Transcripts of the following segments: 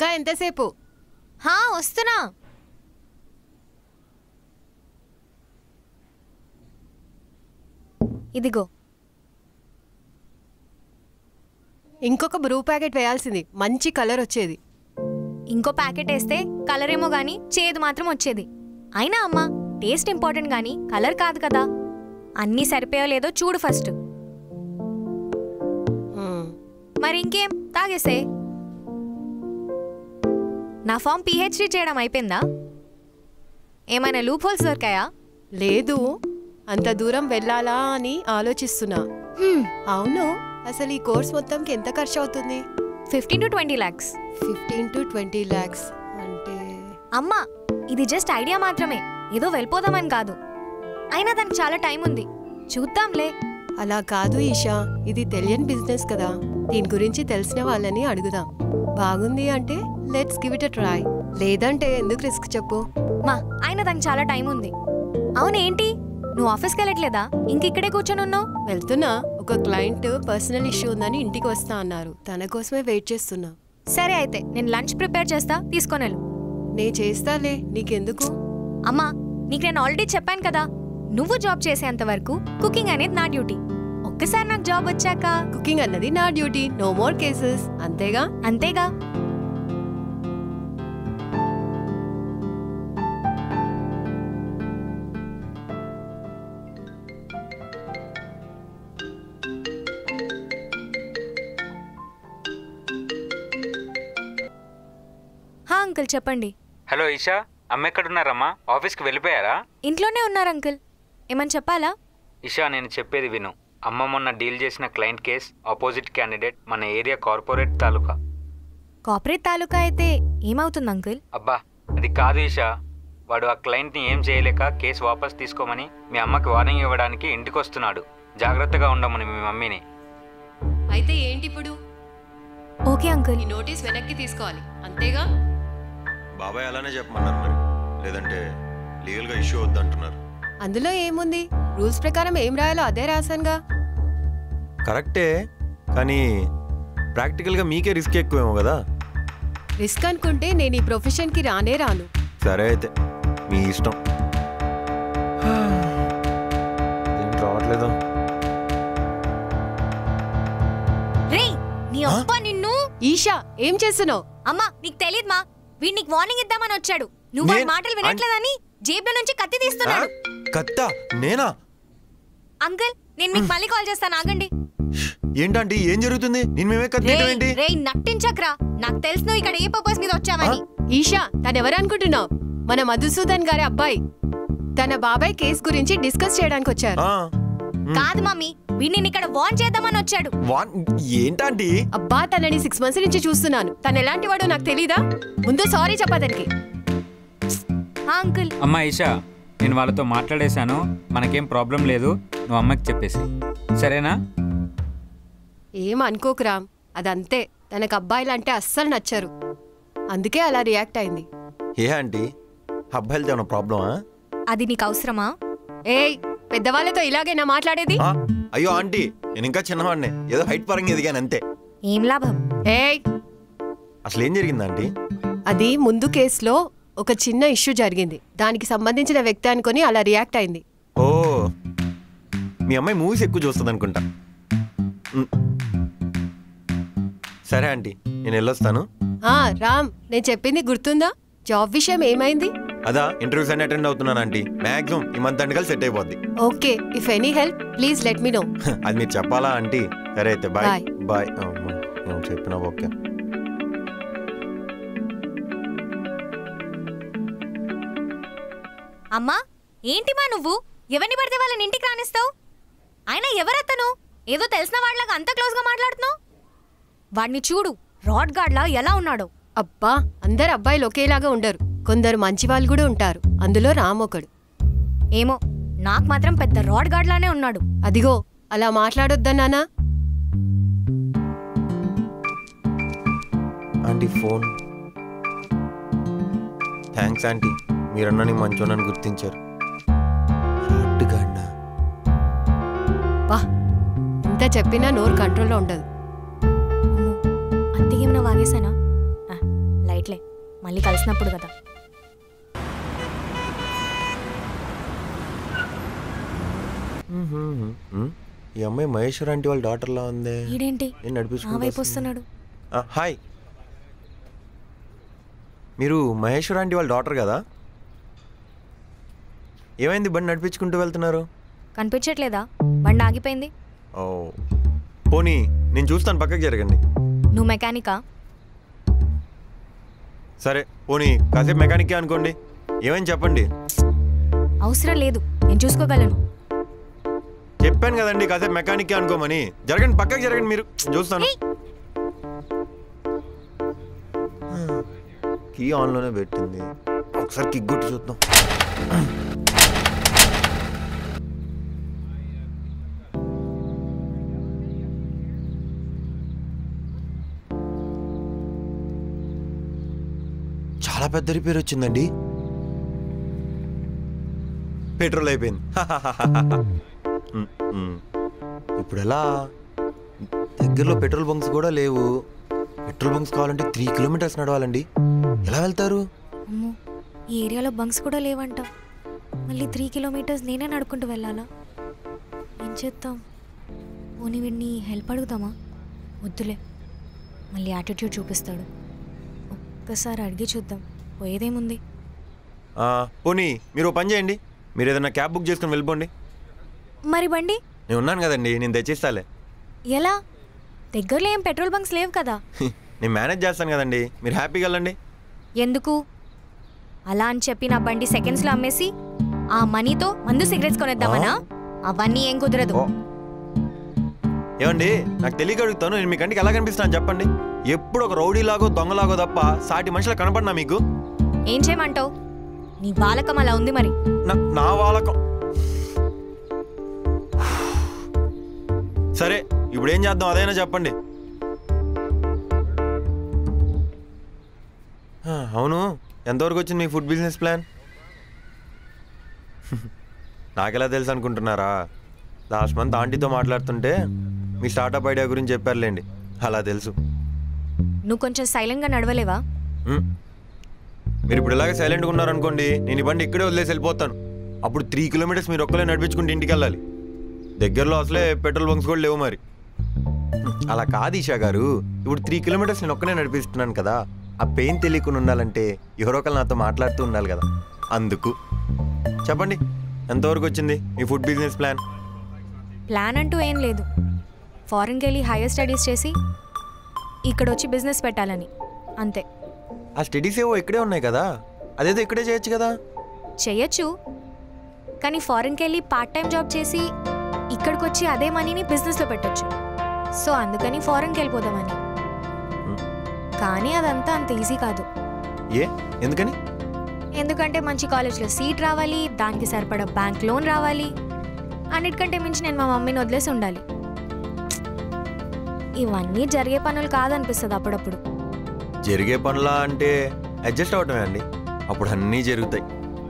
ఇంకా ఎంతసేపు హా వస్తున్నా ఇదిగో ఇంకొక బ్రూ ప్యాకెట్ వేయాల్సింది మంచి కలర్ వచ్చేది ఇంకో ప్యాకెట్ వేస్తే కలర్ ఏమో గానీ చేదు మాత్రం వచ్చేది అయినా అమ్మా టేస్ట్ ఇంపార్టెంట్ గానీ కలర్ కాదు కదా అన్నీ సరిపోయో లేదో చూడు ఫస్ట్ మ్మ్. మరి ఇంకేం తాగేసే నా ఫామ్ పిహెచ్డి చేయడం అయిపోయిందా ఏమైనా లూప్ హోల్స్ దొరికాయా లేదు అంత దూరం వెళ్ళాలా అని ఆలోచిస్తున్నా హ్మ్, అవును అసలు ఈ కోర్స్ మొత్తంకి ఎంత ఖర్చు అవుతుంది fifteen to twenty lakhs fifteen to twenty lakhs అంటే అమ్మా ఇది జస్ట్ ఐడియా మాత్రమే ఏదో వెళ్ళిపోదామని కాదు అయినా దానికి చాలా టైం ఉంది చూద్దాంలే అలా కాదు ఈషా ఇది తెలియని బిజినెస్ కదా దీని గురించి తెలిసిన వాళ్ళని అడుగుదాం బాగుంది అంటే let's give it a try లేదంటే ఎందుకు రిస్క్ చెప్పు మా అయినా దానికి చాలా టైం ఉంది అవునేంటి నువ్వు ఆఫీస్కి వెళ్ళట్లేదా ఇంక ఇక్కడే కూర్చొని ఉన్నావు వెళ్తున్నా ఒక క్లయింట్ పర్సనల్ ఇష్యూ ఉందని ఇంటికి వస్తా అన్నారు తన కోసమే వెయిట్ చేస్తున్నా సరే అయితే నేను లంచ్ ప్రిపేర్ చేస్తా తీసుకొని వెళ్ళు నే చేస్తాలే నీకెందుకు అమ్మా నీకు నేను ఆల్రెడీ చెప్పాను కదా నువ్వు జాబ్ చేసేంత వరకు కుకింగ్ అనేది నా డ్యూటీ ఒక్కసారి నాకు జాబ్ వచ్చాక కుకింగ్ అన్నది నా డ్యూటీ నో మోర్ కేసెస్ అంతేగా అంతేగా హా అంకుల్ చెప్పండి హలో ఈషా అమ్మ ఎక్కడున్నారమ్మా ఆఫీస్కి వెళ్ళిపోయారా ఇంట్లోనే ఉన్నారు అంకుల్ ఏమని చెప్పాలా ఇషా నేను చెప్పేది విను అమ్మ మొన్న డీల్ చేసిన క్లయింట్ కేస్ ఆపోజిట్ క్యాండిడేట్ మన ఏరియా కార్పొరేట్ తాలూకా కార్పొరేట్ తాలూకా అయితే ఏమవుతుంది అంకుల్ అబ్బా అది కాదు ఈషా వాడు ఆ క్లయింట్ని ఏం చేయలేక కేసు వాపస్ తీసుకోమని మీ అమ్మకి వార్నింగ్ ఇవ్వడానికి ఇంటికి వస్తున్నాడు జాగ్రత్తగా ఉండమని మీ మమ్మీని అయితే ఏంటి ఇప్పుడు ఓకే అంకుల్ ఈ నోటీస్ వెనక్కి తీసుకోవాలి అంతేగా బాబాయ్ అలానే చెప్పమన్నారు మరి లేదంటే లీగల్గా ఇష్యూ వద్దంటున్నారు అందులో ఏముంది రూల్స్ ప్రకారం ఏం రాయాలో అదే రాశానుగా కరెక్టే కానీ ప్రాక్టికల్గా మీకే రిస్క్ ఎక్కువేమో కదా రిస్క్ అనుకుంటే నేను ఈ ప్రొఫెషన్కి రానే రాను సరే అయితే మీ ఇష్టం ఏం రావట్లేదు రే నీ అప్ప నిన్ను ఈషా ఏం చేస్తున్నావు అమ్మా నీకు తెలియదు మా వీడు నీకు వార్నింగ్ ఇద్దామని వచ్చాడు నువ్వు వాడి నేను- మాటలు వినట్లేదని జేబులో నుంచి కత్తి తీస్తున్నాడు కత్తా నేనా అంకుల్ నేను మీకు మళ్ళీ కాల్ చేస్తాను ఆగండి ఏంటంటే ఏం జరుగుతుంది నేను మేమే కత్తియటం ఏంటి రే నట్టించక్రా నాకు తెలుసు నువ్వు ఇక్కడ ఏ పర్పస్ మీద వచ్చావని ఈషా తనెవరు అనుకుంటున్నావు మన మధుసూదన్ గారి అబ్బాయి తన బాబాయ్ కేస్ గురించి డిస్కస్ చేయడానికి వచ్చారు ఆ, కాదు మమ్మీ వీడిని ఇక్కడ వార్న్ చేద్దామని వచ్చాడు వాన్ ఏంటంటే అబ్బా తనని సిక్స్ మంత్స్ నుంచి చూస్తున్నాను తను ఎలాంటి వాడో నాకు తెలీదా ముందు సారీ చెప్పదనికి ఆ, అంకుల్ అమ్మా ఈషా నేను వాళ్ళతో మాట్లాడేశాను మనకేం ప్రాబ్లం లేదు నువ్వు అమ్మకి చెప్పేసి సరేనా ఏం అనుకోకు రామ్ అదంతే తనకు అబ్బాయిలంటే అస్సలు నచ్చరు అందుకే అలా రియాక్ట్ అయింది ఏ ఆంటీ అబ్బాయిలతో ఏమైనా ప్రాబ్లమా అది నీకు అవసరమా ఏయ్ పెద్దవాళ్ళతో ఇలాగేనా మాట్లాడేది ఆ, అయ్యో ఆంటీ నేను ఇంకా చిన్నవాడినే ఏదో హైట్ పరంగా ఎదిగాను అంతే ఏం లాభం ఏయ్ అసలు ఏం జరిగింది ఆంటీ అది ముందు కేసులో ఒక చిన్న ఇష్యూ జరిగింది దానికి సంబంధించిన వ్యక్తి అనుకొని అలా రియాక్ట్ అయింది ఓ మీ అమ్మాయి మూవీస్ ఎక్కువ చూస్తుంది అనుకుంటా మ్. సరే ఆంటీ నేను వెళ్ళొస్తాను ఆ రామ్ నేను చెప్పింది గుర్తుందా జాబ్ విషయం ఏమైంది అదా ఇంటర్వ్యూస్ అన్ని అటెండ్ అవుతున్నాను ఆంటీ మ్యాక్సిమం ఈ మంత్ అండ్ సెట్ అయిపోద్ది okay if any help please let me know అది మీరు చెప్పాలా ఆంటీ సరే అయితే బాయ్ Bye. బాయ్ ఏం చెప్పినా ఓకే అమ్మా ఏంటి మా నువ్వు ఎవరిని పడితే వాళ్ళని ఇంటికి రానిస్తావు ఆయన ఎవరతను ఏదో తెలిసిన వాళ్ళగా అంత క్లోజ్ గా మాట్లాడుతున్నావు వాడిని చూడు రాడ్ గార్డ్లా ఎలా ఉన్నాడో అబ్బా అందరు అబ్బాయిలు ఒకేలాగా ఉండరు కొందరు మంచి వాళ్ళు కూడా ఉంటారు అందులో రామ్ ఒకడు ఏమో నాకు మాత్రం పెద్ద రాడ్ గార్డ్లానే ఉన్నాడు అదిగో అలా మాట్లాడొద్దన్నానా ఆంటీ ఫోన్ థ్యాంక్స్ ఆంటీ మీరన్నా నీ మంచోనని గుర్తించారు రాడ్ గాడ్నా? బా ఇంత చెప్పినా నోరు కంట్రోల్లో ఉండదు అమ్మో, అంతకేమైనా వాగేశానా ఆ, లైట్ మళ్ళీ కలిసినప్పుడు కదా ఉమ్, ఈ అమ్మాయి మహేశ్వర్ ఆంటీ వాళ్ళ డాటర్లా ఉంది ఈడేంటి నేను నా నడిపించుకుంటూ వైపు వస్తుంది. వస్తున్నాడు ఆ, హాయ్ మీరు మహేశ్వర్ ఆంటీ వాళ్ళ డాటర్ కదా ఏమైంది బండి నడిపించుకుంటూ వెళ్తున్నారు కనిపించట్లేదా బండి ఆగిపోయింది ఓ పోనీ నేను చూస్తాను పక్కకి జరగండి నువ్వు మెకానికా సరే పోనీ కాసేపు మెకానికే అనుకోండి ఏమైంది చెప్పండి అవసరం లేదు నేను చూసుకోగలను చెప్పాను కదండి కాసేపు మెకానికే అనుకోమని జరగండి పక్కకి జరగండి మీరు చూస్తాను ఏయ్! కీ ఆన్లోనే పెట్టింది ఒకసారి కిక్ కొట్టి చూద్దాం చాలా పెద్ద రిపేర్ వచ్చిందండి పెట్రోల్ అయిపోయింది ఉమ్, ఉమ్. ఇప్పుడు ఎలా దగ్గరలో పెట్రోల్ బంక్స్ కూడా లేవు పెట్రోల్ బంక్స్ కావాలంటే త్రీ కిలోమీటర్స్ నడవాలండి ఎలా వెళ్తారు అమ్మో ఈ ఏరియాలో బంక్స్ కూడా లేవంట మళ్ళీ త్రీ కిలోమీటర్స్ నేనే నడుకుంటూ వెళ్ళాలా ఏం చేద్దాం పోనీ వీడిని హెల్ప్ అడుగుదామా వద్దులే మళ్ళీ యాటిట్యూడ్ చూపిస్తాడు ఒక్కసారి అడిగి చూద్దాం పోయేదేముంది ఆ, పోనీ మీరు ఓ పని చేయండి మీరు ఏదైనా క్యాబ్ బుక్ చేసుకుని వెళ్ళిపోండి మరి బండి నేను ఉన్నాను కదండి నేను తెచ్చిస్తాలే ఎలా దగ్గరలో ఏం పెట్రోల్ బంక్స్ లేవు కదా నేను మేనేజ్ చేస్తాను కదండి మీరు హ్యాపీగా వెళ్ళండి ఎందుకు అలా అని చెప్పి నా బండి సెకండ్స్లో అమ్మేసి ఆ మనీతో మందు సిగరెట్స్ కొనేద్దామనా అవన్నీ ఏం కుదరదు ఓ. ఏమండి నాకు తెలియక అడుగుతాను నేను మీ కంటికి ఎలా కనిపిస్తాను చెప్పండి ఎప్పుడు ఒక రౌడీలాగో దొంగలాగో తప్ప సాటి మనుషులు కనపడినా మీకు ఏం చేయమంటావు నీ బాలకం అలా ఉంది మరి నా నా వాళ్ళకం సరే ఇప్పుడు ఏం చేద్దాం అదైనా చెప్పండి ఆ, అవును ఎంతవరకు వచ్చింది మీ ఫుడ్ బిజినెస్ ప్లాన్ నాకెలా తెలుసు అనుకుంటున్నారా లాస్ట్ మంత్ ఆంటీతో మాట్లాడుతుంటే మీ స్టార్టప్ ఐడియా గురించి చెప్పారులేండి అలా తెలుసు నువ్వు కొంచెం సైలెంట్గా నడవలేవా మ్. మీరు ఇప్పుడు ఇలాగే సైలెంట్గా ఉన్నారనుకోండి నేను ఈ బండి ఇక్కడే వదిలేసి వెళ్ళిపోతాను అప్పుడు త్రీ కిలోమీటర్స్ మీరు ఒక్కలే నడిపించుకుంటే ఇంటికి వెళ్ళాలి దగ్గరలో అసలే పెట్రోల్ బంక్స్ కూడా లేవు మరి మ్, అలా కాదు ఈషా గారు ఇప్పుడు త్రీ కిలోమీటర్స్ నేను ఒక్కనే నడిపిస్తున్నాను కదా ఆ పెయిన్ తెలియకుండా ఉండాలంటే ఎవరో ఒకరు నాతో మాట్లాడుతూ ఉండాలి కదా అందుకు చెప్పండి ఎంతవరకు వచ్చింది మీ ఫుడ్ బిజినెస్ ప్లాన్ ప్లాన్ అంటూ ఏం లేదు ఫారెన్కి వెళ్ళి హైయర్ స్టడీస్ చేసి ఇక్కడ వచ్చి బిజినెస్ పెట్టాలని అంతే ఆ స్టడీస్ ఏవో ఇక్కడే ఉన్నాయి కదా అదేదో ఇక్కడే చేయొచ్చు కదా చెయ్యొచ్చు కానీ ఫారెన్కి వెళ్ళి పార్ట్ టైం జాబ్ చేసి ఇక్కడికి వచ్చి అదే మనీని బిజినెస్లో పెట్టొచ్చు సో అందుకని ఫారెన్కి వెళ్ళిపోదామని మ్. కానీ అదంతా అంత ఈజీ కాదు ఏ ఎందుకని ఎందుకంటే మంచి కాలేజ్లో సీట్ రావాలి దానికి సరిపడా బ్యాంక్ లోన్ రావాలి అన్నిటికంటే మించి నేను మా మమ్మీని వదిలేసి ఉండాలి ఇవన్నీ జరిగే పనులు కాదనిపిస్తుంది అప్పుడప్పుడు జరిగే పనులా అంటే అడ్జస్ట్ అవటమే అండి అప్పుడు అన్నీ జరుగుతాయి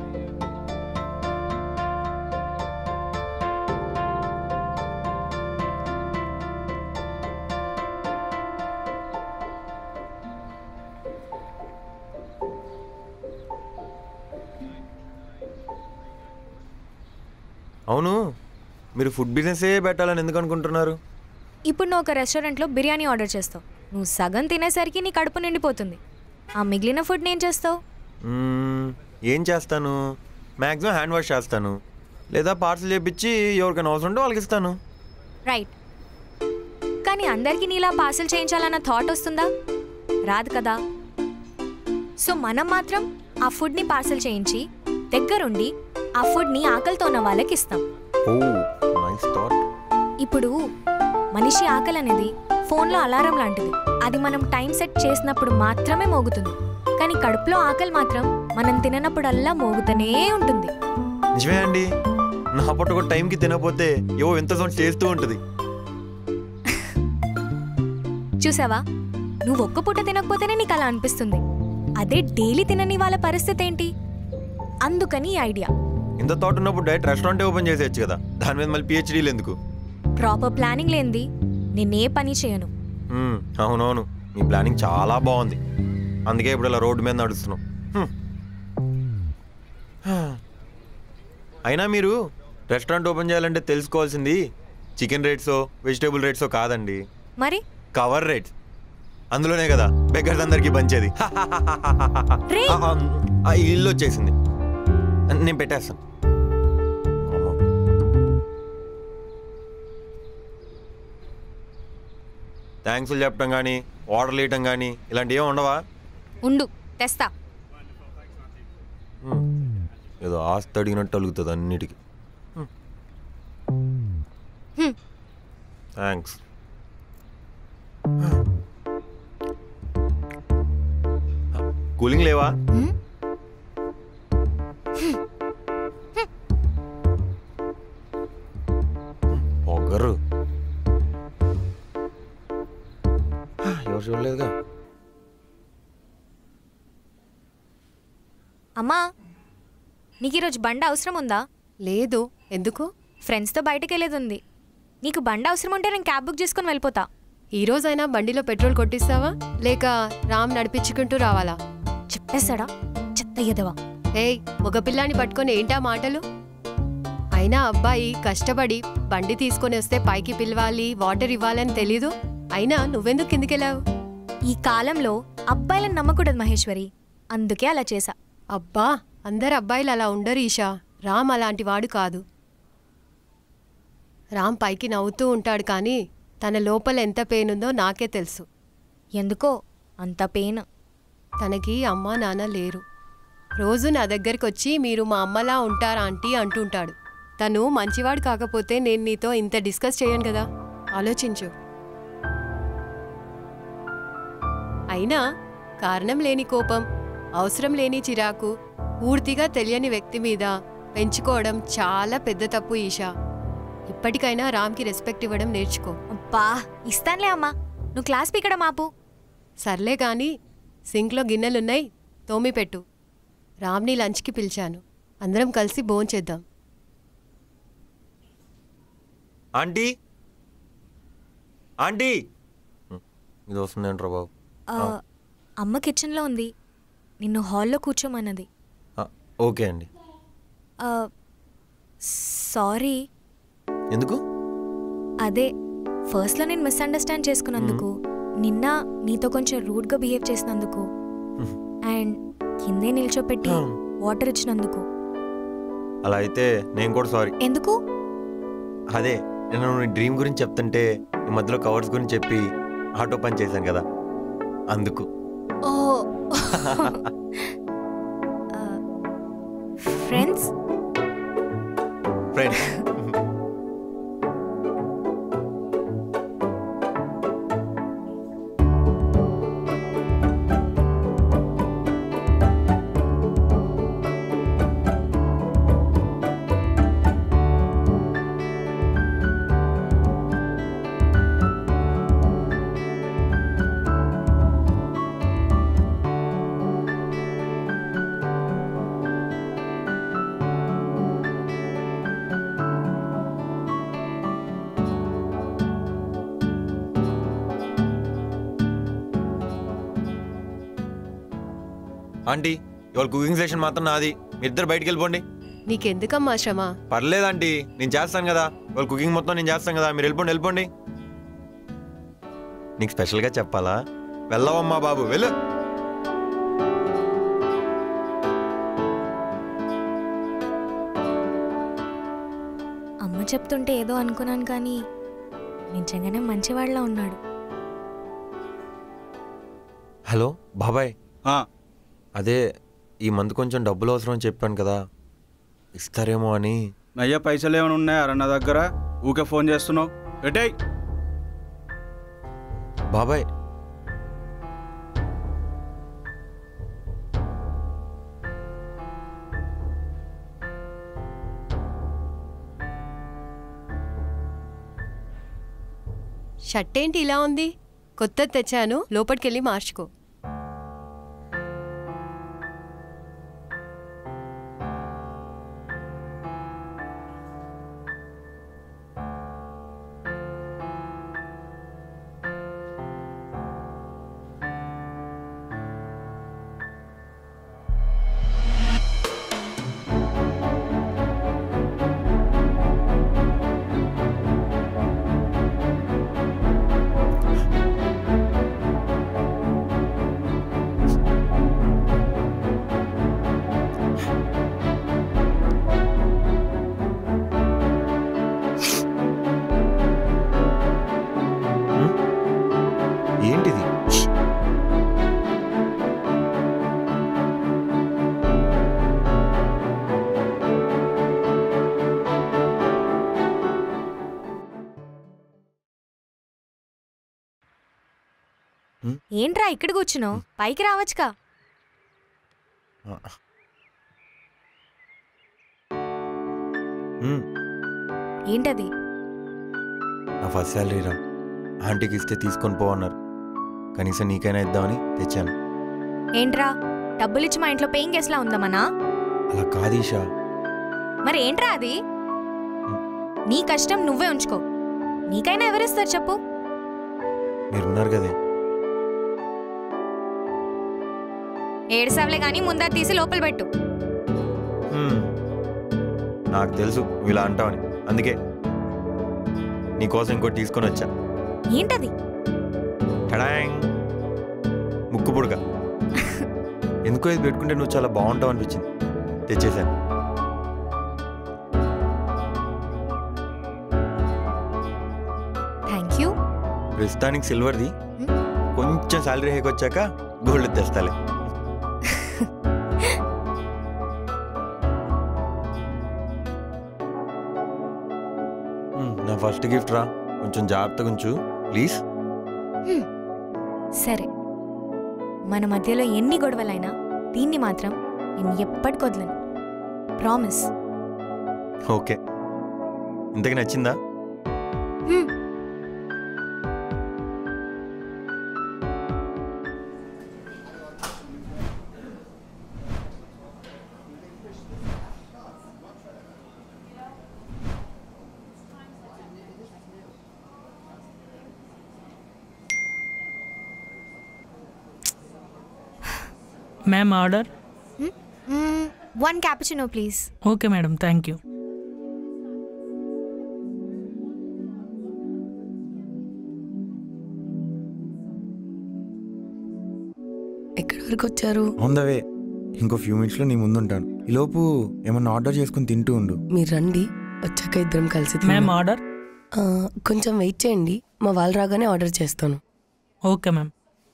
అవును మీరు ఫుడ్ బిజినెసే పెట్టాలని ఎందుకు అనుకుంటున్నారు ఇప్పుడు నువ్వు ఒక రెస్టారెంట్లో బిర్యానీ ఆర్డర్ చేస్తావు నువ్వు సగం తినేసరికి నీ కడుపు నిండిపోతుంది ఆ మిగిలిన ఫుడ్ నేను చేస్తావు మ్మ్, ఏం చేస్తాను మ్యాక్సిమం హ్యాండ్ వాష్ చేస్తాను లేదా పార్సల్ చేపించి ఎవరికైనా అవసరం ఉంటే వాళ్ళకి ఇస్తాను రైట్ కానీ అందరికీ నీలా పార్సల్ చేయించాలన్న థాట్ వస్తుందా రాదు కదా సో మనం మాత్రం ఆ ఫుడ్ని పార్సల్ చేయించి దగ్గరుండి ఆ ఫుడ్ని ఆకలితో ఉన్న వాళ్ళకి ఇస్తాం ఓ నైస్ థాట్ ఇప్పుడు మనిషి ఆకలి అనేది ఫోన్లో అలారం లాంటిది అది మనం టైం సెట్ చేసినప్పుడు మాత్రమే మోగుతుంది కానీ కడుపులో ఆకలి మాత్రం మనం తిననప్పుడల్లా మోగుతూనే ఉంటుంది నిజమే అండి నా పొట్ట కూడా టైంకి తినకపోతే ఏవో ఎంత సౌండ్ చేస్తూ ఉంటుంది చూసావా నువ్వు ఒక్క పూట తినకపోతేనే నీకు అలా అనిపిస్తుంది అదే డైలీ తినని వాళ్ళ పరిస్థితి ఏంటి అందుకని ఈ ఐడియా ఇంత థాట్ ఉన్నప్పుడు డైరెక్ట్ రెస్టారెంటే ఓపెన్ చేసేయచ్చు కదా దాని మీద మళ్ళీ పిహెచ్డీలు ఎందుకు ప్రాపర్ ప్లానింగ్ లేనిది నేనే పని చేయను మ్మ్, అవునవును మీ ప్లానింగ్ చాలా బాగుంది అందుకే ఇప్పుడు ఇలా రోడ్డు మీద నడుస్తున్నాం హ్మ్. అయినా మీరు రెస్టారెంట్ ఓపెన్ చేయాలంటే తెలుసుకోవాల్సింది చికెన్ రేట్సో వెజిటేబుల్ రేట్సో కాదండి మరి కవర్ రేట్స్ అందులోనే కదా బెగ్గర్స్ అందరికి పంచేది రే ఆ, ఆ, ఆ, ఈ ఇల్లు వచ్చేసింది నేను పెట్టేస్తాను అమ్మో. థ్యాంక్స్లు చెప్పడం కానీ ఆర్డర్లు ఇవ్వటం కానీ ఇలాంటివి ఏమి ఉండవా ఉండు తెస్తా హ్మ్. ఏదో ఆస్తి అడిగినట్టు అలుగుతుంది అన్నిటికీ హ్మ్. థ్యాంక్స్ కూలింగ్ లేవా హ్మ్? పొగరు ఎవరు చూడలేదుగా అమ్మా నీకు ఈరోజు బండ అవసరం ఉందా లేదు ఎందుకు ఫ్రెండ్స్తో బయటకు వెళ్ళేది ఉంది నీకు బండ అవసరం ఉంటే నేను క్యాబ్ బుక్ చేసుకొని వెళ్ళిపోతా ఈ రోజైనా బండిలో పెట్రోల్ కొట్టిస్తావా లేక రామ్ నడిపించుకుంటూ రావాలా చెప్పేస్తాడా చెత్త ఎదవా ఏయ్ మగపిల్లాన్ని పట్టుకొని ఏంటా మాటలు అయినా అబ్బాయి కష్టపడి బండి తీసుకొని వస్తే పైకి పిలవాలి వాటర్ ఇవ్వాలని తెలీదు అయినా నువ్వెందుకు కిందికెళ్ళావు ఈ కాలంలో అబ్బాయిలను నమ్మకూడదు మహేశ్వరి అందుకే అలా చేశా అబ్బా అందరు అబ్బాయిలు అలా ఉండరు ఈషా రామ్ అలాంటి వాడు కాదు రామ్ పైకి నవ్వుతూ ఉంటాడు కానీ తన లోపల ఎంత పెయిన్ ఉందో నాకే తెలుసు ఎందుకో అంత పెయిన్ తనకి అమ్మా నాన్న లేరు రోజు నా దగ్గరికి వచ్చి మీరు మా అమ్మలా ఉంటారా ఆంటీ అంటుంటాడు తను మంచివాడు కాకపోతే నేను నీతో ఇంత డిస్కస్ చేయను కదా ఆలోచించు అయినా కారణం లేని కోపం అవసరం లేని చిరాకు పూర్తిగా తెలియని వ్యక్తి మీద పెంచుకోవడం చాలా పెద్ద తప్పు ఈషా ఇప్పటికైనా రామ్కి రెస్పెక్ట్ ఇవ్వడం నేర్చుకో అబ్బా ఇస్తానులే అమ్మా నువ్వు క్లాస్ పీకడం ఆపు సర్లే గాని సింక్లో గిన్నెలున్నాయి తోమి పెట్టు రామ్ని లంచ్కి పిలిచాను అందరం కలిసి భోంచేద్దాం ఆంటీ ఆంటీ హ్మ్, ఇది వస్తుందేంట్రా బాబు ఆ, అమ్మ కిచెన్లో ఉంది నిన్ను హాల్లో కూర్చోమన్నది ఆ, ఓకే అండి ఆ, సారీ ఎందుకు అదే ఫస్ట్లో నేను మిస్అండర్స్టాండ్ చేసుకున్నందుకు నిన్న నీతో కొంచెం రూడ్గా బిహేవ్ చేసినందుకు అండ్ కిందే నిల్చోపెట్టి Hmm. వాటర్ ఇచ్చినందుకు అలా అయితే నేను కూడా సారీ ఎందుకు అదే నేను నీ డ్రీమ్ గురించి చెప్తుంటే ఈ మధ్యలో కవర్స్ గురించి చెప్పి ఆటో పని చేశాను కదా అందుకు ఓ ఫ్రెండ్స్ ఫ్రెండ్స్ ఆంటీ ఇవాళ కుకింగ్ సెషన్ మాత్రం నాది మీ ఇద్దరు బయటికి వెళ్ళిపోండి నీకెందుకమ్మా శ్రమ పర్లేదు ఆంటీ నేను చేస్తాను కదా ఇవాళ కుకింగ్ మొత్తం నేను చేస్తాను కదా మీరు వెళ్ళిపోండి వెళ్ళిపోండి నీకు స్పెషల్గా చెప్పాలా వెళ్ళవమ్మా బాబు వెళ్ళు అమ్మ చెప్తుంటే ఏదో అనుకున్నాను కానీ నిజంగానే మంచివాళ్ళ ఉన్నాడు హలో బాబాయ్ ఆ, అదే ఈ మంత్ కొంచెం డబ్బులు అవసరం అని చెప్పాను కదా ఇస్తారేమో అని అయ్యా పైసలు ఏమైనా ఉన్నాయా నా దగ్గర ఊకే ఫోన్ చేస్తున్నావు ఎటై బాబాయ్ షర్ట్ ఏంటి ఇలా ఉంది కొత్తది తెచ్చాను లోపలికెళ్ళి మార్చుకో హ్మ్? ఏంట్రా ఇక్కడ కూర్చున్నావు పైకి రావచ్చుగా మ్మ్. ఏంటది నా ఫస్ట్ శాలరీ రా ఆంటీకి ఇస్తే తీసుకొని పోవన్నారు కనీసం నీకైనా ఇద్దామని తెచ్చాను ఏంట్రా డబ్బులు ఇచ్చి మా ఇంట్లో పేయింగ్ గెస్ట్లా ఉందామనా అలా కాదు ఈషా మరి ఏంట్రా అది నీ కష్టం నువ్వే ఉంచుకో నీకైనా ఎవరిస్తారు చెప్పు మీరున్నారు కదే ఏడుసావులే కానీ ముందా తీసి లోపల పెట్టు మ్మ్. నాకు తెలుసు నువ్వు ఇలా అంటావని అందుకే నీకోసం ఇంకోటి తీసుకొని వచ్చా ఏంటది టడాంగ్ ముక్కు పుడక ఎందుకో ఇది పెట్టుకుంటే నువ్వు చాలా బాగుంటావు అనిపించింది తెచ్చేసాను థ్యాంక్ యూ ప్రస్తుతానికి సిల్వర్ది మ్మ్. కొంచెం శాలరీ హైక్ వచ్చాక గోల్డ్ తెస్తాలే మ్మ్, నా ఫస్ట్ గిఫ్ట్ రా కొంచెం జాగ్రత్తగా ఉంచు ప్లీజ్ సరే మన మధ్యలో ఎన్ని గొడవలైనా దీన్ని మాత్రం నేను ఎప్పటికి వదలను ప్రామిస్ ఓకే ఇంతకి నచ్చిందా ma'am order one cappuccino please okay madam thank you ఎక్కడి వరకు వచ్చారు ఆన్ ద వే ఇంకో ఫ్యూ మినిట్స్లో నీ ముందుంటాను ఈలోపు ఏమన్నా ఆర్డర్ చేసుకుని తింటూ ఉండు మీరు రండి వచ్చాక ఇద్దరం కలిసి తిందాం. మ్యామ్ ఆర్డర్ ఆ, కొంచెం వెయిట్ చేయండి మా వాళ్ళు రాగానే ఆర్డర్ చేస్తాను ఓకే మ్యామ్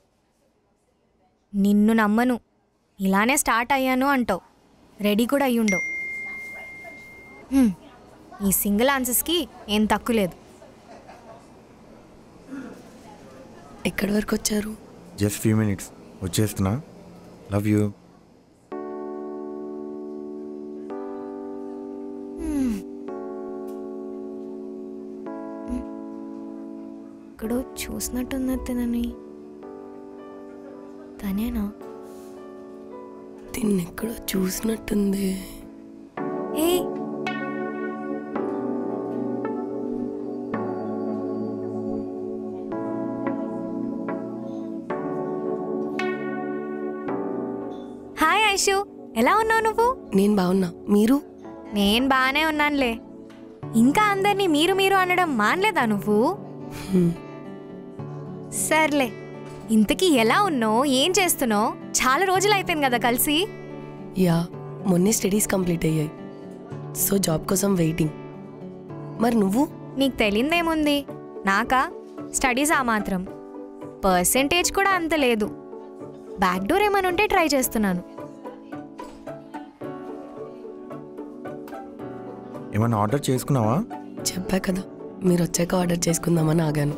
నిన్ను నమ్మను ఇలానే స్టార్ట్ అయ్యాను అంటావు రెడీ కూడా అయ్యుండవు హ్మ్, ఈ సింగిల్ ఆన్సర్స్కి ఏం తక్కువ లేదు ఎక్కడి వరకు వచ్చారు జస్ట్ ఫ్యూ మినిట్స్ వచ్చేస్తున్నా లవ్ యూ ఎక్కడో చూసినట్టుంది తినని తనేనా దీన్ని ఎక్కడో చూసినట్టుంది ఏ హాయ్ ఐషు ఎలా ఉన్నావు నువ్వు నేను బాగున్నా మీరు నేను బాగానే ఉన్నానులే ఇంకా అందరినీ మీరు మీరు అనడం మానలేదా నువ్వు హ్మ్. సర్లే ఇంతకీ ఎలా ఉన్నావు ఏం చేస్తున్నావు చాలా రోజులు అయిపోయింది కదా కలిసి యా మొన్నే స్టడీస్ కంప్లీట్ అయ్యాయి సో జాబ్ కోసం వెయిటింగ్ మరి నువ్వు నీకు తెలియదేముంది నాకా స్టడీస్ ఆ మాత్రం పర్సెంటేజ్ కూడా అంత లేదు బ్యాక్ డోర్ ఏమైనా ఉంటే ట్రై చేస్తున్నాను ఏమన్నా ఆర్డర్ చేసుకున్నావా చెప్పా కదా మీరు వచ్చాక ఆర్డర్ చేసుకుందామని ఆగాను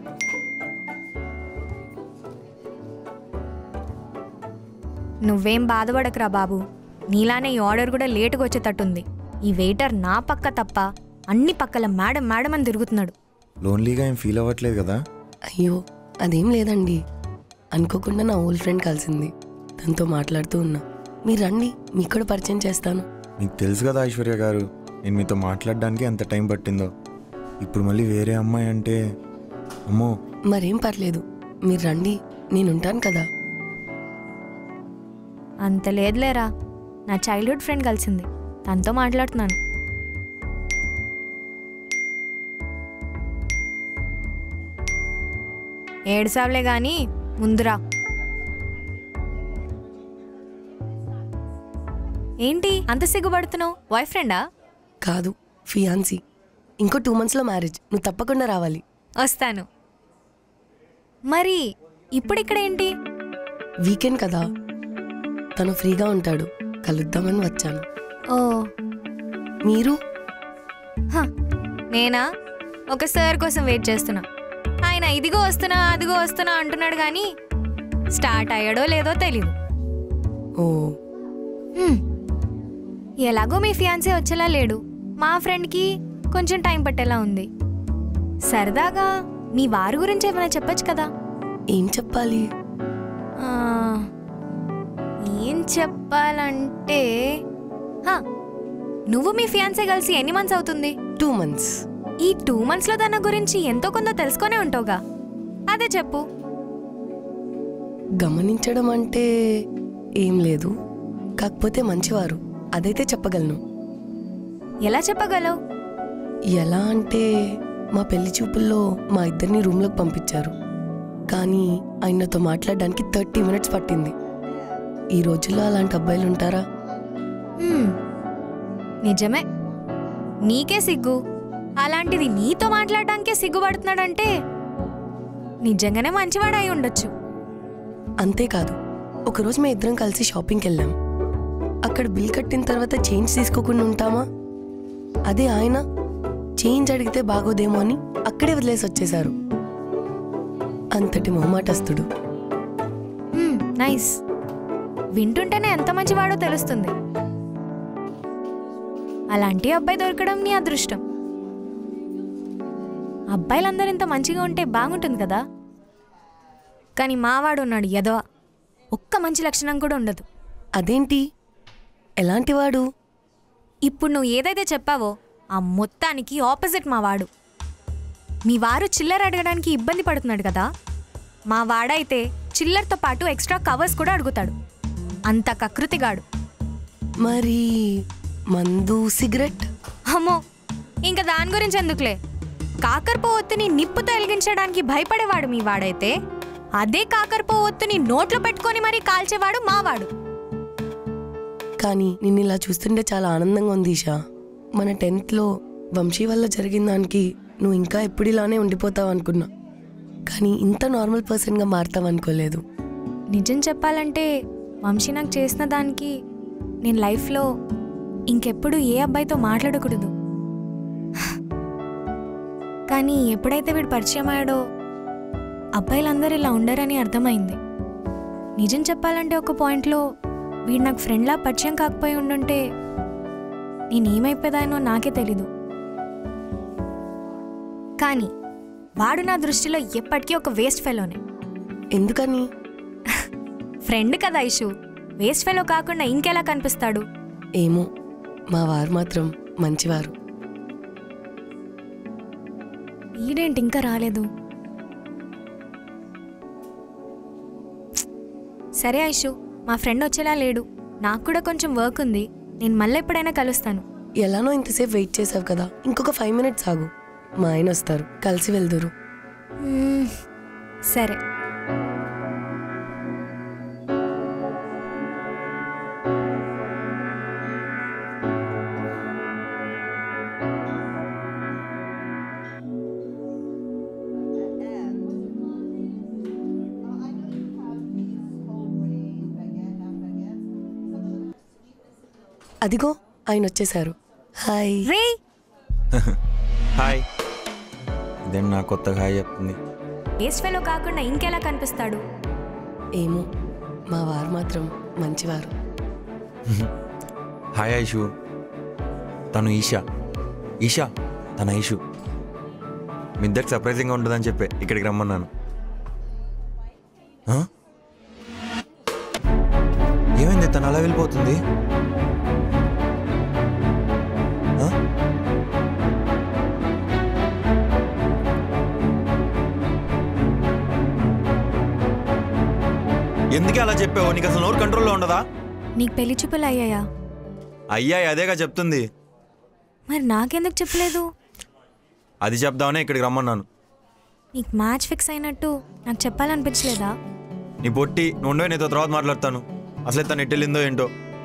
నువ్వేం బాధపడకురా బాబు నీలానే ఈ ఆర్డర్ కూడా లేటుగా వచ్చేటట్టుంది ఈ వెయిటర్ నా పక్క తప్ప అన్ని పక్కల మేడం మేడం అని తిరుగుతున్నాడు లోన్లీగా ఏం ఫీల్ అవ్వట్లేదు కదా అయ్యో అదేం లేదండి అనుకోకుండా నా ఓల్డ్ ఫ్రెండ్ కలిసింది తనతో మాట్లాడుతూ ఉన్నా మీరు రండి మీకు కూడా పరిచయం చేస్తాను మీకు తెలుసు కదా ఐశ్వర్య గారు నేను మీతో మాట్లాడడానికి ఎంత టైం పట్టిందో ఇప్పుడు మళ్ళీ వేరే అమ్మాయి అంటే అమ్మో మరేం పర్లేదు మీరు రండి నేనుంటాను కదా అంత లేదులేరా నా చైల్డ్హుడ్ ఫ్రెండ్ కలిసింది తనతో మాట్లాడుతున్నాను ఏడుసావులే గాని ముందురా ఏంటి అంత సిగ్గుపడుతున్నావు బాయ్ ఫ్రెండా కాదు ఫియాన్సీ ఇంకో టూ మంత్స్లో మ్యారేజ్ నువ్వు తప్పకుండా రావాలి వస్తాను మరి ఇప్పుడు ఇక్కడ ఏంటి వీకెండ్ కదా తను ఫ్రీగా ఉంటాడు కలుద్దామని వచ్చాను ఓ మీరు హ, నేనా ఒక సార్ కోసం వెయిట్ చేస్తున్నా ఆయన ఆయన ఇదిగో వస్తున్నా అదిగో వస్తున్నా అంటున్నాడు కానీ స్టార్ట్ అయ్యాడో లేదో తెలీదు ఓ హ్మ్. ఎలాగో మీ ఫియాన్సే వచ్చేలా లేడు మా ఫ్రెండ్కి కొంచెం టైం పట్టేలా ఉంది సరదాగా మీ వారి గురించి ఏమైనా చెప్పొచ్చు కదా ఏం చెప్పాలి ఆ, ఏం చెప్పాలంటే హా, నువ్వు మీ ఫియాన్సే కలిసి ఎన్ని మంత్స్ అవుతుంది టూ మంత్స్ ఈ టూ మంత్స్లో తన గురించి ఎంతో కొంత తెలుసుకొనే ఉంటావుగా అదే చెప్పు గమనించడం అంటే ఏం లేదు కాకపోతే మంచివారు అదైతే చెప్పగలను ఎలా చెప్పగలవు ఎలా అంటే మా పెళ్లి చూపుల్లో మా ఇద్దరిని రూమ్లోకి పంపించారు కానీ ఆయనతో మాట్లాడడానికి థర్టీ మినిట్స్ పట్టింది ఈ రోజుల్లో అలాంటి అబ్బాయిలు ఉంటారా హ్మ్, నిజమే నీకే సిగ్గు అలాంటిది నీతో మాట్లాడడానికే సిగ్గుపడుతున్నాడంటే నిజంగానే మంచివాడు అయి ఉండొచ్చు అంతేకాదు ఒకరోజు మేము ఇద్దరం కలిసి షాపింగ్కి వెళ్ళాం అక్కడ బిల్ కట్టిన తర్వాత చేంజ్ తీసుకోకుండా ఉంటామా అదే ఆయన చేంజ్ అడిగితే బాగోదేమో అని అక్కడే వదిలేసి వచ్చేశారు అంతటి మొహమాటస్తుడు హ్మ్, నైస్ వింటుంటేనే ఎంత మంచివాడో తెలుస్తుంది అలాంటి అబ్బాయి దొరకడం నీ అదృష్టం అబ్బాయిలందరూ ఇంత మంచిగా ఉంటే బాగుంటుంది కదా కానీ మావాడు ఉన్నాడు ఎదవ ఒక్క మంచి లక్షణం కూడా ఉండదు అదేంటి ఎలాంటివాడు ఇప్పుడు నువ్వు ఏదైతే చెప్పావో ఆ మొత్తానికి ఆపోజిట్ మా వాడు మీ వారు చిల్లర అడగడానికి ఇబ్బంది పడుతున్నాడు కదా మా వాడైతే చిల్లరతో పాటు ఎక్స్ట్రా కవర్స్ కూడా అడుగుతాడు అంత కకృతిగాడు మరి మందు సిగరెట్ అమ్మో ఇంకా దాని గురించి ఎందుకులే కాకరపో ఒత్తిని నిప్పుతో వెలిగించడానికి భయపడేవాడు మీ వాడైతే అదే కాకరపో ఒత్తిని నోట్లో పెట్టుకొని మరీ కాల్చేవాడు మావాడు కానీ నిన్ను ఇలా చూస్తుంటే చాలా ఆనందంగా ఉంది ఈషా మన టెన్త్లో వంశీ వల్ల జరిగిన దానికి నువ్వు ఇంకా ఎప్పుడు ఇలానే ఉండిపోతావు అనుకున్నా కానీ ఇంత నార్మల్ పర్సన్గా మారుతావు అనుకోలేదు నిజం చెప్పాలంటే వంశీ నాకు చేసిన దానికి నేను లైఫ్లో ఇంకెప్పుడు ఏ అబ్బాయితో మాట్లాడకూడదు కానీ ఎప్పుడైతే వీడు పరిచయం అయ్యాడో అబ్బాయిలందరూ ఇలా ఉండరని అర్థమైంది నిజం చెప్పాలంటే ఒక పాయింట్లో వీడు నాకు ఫ్రెండ్లా పరిచయం కాకపోయి ఉండుంటే నేనేమైపోయానో నాకే తెలీదు కానీ వాడు నా దృష్టిలో ఎప్పటికీ ఒక వేస్ట్ ఫెలోనే ఎందుకని ఫ్రెండ్ కదా ఇషు వేస్ట్ ఫెలో కాకుండా ఇంకెలా కనిపిస్తాడు ఏమో మా వారు మాత్రం మంచివారు ఈడేంటి ఇంకా రాలేదు సరే ఐషు మా ఫ్రెండ్ వచ్చేలా లేడు నాకు కూడా కొంచెం వర్క్ ఉంది నేను మళ్ళీ ఎప్పుడైనా కలుస్తాను ఎలానో ఇంతసేపు వెయిట్ చేసావు కదా ఇంకొక ఫైవ్ మినిట్స్ ఆగు మా ఆయన వస్తారు కలిసి వెళ్దురు మ్మ్, సరే అదిగో ఆయన వచ్చేసారు హాయ్ రే హాయ్ ఇదే నా కొత్తగా హాయ్ చెప్తుంది వేస్ట్ ఫెలో కాకుండా ఇంకెలా కనిపిస్తాడు ఏమో మా వారు మాత్రం మంచివారు హాయ్ ఐషు తను ఈషా ఈషా తన ఐషు మీ ఇద్దరికి సర్ప్రైజింగ్గా ఉంటుందని చెప్పే ఇక్కడికి రమ్మన్నాను ఆ? ఏమైంది తను అలా వెళ్ళిపోతుంది ఆ? ఎందుకే అలా చెప్పావు నీకు అసలు నోరు కంట్రోల్లో ఉండదా నీకు పెళ్లి చూపులు అయ్యాయా అయ్యా అదేగా చెప్తుంది మరి నాకెందుకు చెప్పలేదు అది చెప్దామనే ఇక్కడికి రమ్మన్నాను నీకు మ్యాచ్ ఫిక్స్ అయినట్టు నాకు చెప్పాలనిపించలేదా నీ పొట్టి నువ్వు ఉండవే నీతో తర్వాత మాట్లాడతాను అసలు తను ఎటు వెళ్ళిందో ఏంటో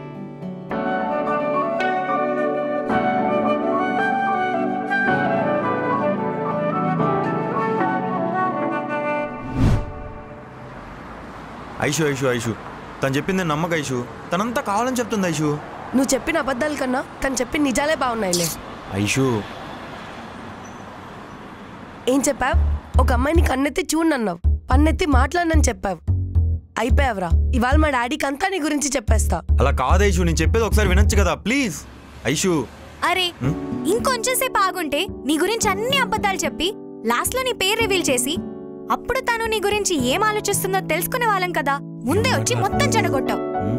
ఐషు ఐషు ఐషు తను చెప్పింది నేను నమ్మక ఐషు తనంతా కావాలని చెప్తుంది ఐషు నువ్వు చెప్పిన అబద్ధాల కన్నా తను చెప్పిన నిజాలే బాగున్నాయిలే ఐషు ఏం చెప్పావు ఒక అమ్మాయిని కన్నెత్తి చూడనన్నావు పన్నెత్తి మాట్లాడనని చెప్పావు అయిపోయావురా ఇవాళ మా డాడీకి అంతా నీ గురించి చెప్పేస్తా అలా కాదు ఐషు నేను చెప్పేది ఒకసారి వినొచ్చు కదా ప్లీజ్ ఐషు అరే ఇంకొంచెం సేపు ఆగుంటే నీ గురించి అన్ని అబద్ధాలు చెప్పి లాస్ట్ లో నీ పేరు రివీల్ చేసి అప్పుడు తను నీ గురించి ఏం ఆలోచిస్తుందో తెలుసుకునే వాళ్ళం కదా ముందే వచ్చి మొత్తం చెడగొట్టావు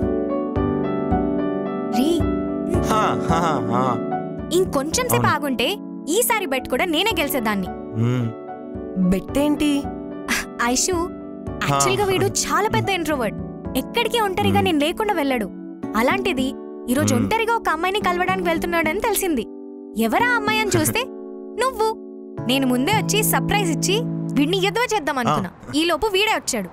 రీ హా, హా, హా. ఇంకొంచెం సేపు ఆగుంటే ఈసారి బెట్ కూడా నేనే గెలిచేదాన్ని మ్మ్. బెట్టేంటి ఐషు యాక్చువల్ గా వీడు చాలా పెద్ద ఇంట్రోవర్డ్ ఎక్కడికి ఒంటరిగా నేను లేకుండా వెళ్ళాడు అలాంటిది ఈరోజు మ్మ్. ఒంటరిగా ఒక అమ్మాయిని కలవడానికి వెళ్తున్నాడని తెలిసింది ఎవరా అమ్మాయి అని చూస్తే నువ్వు నేను ముందే వచ్చి సర్ప్రైజ్ ఇచ్చి వీడిని ఎదవ చేద్దాం అనుకున్నా ఈ లోపు వీడే వచ్చాడు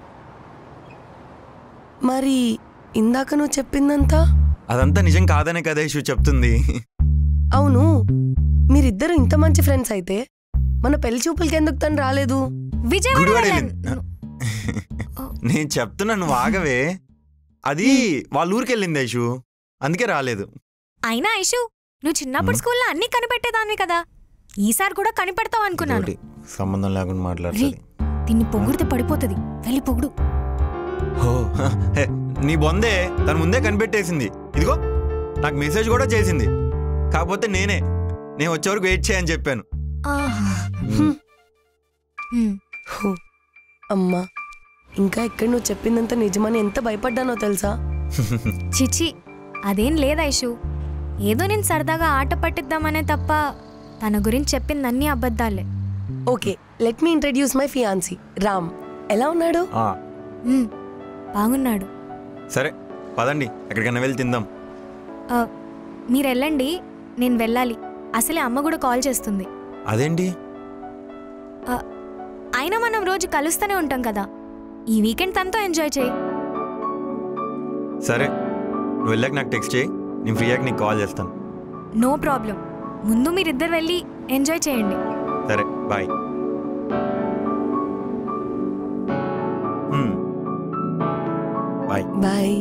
మరి ఇందాక నువ్వు చెప్పిందంతా అదంతా నిజం కాదనే కదా ఐషు చెప్తుంది అవును మీరిద్దరు ఇంత మంచి ఫ్రెండ్స్ అయితే మన పెళ్లి చూపులకి ఎందుకు తను రాలేదు విజయవాడ గుడివాడ వెళ్ళాను. వెళ్ళింది. నేను చెప్తున్నా నువ్వు ఆగవే అది వాళ్ళ ఊరికి వెళ్ళింది ఐషు అందుకే రాలేదు అయినా ఐషు నువ్వు చిన్నప్పుడు మ్మ్. స్కూల్లో అన్ని కనిపెట్టేదాన్ని కదా ఈసారి కూడా కనిపెడతావు అనుకున్నాను ఇదోటి, సంబంధం లేకుండా రీ మాట్లాడుతుంది దీన్ని పొగిడితే పడిపోతుంది వెళ్ళి పొగుడు హో, హే, నీ బొందే తను ముందే కనిపెట్టేసింది ఇదిగో నాకు మెసేజ్ కూడా చేసింది కాకపోతే నేనే నేను వచ్చే వరకు వెయిట్ చేయని చెప్పాను హ్మ్. హో, అమ్మా ఇంకా ఇక్కడ నువ్వు చెప్పిందంతా నిజమని ఎంత భయపడ్డానో తెలుసా చిచి అదేం లేదు ఐషు ఏదో నేను సరదాగా ఆట పట్టిద్దామనే తప్ప తన గురించి చెప్పింది అన్ని అబద్ధాలే okay let me introduce my fiance Ram ఎలా ఉన్నాడు ఆ, మ్మ్. బాగున్నాడు సరే పదండి ఎక్కడికైనా వెళ్ళి తిందాం ఆ, మీరు వెళ్ళండి నేను వెళ్ళాలి అసలే అమ్మ కూడా కాల్ చేస్తుంది అదేంటి ఆ, అయినా మనం రోజు కలుస్తూనే ఉంటాం కదా ఈ వీకెండ్ తనతో ఎంజాయ్ చేయి సరే నువ్వు వెళ్ళాక నాకు టెక్స్ట్ చేయి నేను ఫ్రీ అయ్యాక నీకు కాల్ చేస్తాను నో ప్రాబ్లం ముందు మీరిద్దరు వెళ్ళి ఎంజాయ్ చేయండి సరే బాయ్ హ్మ్. బాయ్ బాయ్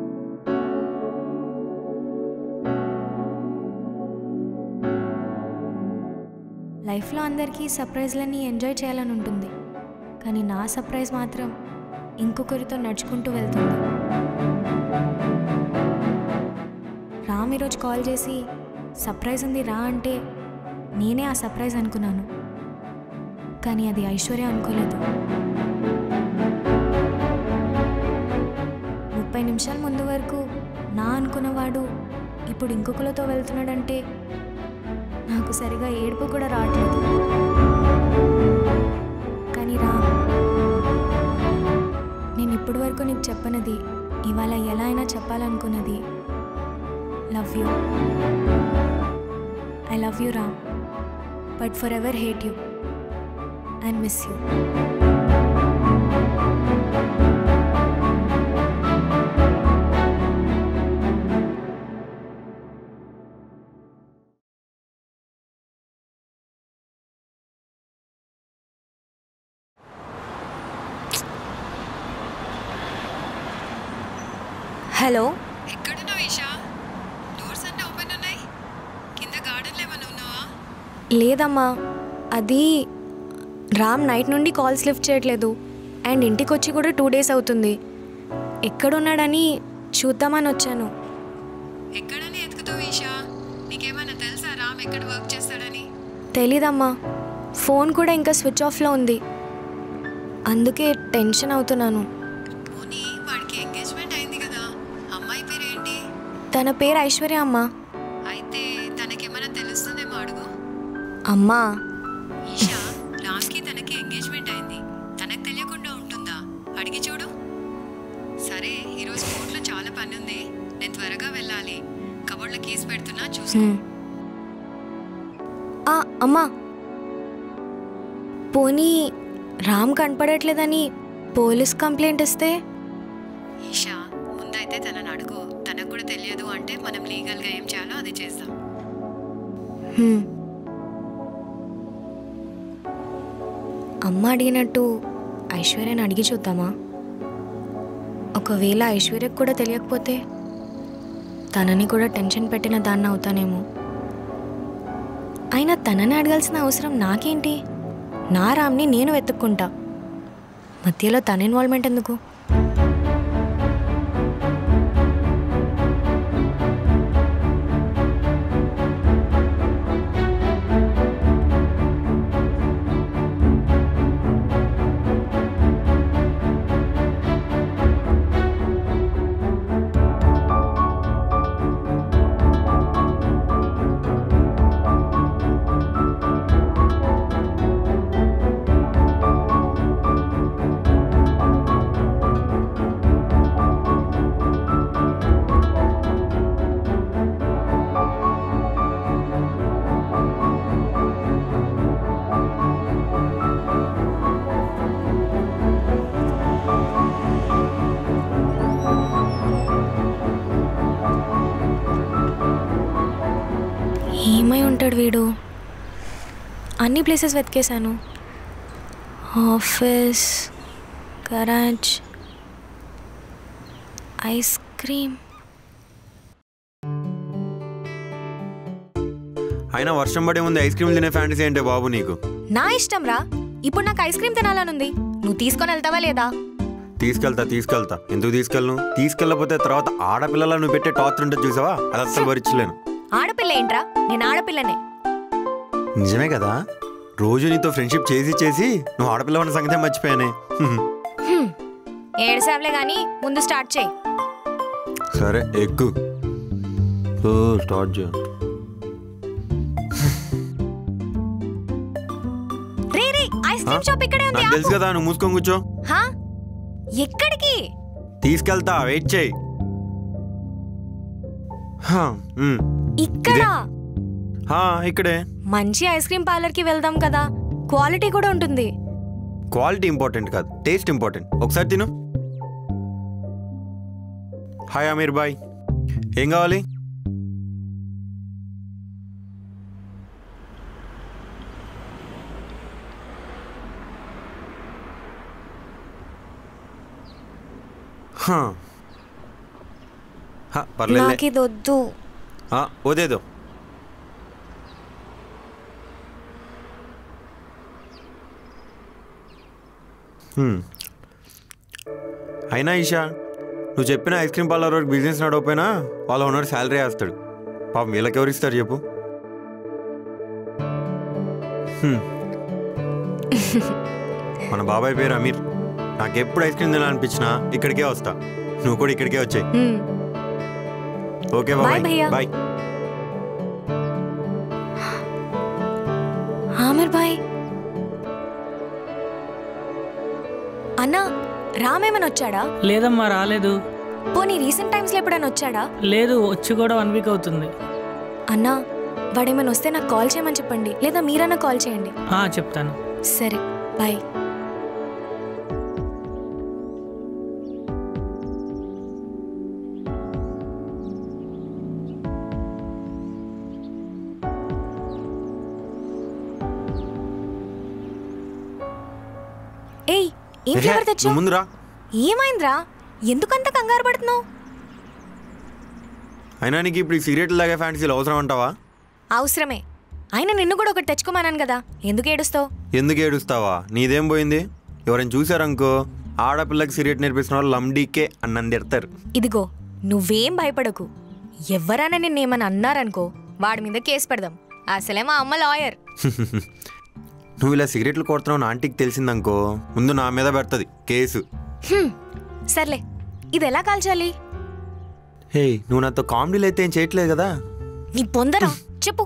లైఫ్లో అందరికీ సర్ప్రైజ్లన్నీ ఎంజాయ్ చేయాలని ఉంటుంది కానీ నా సర్ప్రైజ్ మాత్రం ఇంకొకరితో నడుచుకుంటూ వెళ్తుంది రామ్ ఈరోజు కాల్ చేసి సర్ప్రైజ్ ఉంది రా అంటే నేనే ఆ సర్ప్రైజ్ అనుకున్నాను కానీ అది ఐశ్వర్య అనుకోలేదు ముప్పై నిమిషాల ముందు వరకు నా అనుకున్నవాడు ఇప్పుడు ఇంకొకరితో వెళ్తున్నాడంటే నాకు సరిగా ఏడుపు కూడా రావట్లేదు కానీ రా నేను ఇప్పటి వరకు నీకు చెప్పనది ఇవాళ ఎలా అయినా చెప్పాలనుకున్నది love you I love you Ram but forever hate you and miss you hello ఎక్కడున్నావు ఈషా డోర్స్ అన్నీ ఓపెన్ ఉన్నాయి కింద గార్డెన్లో ఏమైనా ఉన్నావా లేదమ్మా అది రామ్ నైట్ నుండి కాల్స్ లిఫ్ట్ చేయట్లేదు అండ్ ఇంటికి వచ్చి కూడా టూ డేస్ అవుతుంది ఎక్కడున్నాడని చూద్దామని వచ్చాను ఎక్కడని ఎతుకుతావు ఈషా నీకేమైనా తెలుసా రామ్ ఎక్కడ వర్క్ చేస్తాడని తెలీదమ్మా ఫోన్ కూడా ఇంకా స్విచ్ ఆఫ్లో ఉంది అందుకే టెన్షన్ అవుతున్నాను పోనీ వాడికి ఎంగేజ్మెంట్ అయింది కదా అమ్మాయి పేరేంటి తన పేరు ఐశ్వర్య అమ్మా అయితే తనకేమైనా తెలుస్తుందేమో అడుగు అమ్మా ఈషా రామ్కి తనకి ఎంగేజ్మెంట్ అయింది తనకు తెలియకుండా ఉంటుందా అడిగి చూడు సరే ఈరోజు కోర్టులో చాలా పని ఉంది నేను త్వరగా వెళ్ళాలి కబోర్డ్లో కేసు పెడుతున్నా చూసుకో హ్మ్. ఆ, అమ్మా పోనీ రామ్ కనపడట్లేదని పోలీస్ కంప్లైంట్ ఇస్తే ఈషా ముందైతే తనని అడుగు తనకు కూడా తెలియదు అంటే మనం లీగల్గా ఏం చేయాలో అది చేద్దాం హ్మ్. అమ్మ అడిగినట్టు ఐశ్వర్యని అడిగి చూద్దామా ఒకవేళ ఐశ్వర్యకు కూడా తెలియకపోతే తనని కూడా టెన్షన్ పెట్టిన దాన్ని అవుతానేమో అయినా తనని అడగాల్సిన అవసరం నాకేంటి నా రామ్ని నేను వెతుక్కుంటా మధ్యలో తన ఇన్వాల్వ్మెంట్ ఎందుకు ఏమై ఉంటాడు వీడు అన్ని ప్లేసెస్ వెతికేశాను ఆఫీస్ గరాజ్ ఐస్ క్రీమ్ అయినా వర్షం పడే ముందు ఐస్ క్రీమ్ తినే ఫ్యాంటసీ ఏంటే బాబు నీకు నా ఇష్టం రా ఇప్పుడు నాకు ఐస్ క్రీమ్ తినాలనుంది నువ్వు తీసుకొని వెళ్తావా లేదా తీసుకెళ్తా తీసుకెళ్తా ఎందుకు తీసుకెళ్ళను తీసుకెళ్ళకపోతే తర్వాత ఆడపిల్లల నువ్వు పెట్టే టార్చర్ ఉంటుంది చూసావా అది అస్సలు భరించలేను ఆడపిల్ల ఏంట్రా నేను ఆడపిల్లనే నిజమే కదా రోజు నీతో ఫ్రెండ్షిప్ చేసి చేసి నువ్వు ఆడపిల్ల ఉన్న సంగతే మర్చిపోయానే హ్మ్. ఏడుసావులే కానీ ముందు స్టార్ట్ చేయి సరే ఎక్కు ఓ, స్టార్ట్ చేయ రే రే ఐస్ క్రీమ్ షాప్ ఇక్కడే ఉంది నాకు తెలుసు ఆపు. కదా నువ్వు మూసుకొని కూర్చో హా? ఎక్కడికి తీసుకెళ్తా వెయిట్ చేయి హా, ఉమ్. ఇక్కడ హా, ఇక్కడే మంచి ఐస్ క్రీమ్ పార్లర్ కి వెళ్దాం కదా క్వాలిటీ కూడా ఉంటుంది క్వాలిటీ ఇంపార్టెంట్ కాదు టేస్ట్ ఇంపార్టెంట్ ఒకసారి తిను హాయ్ అమీర్ బాయ్ ఏం కావాలి హా. హా, పర్లేదులే నాకు ఇది వద్దు ఆ, ఓదేదో హ్మ్. అయినా ఈషా నువ్వు చెప్పిన ఐస్ క్రీమ్ పార్లర్ వరకు బిజినెస్ నడవపోయినా వాళ్ళ ఓనర్ శాలరీ వేస్తాడు పాపం వీళ్ళకి ఎవరు ఇస్తారు చెప్పు హ్మ్. మన బాబాయ్ పేరు అమీర్ నాకు ఎప్పుడు ఐస్ క్రీమ్ తినాలనిపించినా ఇక్కడికే వస్తా నువ్వు కూడా ఇక్కడికే వచ్చాయి హ్మ్. ఓకే Bye, బాబాయ్ భయ్యా. బాయ్ ఆమిర్ భాయ్ అన్నా రామేమని వచ్చాడా లేదమ్మా రాలేదు పోనీ రీసెంట్ టైమ్స్లో ఎప్పుడైనా వచ్చాడా లేదు వచ్చి కూడా వన్ వీక్ అవుతుంది అన్నా వాడేమైనా వస్తే నాకు కాల్ చేయమని చెప్పండి లేదా మీరన్నా కాల్ చేయండి ఆ, చెప్తాను సరే బాయ్ ఏయ్ ఏం ఫ్లేవర్ నువ్వు తెచ్చావు ముందు రా ఏమైందిరా ఎందుకంత కంగారు పడుతున్నావు అయినా నీకు ఇప్పుడు ఈ సిగరెట్లు తాగే ఫ్యాంటసీలు అవసరం అంటావా అవసరమే ఆయన నిన్ను కూడా ఒకటి తెచ్చుకోమన్నాను కదా ఎందుకు ఏడుస్తావు ఎందుకు ఏడుస్తావా నీదేం పోయింది ఎవరైనా చూసారనుకో ఆడపిల్లకి సిగరెట్ నేర్పిస్తున్న వాళ్ళు లండీకే అన్నంది ఎడతారు ఇదిగో నువ్వేం భయపడకు ఎవరైనా నిన్నేమని అన్నారనుకో వాడి మీద కేసు పెడదాం అసలే మా అమ్మ లాయర్ నువ్వు ఇలా సిగరెట్లు కొడుతున్నావు నా ఆంటీకి తెలిసిందనుకో ముందు నా మీద పెడుతుంది కేసు హ్మ్, సర్లే ఇది ఎలా కాల్చాలి హే నువ్వు నాతో కామెడీలు అయితే ఏం చేయట్లేదు కదా నీ పొందరా చెప్పు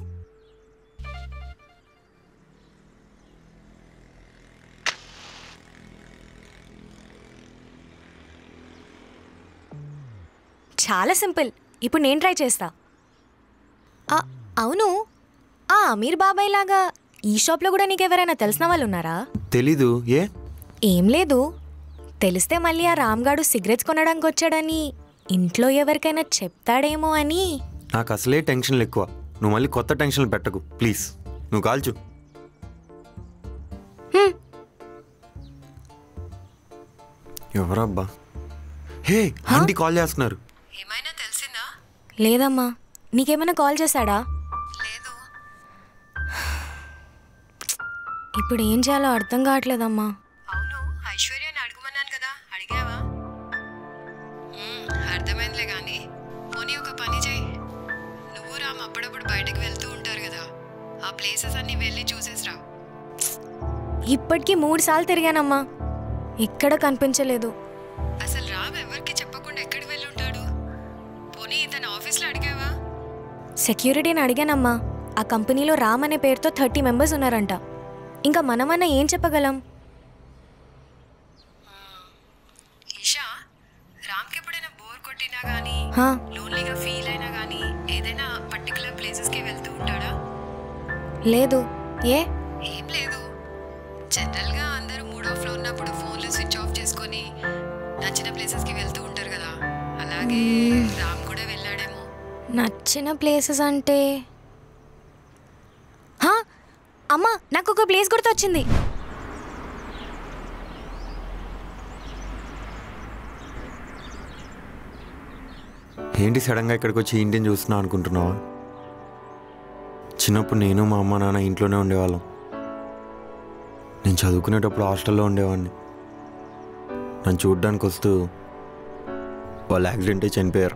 చాలా సింపుల్ ఇప్పుడు నేను ట్రై చేస్తా ఆ, అవును ఆ అమీర్ బాబాయ్ లాగా ఈ షాప్లో కూడా నీకెవరైనా తెలిసిన వాళ్ళు ఉన్నారా తెలీదు ఏ ఏం లేదు తెలిస్తే మళ్ళీ ఆ రామ్గాడు సిగరెట్స్ కొనడానికి వచ్చాడని ఇంట్లో ఎవరికైనా చెప్తాడేమో అని నాకు అసలే టెన్షన్లు ఎక్కువ నువ్వు మళ్ళీ కొత్త టెన్షన్లు పెట్టకు ప్లీజ్ నువ్వు కాల్చు హ్మ్. ఎవరబ్బా హే ఆంటీ కాల్ చేస్తున్నారు ఏమైనా తెలిసిందా లేదమ్మా నీకేమైనా కాల్ చేశాడా లేదు ఇప్పుడు ఏం చేయాలో అర్థం కావట్లేదమ్మా అవును ఐశ్వర్యని అడగమన్నాను కదా అడిగావా మ్మ్, అర్థమైందిలే కానీ పోనీ ఒక పని చేయి నువ్వు రామ్ అప్పుడప్పుడు బయటకు వెళ్తూ ఉంటారు కదా ఆ ప్లేసెస్ అన్ని వెళ్ళి చూసేసిరా ఇప్పటికీ మూడు సార్లు తిరిగానమ్మా ఎక్కడ కనిపించలేదు అసలు రామ్ ఎవరికి చెప్పకుండా ఎక్కడికి వెళ్ళి ఉంటాడు పోనీ తన ఆఫీస్లో అడిగావా సెక్యూరిటీని అడిగానమ్మా ఆ కంపెనీలో రామ్ అనే పేరుతో థర్టీ మెంబర్స్ ఉన్నారంట ఇంకా మనమన్నా ఏం చెప్పగలం ఈషా రామ్కి ఎప్పుడైనా బోర్ కొట్టినా కానీ హా, లోన్లీగా ఫీల్ అయినా కానీ ఏదైనా పర్టికులర్ ప్లేసెస్కి వెళ్తూ ఉంటాడా లేదు ఏ ఏం లేదు జనరల్గా అందరూ మూడ్ ఆఫ్లో ఉన్నప్పుడు ఫోన్లు స్విచ్ ఆఫ్ చేసుకొని నచ్చిన ప్లేసెస్కి వెళ్తూ ఉంటారు కదా అలాగే రామ్ కూడా వెళ్ళాడేమో నచ్చిన ప్లేసెస్ అంటే హా, అమ్మా నాకు ఒక ప్లేస్ గుర్తొచ్చింది ఏంటి సడన్గా ఇక్కడికి వచ్చి ఇంటిని చూస్తున్నా అనుకుంటున్నావా చిన్నప్పుడు నేను మా అమ్మ నాన్న ఇంట్లోనే ఉండేవాళ్ళం నేను చదువుకునేటప్పుడు హాస్టల్లో ఉండేవాడిని నన్ను చూడ్డానికి వస్తూ వాళ్ళు యాక్సిడెంట్ అయి చనిపోయారు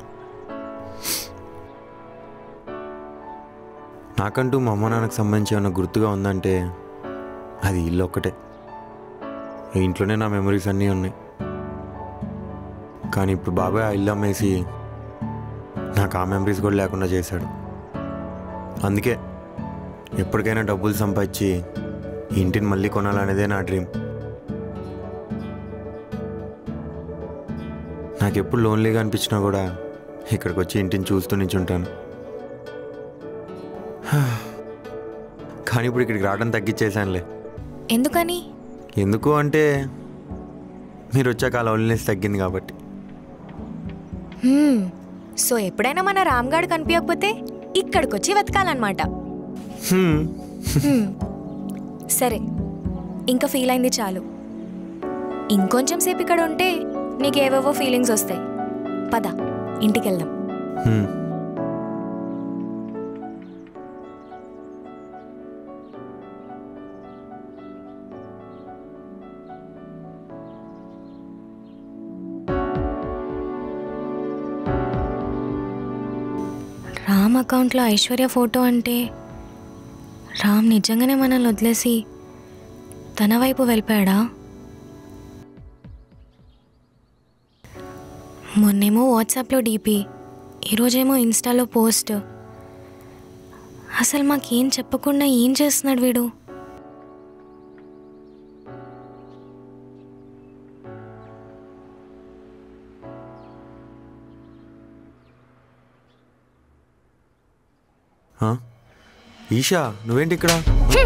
నాకంటూ మా అమ్మ నాన్నకు సంబంధించి ఏమైనా గుర్తుగా ఉందంటే అది ఇల్లు ఒక్కటే ఈ ఇంట్లోనే నా మెమరీస్ అన్నీ ఉన్నాయి కానీ ఇప్పుడు బాబాయ్ ఆ ఇల్లు అమ్మేసి నాకు ఆ మెమరీస్ కూడా లేకుండా చేశాడు అందుకే ఎప్పటికైనా డబ్బులు సంపాదించి ఈ ఇంటిని మళ్ళీ కొనాలనేదే నా డ్రీమ్ నాకు ఎప్పుడు లోన్లీగా అనిపించినా కూడా ఇక్కడికి వచ్చి ఇంటిని చూస్తూ నించుంటాను కానీ ఇప్పుడు ఇక్కడికి రావడం తగ్గించేశానులే ఎందుకని ఎందుకు అంటే మీరు వచ్చాక ఆ లోన్లీనెస్ తగ్గింది కాబట్టి హ్మ్, సో ఎప్పుడైనా మన రామ్గాడ్ కనిపించకపోతే ఇక్కడికొచ్చి వెతకాలన్నమాట హ్మ్. హ్మ్, సరే ఇంకా ఫీల్ అయింది చాలు ఇంకొంచెం సేపు ఇక్కడ ఉంటే నీకేవేవో ఫీలింగ్స్ వస్తాయి పద ఇంటికి వెళ్దాం హ్మ్. రామ్ అకౌంట్లో ఐశ్వర్య ఫోటో అంటే రామ్ నిజంగానే మనల్ని వదిలేసి తన వైపు వెళ్ళిపోయాడా మొన్నేమో వాట్సాప్లో డీపీ ఈరోజేమో ఇన్స్టాలో పోస్ట్ అసలు మాకేం చెప్పకుండా ఏం చేస్తున్నాడు వీడు హా? ఈషా నువ్వేంటి ఇక్కడ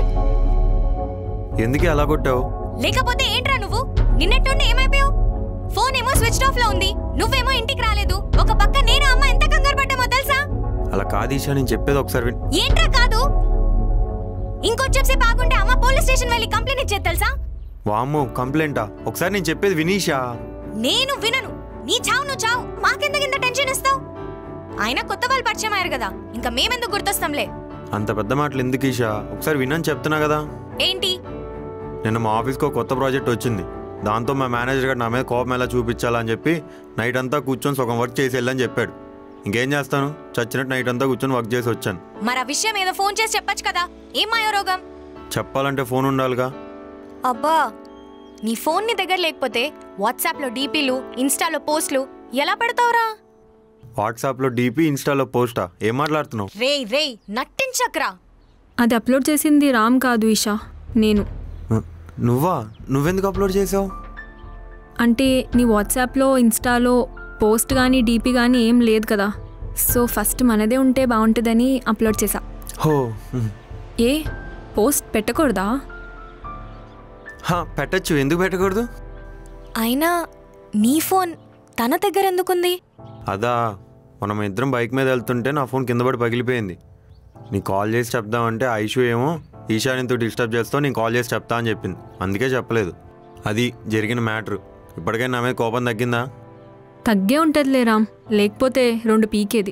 ఎందుకే అలా కొట్టావు లేకపోతే ఏంట్రా నువ్వు నిన్నట్టుండి ఏమైపోయావు ఫోన్ ఏమో స్విచ్ ఆఫ్ లో ఉంది నువ్వేమో ఇంటికి రాలేదు ఒక పక్క నేను అమ్మ ఎంత కంగారు పడ్డామో తెలుసా అలా కాదు ఈషా నేను చెప్పేది ఒకసారి విన్ ఏంట్రా కాదు ఇంకొంచెం సేపు ఆగుంటే అమ్మ పోలీస్ స్టేషన్ వెళ్ళి కంప్లైంట్ ఇచ్చేది తెలుసా వామ్మో కంప్లైంటా ఒకసారి నేను చెప్పేది వినీషా నేను వినను నీ చావు నువ్వు చావు మాకెందుకు ఇంత టెన్షన్ ఇస్తావు ఆయన కొత్త వాళ్ళు పరిచయం అయ్యారు కదా ఇంకా మేమెందుకు గుర్తొస్తాంలే అంత పెద్ద మాటలు ఎందుకు ఈషా ఒకసారి వినని చెప్తున్నా కదా ఏంటి నిన్న మా ఆఫీస్కి ఒక కొత్త ప్రాజెక్ట్ వచ్చింది దాంతో మా మేనేజర్ గారు నా మీద కోపం ఎలా చూపించాలని చెప్పి నైట్ అంతా కూర్చొని సగం వర్క్ చేసి వెళ్ళని చెప్పాడు ఇంకేం చేస్తాను చచ్చినట్టు నైట్ అంతా కూర్చొని వర్క్ చేసి వచ్చాను మరి ఆ విషయం ఏదో ఫోన్ చేసి చెప్పొచ్చు కదా ఏం మాయో రోగం చెప్పాలంటే ఫోన్ ఉండాలిగా అబ్బా నీ ఫోన్ నీ దగ్గర లేకపోతే వాట్సాప్లో డీపీలు ఇన్స్టాలో పోస్టులు ఎలా పెడతావురా వాట్సాప్లో డీపీ ఇన్స్టాలో పోస్టా ఏం మాట్లాడుతున్నావు రేయ్ రేయ్ నట్టించక్రా అది అప్లోడ్ చేసింది రామ్ కాదు ఈషా నేను ను- నువ్వా నువ్వెందుకు అప్లోడ్ చేసావు అంటే నీ వాట్సాప్లో ఇన్స్టాలో పోస్ట్ కానీ డీపీ కానీ ఏం లేదు కదా సో ఫస్ట్ మనదే ఉంటే బాగుంటుందని అప్లోడ్ చేసా హో హ్మ్. ఏ పోస్ట్ పెట్టకూడదా హా, పెట్టచ్చు ఎందుకు పెట్టకూడదు అయినా నీ ఫోన్ తన దగ్గర ఎందుకుంది అదా మనం ఇద్దరం బైక్ మీద వెళ్తుంటే నా ఫోన్ కింద పడి పగిలిపోయింది నీ కాల్ చేసి చెప్దామంటే ఐషు ఏమో ఈశాన్యంతో డిస్టర్బ్ చేస్తావు నేను కాల్ చేసి చెప్తా అని చెప్పింది అందుకే చెప్పలేదు అది జరిగిన మ్యాటర్ ఇప్పటికైనా నా మీద కోపం తగ్గిందా తగ్గే ఉంటుందిలే రామ్ లేకపోతే రెండు పీకేది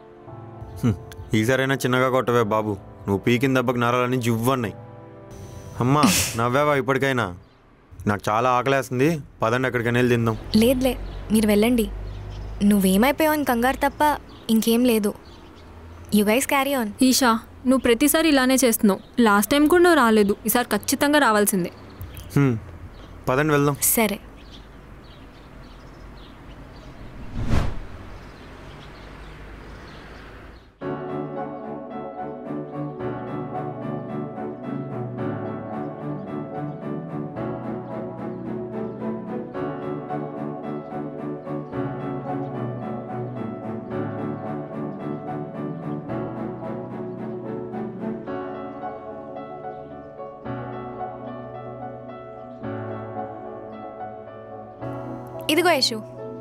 హ్మ్. ఈసారైనా చిన్నగా కొట్టవే బాబు నువ్వు పీకిన దెబ్బకి నరాలన్నీ జివ్వన్నాయి అమ్మా నవ్వావా ఇప్పటికైనా నాకు చాలా ఆకలేస్తుంది పదండి ఎక్కడికైనా వెళ్ళి తిందాం లేదులే మీరు వెళ్ళండి నువ్వేమైపోయావు అని కంగారు తప్ప ఇంకేం లేదు you guys carry on Esha నువ్వు ప్రతిసారి ఇలానే చేస్తున్నావు లాస్ట్ టైం కూడా నువ్వు రాలేదు ఈసారి ఖచ్చితంగా రావాల్సిందే హ్మ్. పదండి వెళ్దాం సరే ఇదిగో యశు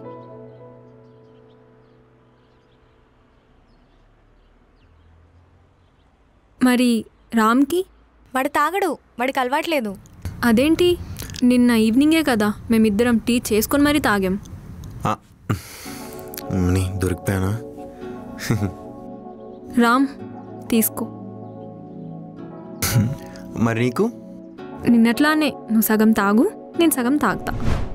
మరి రామ్కి వాడు తాగడు వాడికి అలవాట్లేదు అదేంటి నిన్న ఈవినింగే కదా మేమిద్దరం టీ చేసుకొని మరీ తాగాం ఆ, నీ దొరికిపోయానా రామ్ తీసుకో మరి నీకు నిన్నట్లానే నువ్వు సగం తాగు నేను సగం తాగుతా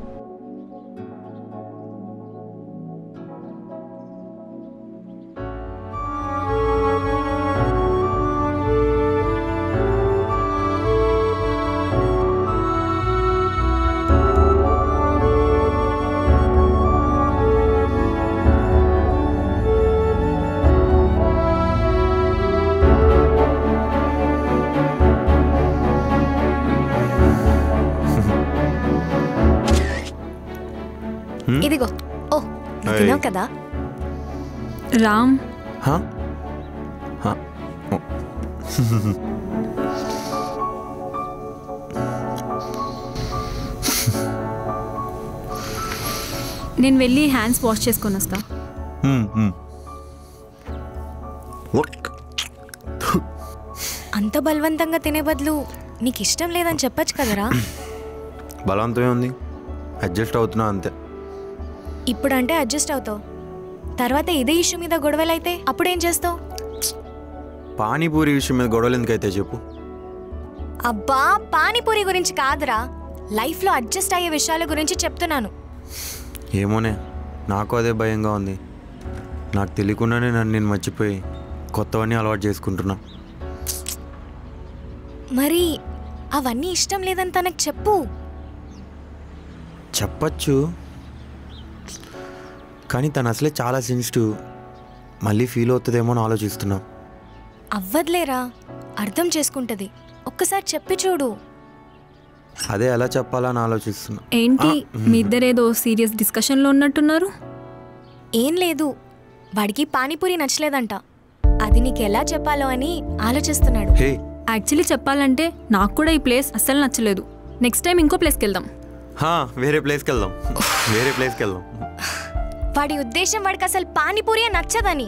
ఇదిగో ఓ నువ్వు ఏయ్. తిన్నావు కదా రామ్ హా? హా. ఓ. నేను వెళ్ళి హ్యాండ్స్ వాష్ చేసుకొని వస్తా హ్మ్, హ్మ్. అంత బలవంతంగా తినే బదులు నీకు ఇష్టం లేదని చెప్పొచ్చు కదరా బలవంతమే ఉంది అడ్జస్ట్ అవుతున్నా అంతే ఇప్పుడంటే అడ్జస్ట్ అవుతావు తర్వాత ఇదే ఇష్యూ మీద గొడవలైతే అప్పుడేం చేస్తావు పానీపూరి విషయం మీద గొడవలు ఎందుకైతే చెప్పు అబ్బా పానీపూరి గురించి కాదురా లైఫ్లో అడ్జస్ట్ అయ్యే విషయాల గురించి చెప్తున్నాను ఏమోనే నాకు అదే భయంగా ఉంది నాకు తెలియకుండానే నన్ను నేను మర్చిపోయి కొత్తవన్నీ అలవాటు చేసుకుంటున్నా మరి అవన్నీ ఇష్టం లేదని తనకు చెప్పు చెప్పచ్చు కానీ తను అసలే చాలా సెన్సిటివ్ మళ్ళీ ఫీల్ అవుతుందేమో అని ఆలోచిస్తున్నా అవ్వదులేరా అర్థం చేసుకుంటది ఒక్కసారి చెప్పి చూడు అదే ఎలా చెప్పాలని ఆలోచిస్తున్నా ఏంటి మీ ఇద్దరేదో సీరియస్ డిస్కషన్లో ఉన్నట్టున్నారు ఏం లేదు వాడికి పానీపూరి నచ్చలేదంట అది నీకు ఎలా చెప్పాలో అని ఆలోచిస్తున్నాడు హే యాక్చువల్లీ చెప్పాలంటే నాకు కూడా ఈ ప్లేస్ అస్సలు నచ్చలేదు నెక్స్ట్ టైం ఇంకో ప్లేస్కి వెళ్దాం హా, వేరే ప్లేస్కి వెళ్దాం వేరే ప్లేస్కి వెళ్దాం వాడి ఉద్దేశం వాడికి అసలు పానీపూరి నచ్చదని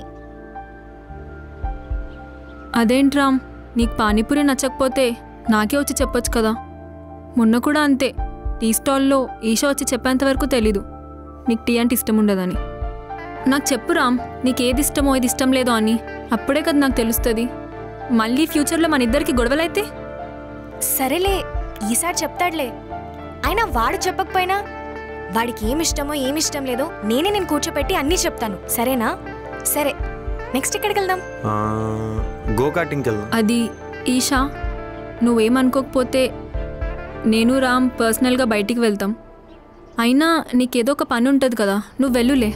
అదేంటి రామ్ నీకు పానీపూరి నచ్చకపోతే నాకే వచ్చి చెప్పొచ్చు కదా మొన్న కూడా అంతే టీ స్టాల్లో ఈషా వచ్చి చెప్పేంత వరకు తెలీదు నీకు టీ అంటే ఇష్టం ఉండదని నాకు చెప్పు రామ్ నీకు ఏది ఇష్టమో ఏది ఇష్టం లేదో అని అప్పుడే కదా నాకు తెలుస్తుంది మళ్ళీ ఫ్యూచర్లో మన ఇద్దరికి గొడవలైతే సరేలే ఈసారి చెప్తాడులే అయినా వాడు చెప్పకపోయినా వాడికి ఏమి ఇష్టమో ఏమి ఇష్టం లేదో నేనే నేను కూర్చోపెట్టి అన్నీ చెప్తాను సరేనా సరే నెక్స్ట్ ఎక్కడికి వెళ్దాం ఆ, గోకాటింగ్కి వెళ్దాం అది ఈషా నువ్వేమనుకోకపోతే నేను రామ్ పర్సనల్గా బయటికి వెళ్తాం అయినా నీకేదో ఒక పని ఉంటుంది కదా నువ్వు వెళ్ళులే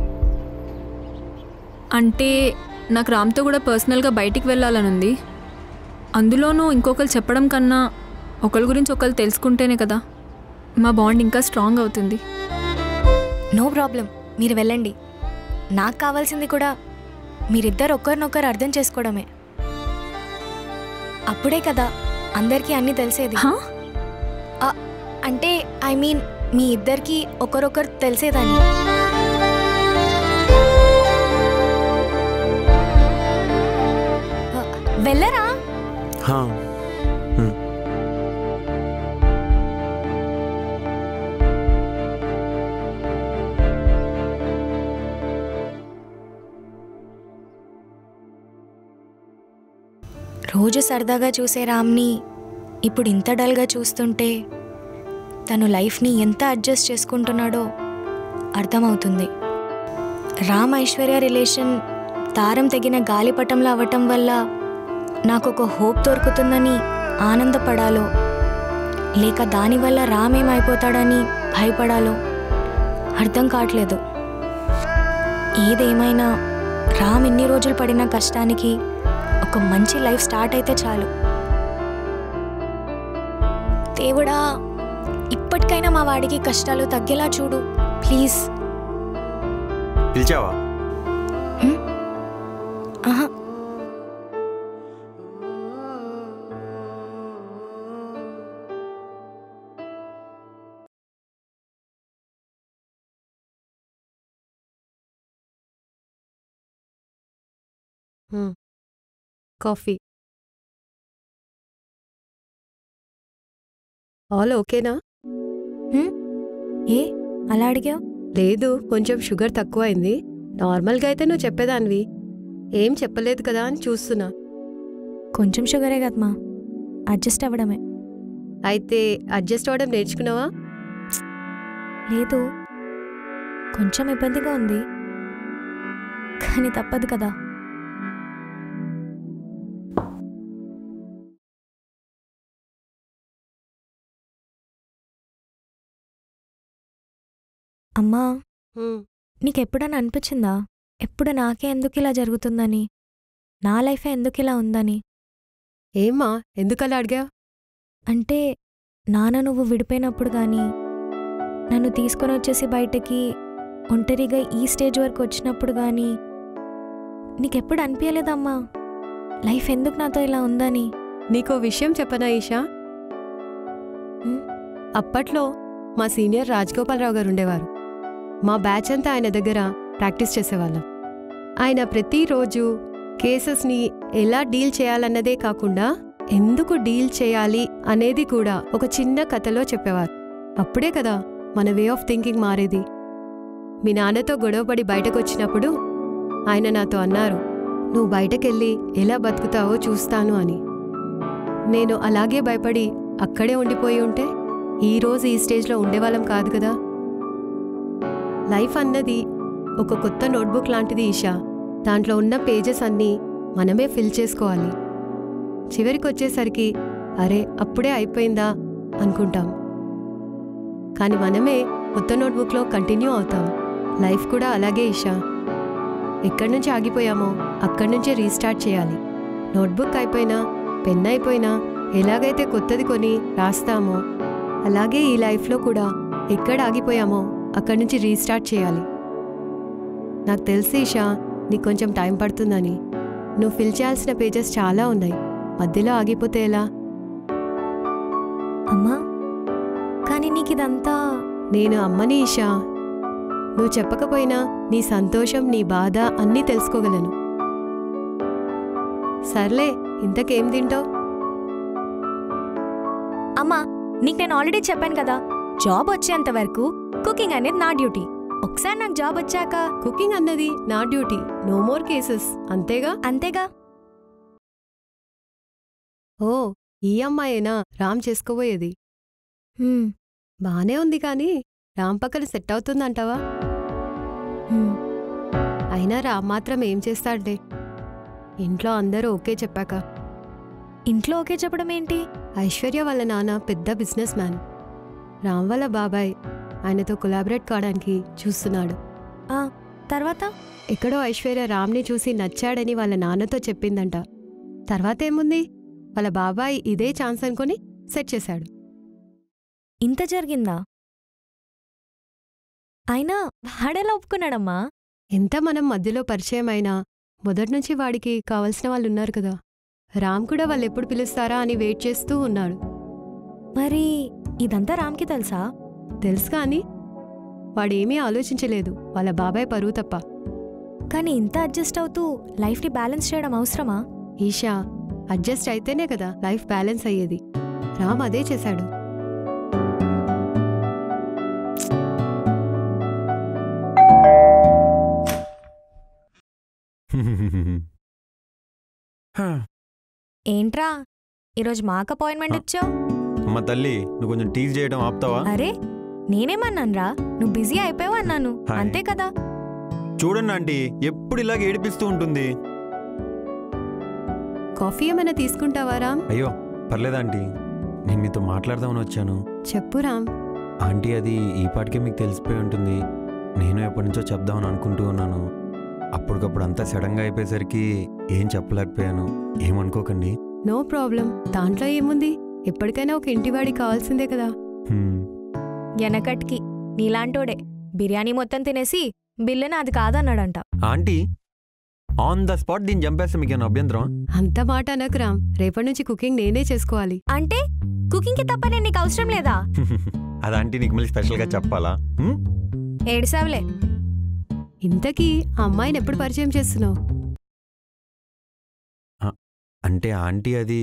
అంటే నాకు రామ్తో కూడా పర్సనల్గా బయటికి వెళ్ళాలని ఉంది అందులోనూ ఇంకొకరు చెప్పడం కన్నా ఒకరి గురించి ఒకరు తెలుసుకుంటేనే కదా మా బాండ్ ఇంకా స్ట్రాంగ్ అవుతుంది నో ప్రాబ్లం మీరు వెళ్ళండి నాకు కావాల్సింది కూడా మీరిద్దరు ఒకరినొకరు అర్థం చేసుకోవడమే అప్పుడే కదా అందరికీ అన్నీ తెలిసేది హా? ఆ, అంటే ఐ మీన్ మీ ఇద్దరికి ఒకరొకరు తెలిసేదాన్ని ఆ, వెళ్ళరా హా. హ్మ్. రోజు సరదాగా చూసే రామ్ని ఇప్పుడు ఇంత డల్గా చూస్తుంటే తను లైఫ్ని ఎంత అడ్జస్ట్ చేసుకుంటున్నాడో అర్థమవుతుంది రామ్ ఐశ్వర్య రిలేషన్ దారం తెగిన గాలిపటంలో అవ్వటం వల్ల నాకు ఒక హోప్ దొరుకుతుందని ఆనందపడాలో లేక దానివల్ల రామ్ ఏమైపోతాడని భయపడాలో అర్థం కావట్లేదు ఏదేమైనా రామ్ ఇన్ని రోజులు పడిన కష్టానికి ఒక మంచి లైఫ్ స్టార్ట్ అయితే చాలు దేవుడా ఇప్పటికైనా మా వాడికి కష్టాలు తగ్గేలా చూడు ప్లీజ్ పిలిచావా ఆహా హ్మ్. కాఫీ ఆల్ ఓకేనా హ్మ్? ఏ అలా అడిగావు లేదు కొంచెం షుగర్ తక్కువైంది నార్మల్గా అయితే నువ్వు చెప్పేదానివి ఏం చెప్పలేదు కదా అని చూస్తున్నా కొంచెం షుగరే కదమ్మా అడ్జస్ట్ అవ్వడమే అయితే అడ్జస్ట్ అవ్వడం నేర్చుకున్నావా లేదు కొంచెం ఇబ్బందిగా ఉంది కానీ తప్పదు కదా అమ్మా హ్మ్. నీకెప్పుడైనా అనిపించిందా ఎప్పుడు నాకే ఎందుకు ఇలా జరుగుతుందని నా లైఫే ఎందుకు ఇలా ఉందని ఏమ్మా ఎందుకలా అడిగా అంటే నాన్న నువ్వు విడిపోయినప్పుడు కానీ నన్ను తీసుకొని వచ్చేసి బయటకి ఒంటరిగా ఈ స్టేజ్ వరకు వచ్చినప్పుడు కానీ నీకెప్పుడు అనిపించలేదమ్మా లైఫ్ ఎందుకు నాతో ఇలా ఉందని నీకో విషయం చెప్పనా ఈషా హ్మ్? అప్పట్లో మా సీనియర్ రాజగోపాలరావు గారు ఉండేవారు మా బ్యాచ్ అంతా ఆయన దగ్గర ప్రాక్టీస్ చేసేవాళ్ళం ఆయన ప్రతిరోజు కేసెస్ని ఎలా డీల్ చేయాలన్నదే కాకుండా ఎందుకు డీల్ చేయాలి అనేది కూడా ఒక చిన్న కథలో చెప్పేవారు అప్పుడే కదా మన వే ఆఫ్ థింకింగ్ మారేది మీ నాన్నతో గొడవపడి బయటకు వచ్చినప్పుడు ఆయన నాతో అన్నారు నువ్వు బయటకెళ్ళి ఎలా బతుకుతావో చూస్తాను అని నేను అలాగే భయపడి అక్కడే ఉండిపోయి ఉంటే ఈ రోజు ఈ స్టేజ్లో ఉండేవాళ్ళం కాదు కదా లైఫ్ అన్నది ఒక కొత్త నోట్బుక్ లాంటిది ఈషా దాంట్లో ఉన్న పేజెస్ అన్నీ మనమే ఫిల్ చేసుకోవాలి చివరికి వచ్చేసరికి అరే అప్పుడే అయిపోయిందా అనుకుంటాం కానీ మనమే కొత్త నోట్బుక్లో కంటిన్యూ అవుతాం లైఫ్ కూడా అలాగే ఈషా ఎక్కడి నుంచి ఆగిపోయామో అక్కడి నుంచే రీస్టార్ట్ చేయాలి నోట్బుక్ అయిపోయినా పెన్ అయిపోయినా ఎలాగైతే కొత్తది కొని రాస్తామో అలాగే ఈ లైఫ్లో కూడా ఎక్కడ ఆగిపోయామో అక్కడి నుంచి రీస్టార్ట్ చేయాలి నాకు తెలిసి ఈషా నీకు కొంచెం టైం పడుతుందని నువ్వు ఫిల్ చేయాల్సిన పేజెస్ చాలా ఉన్నాయి మధ్యలో ఆగిపోతే ఎలా అమ్మా కానీ నీకు ఇదంతా నేను అమ్మని ఈషా నువ్వు చెప్పకపోయినా నీ సంతోషం నీ బాధ అన్నీ తెలుసుకోగలను సర్లే ఇంతకేం తింటావు అమ్మా నీకు నేను ఆల్రెడీ చెప్పాను కదా జాబ్ వచ్చేంత వరకు కుకింగ్ అనేది నా డ్యూటీ ఒకసారి నాకు జాబ్ వచ్చాక కుకింగ్ అన్నది నా డ్యూటీ నో మోర్ కేసెస్ అంతేగా అంతేగా ఓ ఈ అమ్మాయేనా రామ్ చేసుకోబోయేది హ్మ్, బానే ఉంది కానీ రామ్ పక్కన సెట్ అవుతుందంటావా హ్మ్. అయినా రామ్ మాత్రం ఏం చేస్తాడే ఇంట్లో అందరూ ఓకే చెప్పాక ఇంట్లో ఓకే చెప్పడం ఏంటి ఐశ్వర్య వాళ్ళ నాన్న పెద్ద బిజినెస్ మ్యాన్ రామ్ వాళ్ళ బాబాయ్ ఆయనతో కొలాబరేట్ కావడానికి చూస్తున్నాడు ఆ తర్వాత ఎక్కడో ఐశ్వర్య రామ్ని చూసి నచ్చాడని వాళ్ళ నాన్నతో చెప్పిందంట తర్వాత ఏముంది వాళ్ళ బాబాయ్ ఇదే ఛాన్స్ అనుకొని సెట్ చేశాడు ఇంత జరిగిందా అయినా వాడెలా ఒప్పుకున్నాడమ్మా ఎంత మనం మధ్యలో పరిచయం అయినా మొదట్నుంచి వాడికి కావలసిన వాళ్ళు ఉన్నారు కదా రామ్ కూడా వాళ్ళు ఎప్పుడు పిలుస్తారా అని వెయిట్ చేస్తూ ఉన్నాడు మరి ఇదంతా రామ్కి తెలుసా తెలుసు కానీ వాడేమీ ఆలోచించలేదు వాళ్ళ బాబాయ్ పరువు తప్ప కానీ ఇంత అడ్జస్ట్ అవుతూ లైఫ్ని బ్యాలెన్స్ చేయడం అవసరమా ఈషా అడ్జస్ట్ అయితేనే కదా లైఫ్ బ్యాలెన్స్ అయ్యేది రామ్ అదే చేశాడు ఏంట్రా ఈరోజు మాకు అపాయింట్మెంట్ ఆ. ఇచ్చావు అమ్మ తల్లి నువ్వు కొంచెం టీజ్ చేయడం ఆపుతావా అరే నేనేమన్నాను రా నువ్వు బిజీ అయిపోయావు అన్నాను హాయ్. అంతే కదా చూడండి ఆంటీ ఎప్పుడు ఇలాగ ఏడిపిస్తూ ఉంటుంది కాఫీ ఏమైనా తీసుకుంటావా రామ్ అయ్యో పర్లేదా ఆంటీ నేను మీతో మాట్లాడదామని వచ్చాను చెప్పు రామ్ ఆంటీ అది ఈ పాటికే మీకు తెలిసిపోయి ఉంటుంది నేను ఎప్పటి నుంచో చెప్దామని అనుకుంటూ ఉన్నాను అప్పటికప్పుడు అంతా సడన్గా అయిపోయేసరికి ఏం చెప్పలేకపోయాను ఏమనుకోకండి నో ప్రాబ్లం దాంట్లో ఏముంది ఎప్పటికైనా ఒక ఇంటివాడి కావాల్సిందే కదా హ్మ్. వెనకట్కి నీలాంటోడే బిర్యానీ మొత్తం తినేసి బిల్లు నాది కాదన్నాడంట ఆంటీ ఆన్ ద స్పాట్ దీన్ని చంపేస్తే మీకు ఏమైనా అభ్యంతరం అంత మాట అనకు రామ్ రేపటి నుంచి కుకింగ్ నేనే చేసుకోవాలి అంటే కుకింగ్కి తప్ప నేను నీకు అవసరం లేదా అది ఆంటీ నీకు మళ్ళీ స్పెషల్గా చెప్పాలా హ్మ్? ఏడిసావులే ఇంతకీ ఆ అమ్మాయిని ఎప్పుడు పరిచయం చేస్తున్నావు అంటే ఆంటీ అది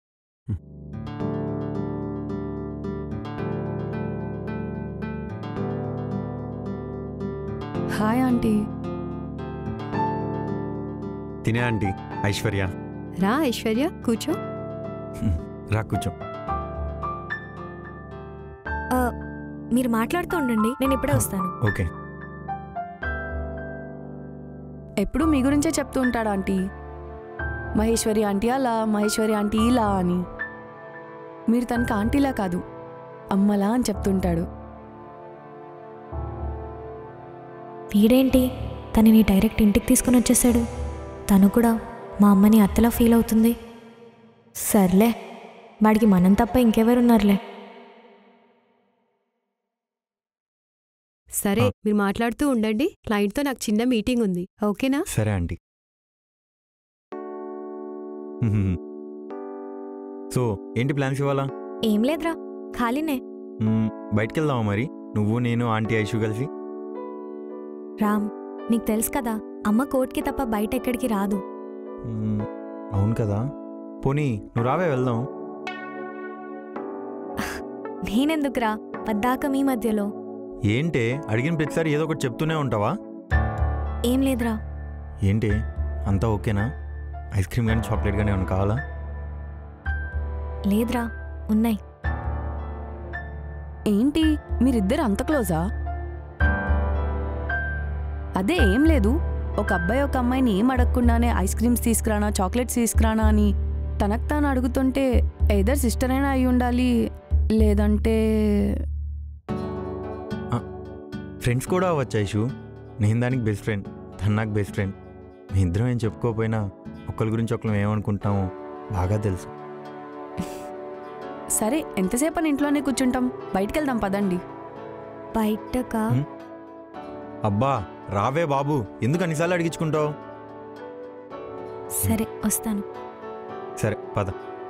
హాయ్ ఆంటీ తినే ఆంటీ ఐశ్వర్య రా ఐశ్వర్య కూర్చో రా కూర్చో ఆ, మీరు మాట్లాడుతూ ఉండండి నేను ఇప్పుడే వస్తాను ఓకే ఎప్పుడు మీ గురించే చెప్తూ ఉంటాడు ఆంటీ మహేశ్వరి ఆంటీ అలా మహేశ్వరి ఆంటీ ఇలా అని మీరు తనకి ఆంటీలా కాదు అమ్మలా అని చెప్తుంటాడు వీడేంటి తనని డైరెక్ట్ ఇంటికి తీసుకుని వచ్చేసాడు తను కూడా మా అమ్మని అత్తలా ఫీల్ అవుతుంది సర్లే వాడికి మనం తప్ప ఇంకెవరున్నారులే సరే మీరు మాట్లాడుతూ ఉండండి క్లయింట్తో నాకు చిన్న మీటింగ్ ఉంది ఓకేనా సరే ఆంటీ హ్మ్. సో ఏంటి ప్లాన్స్ ఇవ్వాలా ఏం లేదురా ఖాళీనే మ్మ్, బయటికి వెళ్దామా మరి నువ్వు నేను ఆంటీ ఐషు కలిసి రామ్ నీకు తెలుసు కదా అమ్మ కోర్టుకి తప్ప బయట ఎక్కడికి రాదు మ్మ్, అవును కదా పోనీ నువ్వు రావే వెళ్దాం నేనెందుకురా పద్దాక మీ మధ్యలో ఏంటే అడిగిన ప్రతిసారి ఏదో ఒకటి చెప్తూనే ఉంటావా ఏం లేదురా ఏంటి అంతా ఓకేనా ఐస్ క్రీమ్ కానీ చాక్లెట్ కానీ ఏమైనా కావాలా లేదురా ఉన్నాయి ఏంటి మీరిద్దరు అంత క్లోజా అదే ఏం లేదు ఒక అబ్బాయి ఒక అమ్మాయిని ఏం అడగకుండానే ఐస్ క్రీమ్స్ తీసుకురానా చాక్లెట్స్ తీసుకురానా అని తనకు తాను అడుగుతుంటే ఎదర్ సిస్టర్ అయినా అయి ఉండాలి లేదంటే ఫ్రెండ్స్ కూడా అవ్వచ్చు ఐషు నేను దానికి బెస్ట్ ఫ్రెండ్ తను నాకు బెస్ట్ ఫ్రెండ్ మీ ఇద్దరం ఏం చెప్పుకోకపోయినా ఒకరి గురించి ఒకరు ఏమనుకుంటామో బాగా తెలుసు సరే ఎంతసేపు అని ఇంట్లోనే కూర్చుంటాం బయటికి వెళ్దాం పదండి బయటకా హ్మ్? అబ్బా రావే బాబు ఎందుకు అన్నిసార్లు అడిగించుకుంటావు సరే వస్తాను సరే పద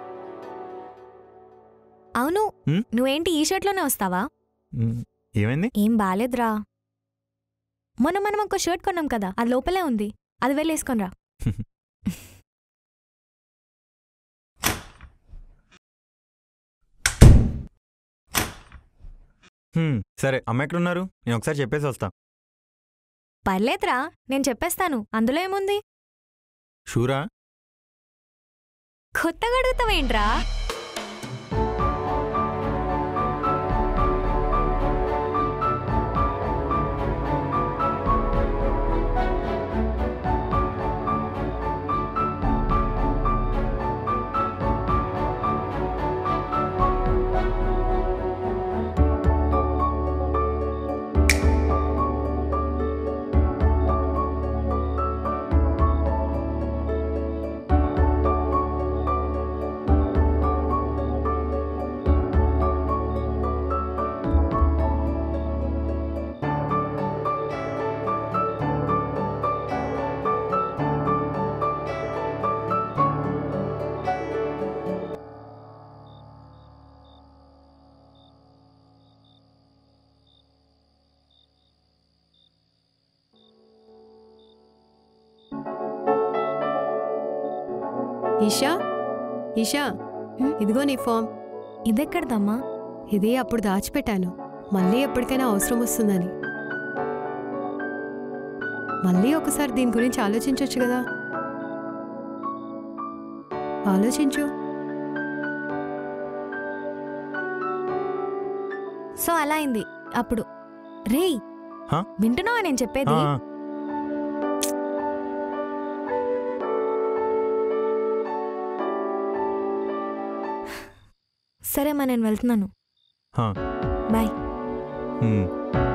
అవును హ్మ్? నువ్వేంటి ఈ షర్ట్లోనే వస్తావా మ్మ్, ఏమైంది ఏం బాలేదురా మొన్న మనం ఒక షర్ట్ కొన్నాం కదా అది లోపలే ఉంది అది వెళ్ళేసుకొనిరా హ్మ్, సరే అమ్మ ఎక్కడున్నారు నేను ఒకసారి చెప్పేసి వస్తా పర్లేదురా నేను చెప్పేస్తాను అందులో ఏముంది షూరా కొత్తగా అడుగుతావేంట్రా ఈషా ఈషా ఇదిగో నీ ఫామ్ ఇదెక్కడదమ్మా ఇది అప్పుడు దాచిపెట్టాను మళ్ళీ ఎప్పటికైనా అవసరం వస్తుందని మళ్ళీ ఒకసారి దీని గురించి ఆలోచించవచ్చు కదా ఆలోచించు సో అలా అయింది అప్పుడు రేయ్ హా? వింటున్నావా నేను చెప్పేది ఆ, సరే మా నేను వెళ్తున్నాను ఆ, బాయ్ ఉమ్.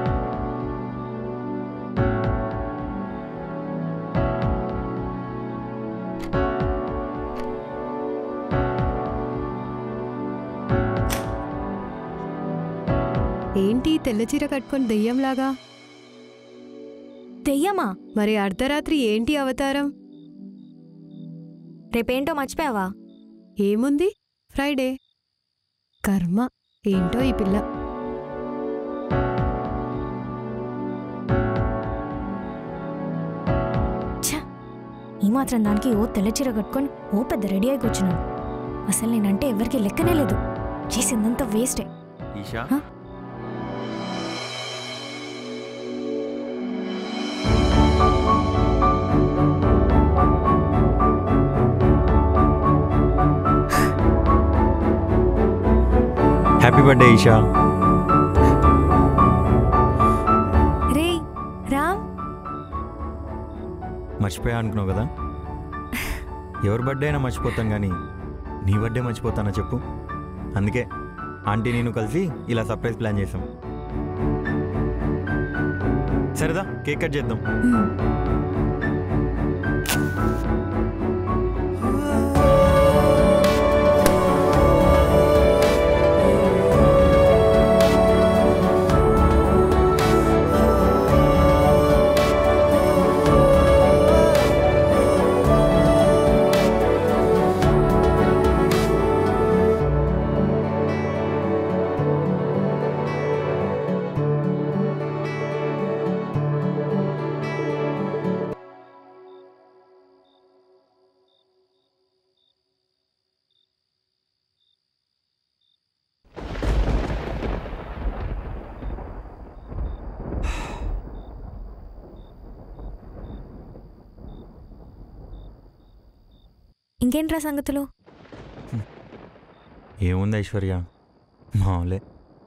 ఏంటి తెల్ల చీర కట్టుకొని దెయ్యంలాగా దెయ్యమా మరి అర్ధరాత్రి ఏంటి అవతారం రేపేంటో మర్చిపోయావా ఏముంది ఫ్రైడే కర్మ ఏంటో ఈ పిల్ల ఛ! ఈ మాత్రం దానికి ఓ తెల్ల చీర కట్టుకొని ఓ పెద్ద రెడీ అయి కూర్చున్నాను అసలు నేనంటే ఎవరికి లెక్కనే లేదు చేసిందంతా వేస్టే ఈషా హ? హ్యాపీ బర్త్డే ఈషా రే రామ్ మర్చిపోయా అనుకున్నావు కదా ఎవరి బర్త్డే అయినా మర్చిపోతాం కానీ నీ బర్త్డే మర్చిపోతానా చెప్పు అందుకే ఆంటీ నేను కలిసి ఇలా సర్ప్రైజ్ ప్లాన్ చేసాం సరేదా కేక్ కట్ చేద్దాం మ్, ఇంకేంట్రా సంగతులు ఏముంది ఐశ్వర్య మామూలే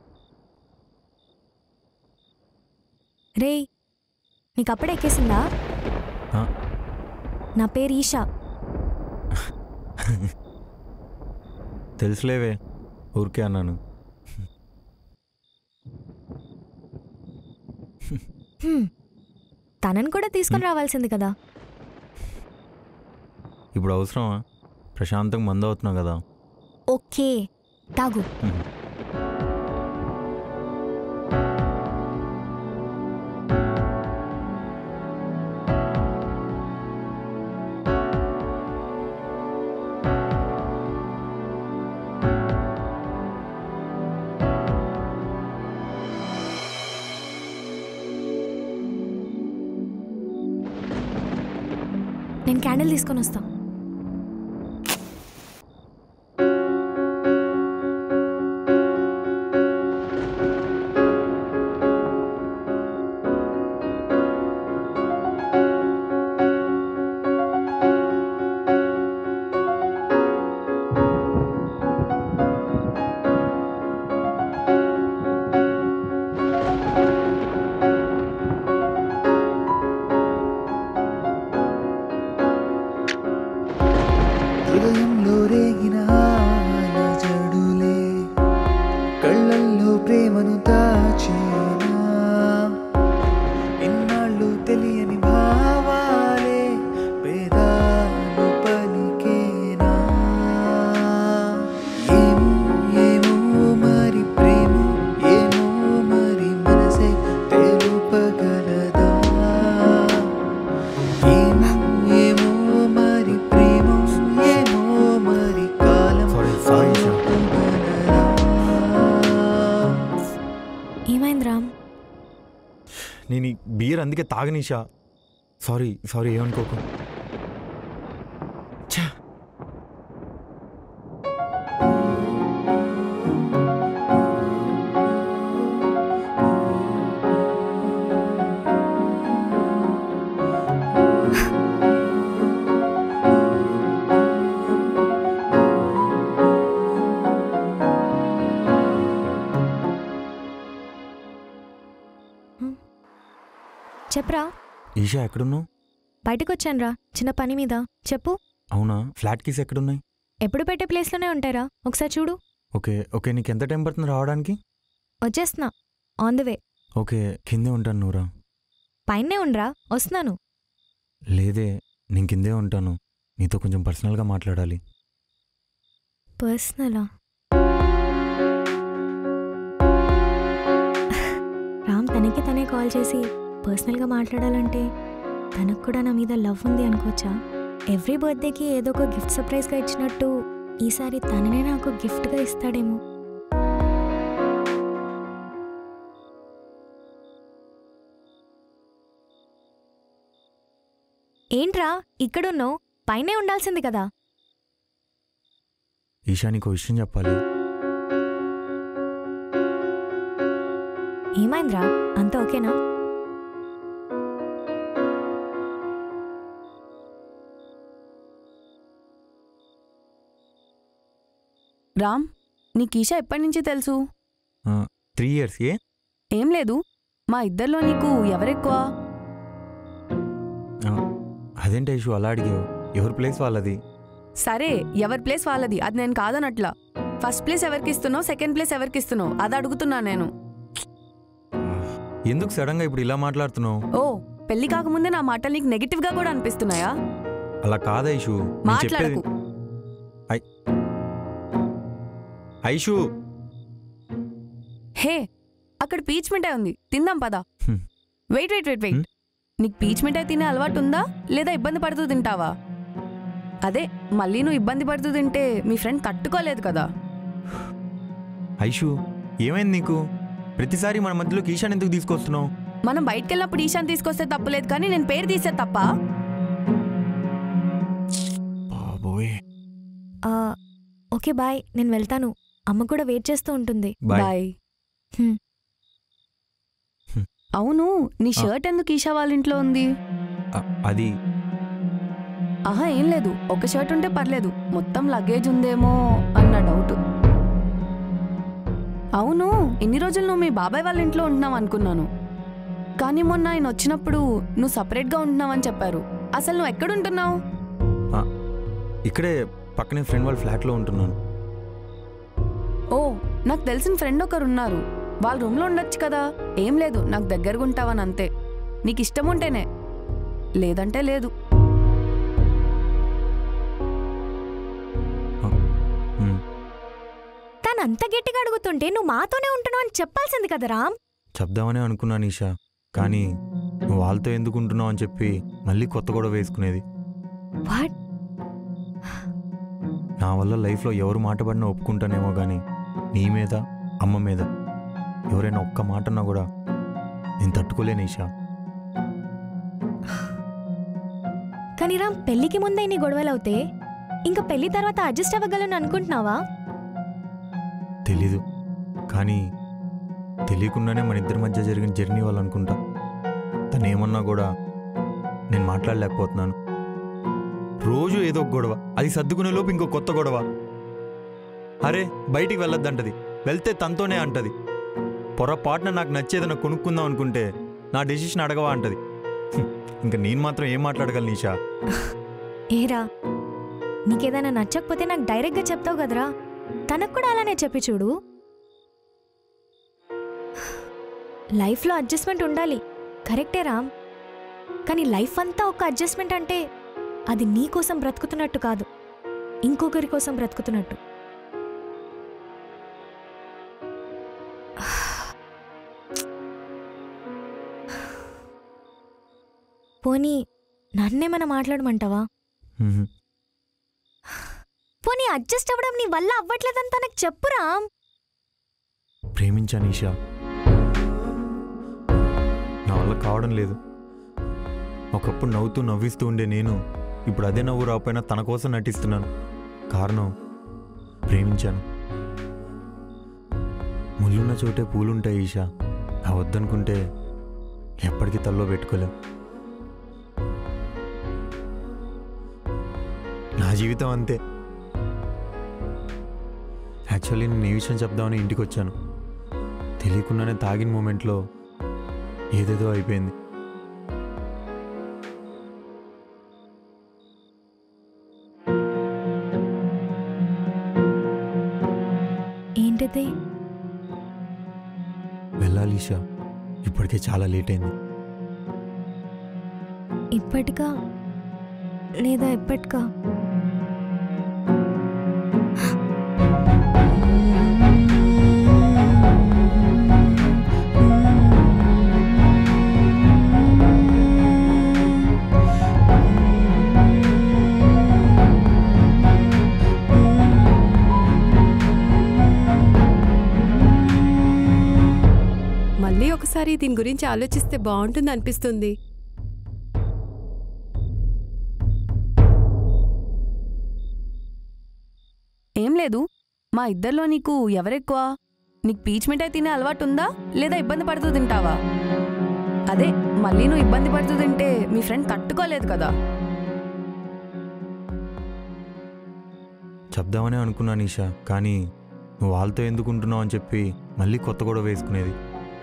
రే నీకు అప్పుడే ఎక్కేసిందా ఆ, నా పేరు ఈషా తెలుసులేవే ఊరికే అన్నాను హ్మ్. తనని కూడా తీసుకొని రావాల్సింది కదా ఇప్పుడు అవసరమా ప్రశాంతంగా మందు అవుతున్నావు కదా ఓకే తాగు నేను క్యాండిల్ తీసుకొని వస్తా హృదయంలో రేగిన జడులే కళ్ళల్లో ప్రేమను దాచేనా ఇన్నాళ్ళు తెలియని భావాలే వేదాలు పలికేనా ఏమో ఏమో మరి ప్రేమ ఏమో మరి మనసే తెలుపగలదా ఏమో ఏమో మరి ప్రేమ ఏమో మరి కాలం Sorry, sorry, Isha. తెలుపగలదా? ఏమైంది రామ్ నేను ఈ బీర్ అందుకే తాగనీషా సారీ సారీ ఏమనుకోకు ఛ! చెప్పరా ఈషా ఎక్కడున్నావు బయటకు వచ్చానురా చిన్న పని మీద చెప్పు అవునా ఫ్లాట్ కీస్ ఎక్కడున్నాయి ఎప్పుడు పెట్టే ప్లేస్లోనే ఉంటారా ఒకసారి చూడు ఓకే ఓకే నీకు ఎంత టైం పడుతుంది రావడానికి వచ్చేస్తున్నా ఆన్ ద వే ఓకే కిందే ఉంటాను నూరా పైనే ఉండరా వస్తున్నాను లేదే నేను కిందే ఉంటాను నీతో కొంచెం పర్సనల్గా మాట్లాడాలి పర్సనలా రామ్ తనకి తనే కాల్ చేసి పర్సనల్గా మాట్లాడాలంటే తనకు కూడా నా మీద లవ్ ఉంది అనుకోవచ్చా ఎవ్రీ బర్త్డేకి ఏదో ఒక గిఫ్ట్ సర్ప్రైజ్గా ఇచ్చినట్టు ఈసారి తననే నాకు గిఫ్ట్గా ఇస్తాడేమో ఏంట్రా ఇక్కడున్నావు పైనే ఉండాల్సింది కదా ఈషా నీకు విషయం చెప్పాలి ఏమైందిరా అంతా ఓకేనా రామ్ నీకు ఈషా ఎప్పటి నుంచి తెలుసు త్రీ ఇయర్స్ ఏ ఏం లేదు మా ఇద్దరిలో నీకు ఎవరెక్కువ ఆ, అదేంటి ఇషు అలా అడిగావు ఎవరి ప్లేస్ వాళ్ళది సరే ఎవరి ప్లేస్ వాళ్ళది అది నేను కాదనట్లా ఫస్ట్ ప్లేస్ ఎవరికి ఇస్తున్నావు సెకండ్ ప్లేస్ ఎవరికి ఇస్తున్నావు అది అడుగుతున్నా నేను ఎందుకు సడన్గా ఇప్పుడు ఇలా మాట్లాడుతున్నావు ఓ పెళ్లి కాకముందే నా మాటలు నీకు నెగిటివ్ గా కూడా అనిపిస్తున్నాయా అలా కాదా ఇషు నేను మాట్లాడకు చెప్పేది ఐ- ఐషు హే అక్కడ పీచ్ మిఠాయి ఉంది తిందాం పదా హ్మ్. వెయిట్ వెయిట్ వెయిట్ వెయిట్ నీకు పీచ్ మిఠాయి తినే అలవాటు ఉందా లేదా ఇబ్బంది పడుతూ తింటావా అదే మళ్ళీ నువ్వు ఇబ్బంది పడుతూ తింటే మీ ఫ్రెండ్ తట్టుకోలేదు కదా ఐషు ఏమైంది నీకు ప్రతిసారి మన మధ్యలోకి ఈశాన్ ఎందుకు తీసుకొస్తున్నావు మనం బయటికి వెళ్ళినప్పుడు ఈశాన్ తీసుకొస్తే తప్పలేదు కానీ నేను పేరు తీసే తప్ప బాబోయ్ ఆ, ఓకే బాయ్ నేను వెళ్తాను అమ్మ కూడా వెయిట్ చేస్తూ ఉంటుంది బాయ్. బాయ్ హ్మ్. అవును నీ షర్ట్ ఎందుకు ఈషా వాళ్ళ ఇంట్లో ఉంది అ- అది ఆహా ఏం లేదు ఒక షర్ట్ ఉంటే పర్లేదు మొత్తం లగేజ్ ఉందేమో అన్న డౌట్ అవును ఇన్ని రోజులు నువ్వు మీ బాబాయ్ వాళ్ళ ఇంట్లో ఉంటున్నావు అనుకున్నాను కానీ మొన్న ఆయన వచ్చినప్పుడు నువ్వు సపరేట్గా ఉంటున్నావని చెప్పారు అసలు నువ్వు ఎక్కడ ఉంటున్నావు ఆ, ఇక్కడే పక్కనే ఫ్రెండ్ వాళ్ళ ఫ్లాట్లో ఉంటున్నాను ఓ నాకు తెలిసిన ఫ్రెండ్ ఒకరు ఉన్నారు వాళ్ళ రూమ్లో ఉండొచ్చు కదా ఏం లేదు నాకు దగ్గరగా ఉంటావని అంతే నీకు ఇష్టం ఉంటేనే లేదంటే లేదు హ్మ్. తను అంత గట్టిగా అడుగుతుంటే నువ్వు మాతోనే ఉంటున్నావు అని చెప్పాల్సింది కదా రామ్ చెప్దామనే అనుకున్నాను ఈషా కానీ నువ్వు వాళ్ళతో ఎందుకు ఉంటున్నావు అని చెప్పి మళ్ళీ కొత్త గొడవ వేసుకునేది వాట్ నా వల్ల లైఫ్లో ఎవరు మాట పడినా ఒప్పుకుంటానేమో కానీ నీ మీద అమ్మ మీద ఎవరైనా ఒక్క మాట అన్నా కూడా నేను తట్టుకోలేను ఈషా కానీ రామ్ పెళ్లికి ముందే ఇన్ని గొడవలు అవుతే ఇంకా పెళ్లి తర్వాత అడ్జస్ట్ అవ్వగలను అనుకుంటున్నావా తెలీదు కానీ తెలియకుండానే మన ఇద్దరి మధ్య జరిగిన జర్నీ వాళ్ళు అనుకుంటా తను ఏమన్నా కూడా నేను మాట్లాడలేకపోతున్నాను రోజు ఏదో ఒక గొడవ అది సర్దుకునే లోపు ఇంకో కొత్త గొడవ అరే బయటికి వెళ్ళొద్దంటది వెళ్తే తనతోనే అంటది పొరపాటున నాకు నచ్చేదన్న కొనుక్కుందాం అనుకుంటే నా డెసిషన్ అడగవా అంటది హ్మ్, ఇంకా నేను మాత్రం ఏం మాట్లాడగలను ఈషా ఏరా నీకేదైనా నచ్చకపోతే నాకు డైరెక్ట్గా చెప్తావు కదరా తనకు కూడా అలానే చెప్పి చూడు లైఫ్లో అడ్జస్ట్మెంట్ ఉండాలి కరెక్టే రామ్ కానీ లైఫ్ అంతా ఒక అడ్జస్ట్మెంట్ అంటే అది నీ కోసం బ్రతుకుతున్నట్టు కాదు ఇంకొకరి కోసం బ్రతుకుతున్నట్టు పోనీ నన్నేమైనా మాట్లాడమంటావా హ్మ్. పోనీ అడ్జస్ట్ అవ్వడం నీ వల్ల అవ్వట్లేదని తనకు చెప్పురా ప్రేమించాను ఈషా నా వల్ల కావడం లేదు ఒకప్పుడు నవ్వుతూ నవ్విస్తూ ఉండే నేను ఇప్పుడు అదే నవ్వు రాకపోయినా తన కోసం నటిస్తున్నాను కారణం ప్రేమించాను ముళ్ళున్న చోటే పూలుంటాయి ఈషా ఆ వద్దనుకుంటే ఎప్పటికీ తల్లో పెట్టుకోలేం నా జీవితం అంతే యాక్చువల్లీ నేను ఏ విషయం చెప్దామని ఇంటికి వచ్చాను తెలియకుండానే తాగిన మూమెంట్లో ఏదేదో అయిపోయింది ఏంటిది వెళ్ళాలి ఈషా ఇప్పటికే చాలా లేట్ అయింది ఇప్పటికా లేదా ఎప్పటికా మళ్ళీ ఒకసారి దీని గురించి ఆలోచిస్తే బాగుంటుంది అనిపిస్తుంది ఏం లేదు మా ఇద్దరిలో నీకు ఎవరెక్కువ నీకు పీచ్ మిఠాయి తినే అలవాటు ఉందా లేదా ఇబ్బంది పడుతూ తింటావా అదే మళ్ళీ నువ్వు ఇబ్బంది పడుతూ తింటే మీ ఫ్రెండ్ తట్టుకోలేదు కదా చెప్దామనే అనుకున్నాను ఈషా కానీ నువ్వు వాళ్ళతో ఎందుకుంటున్నావు అని చెప్పి మళ్ళీ కొత్త గొడవ వేసుకునేది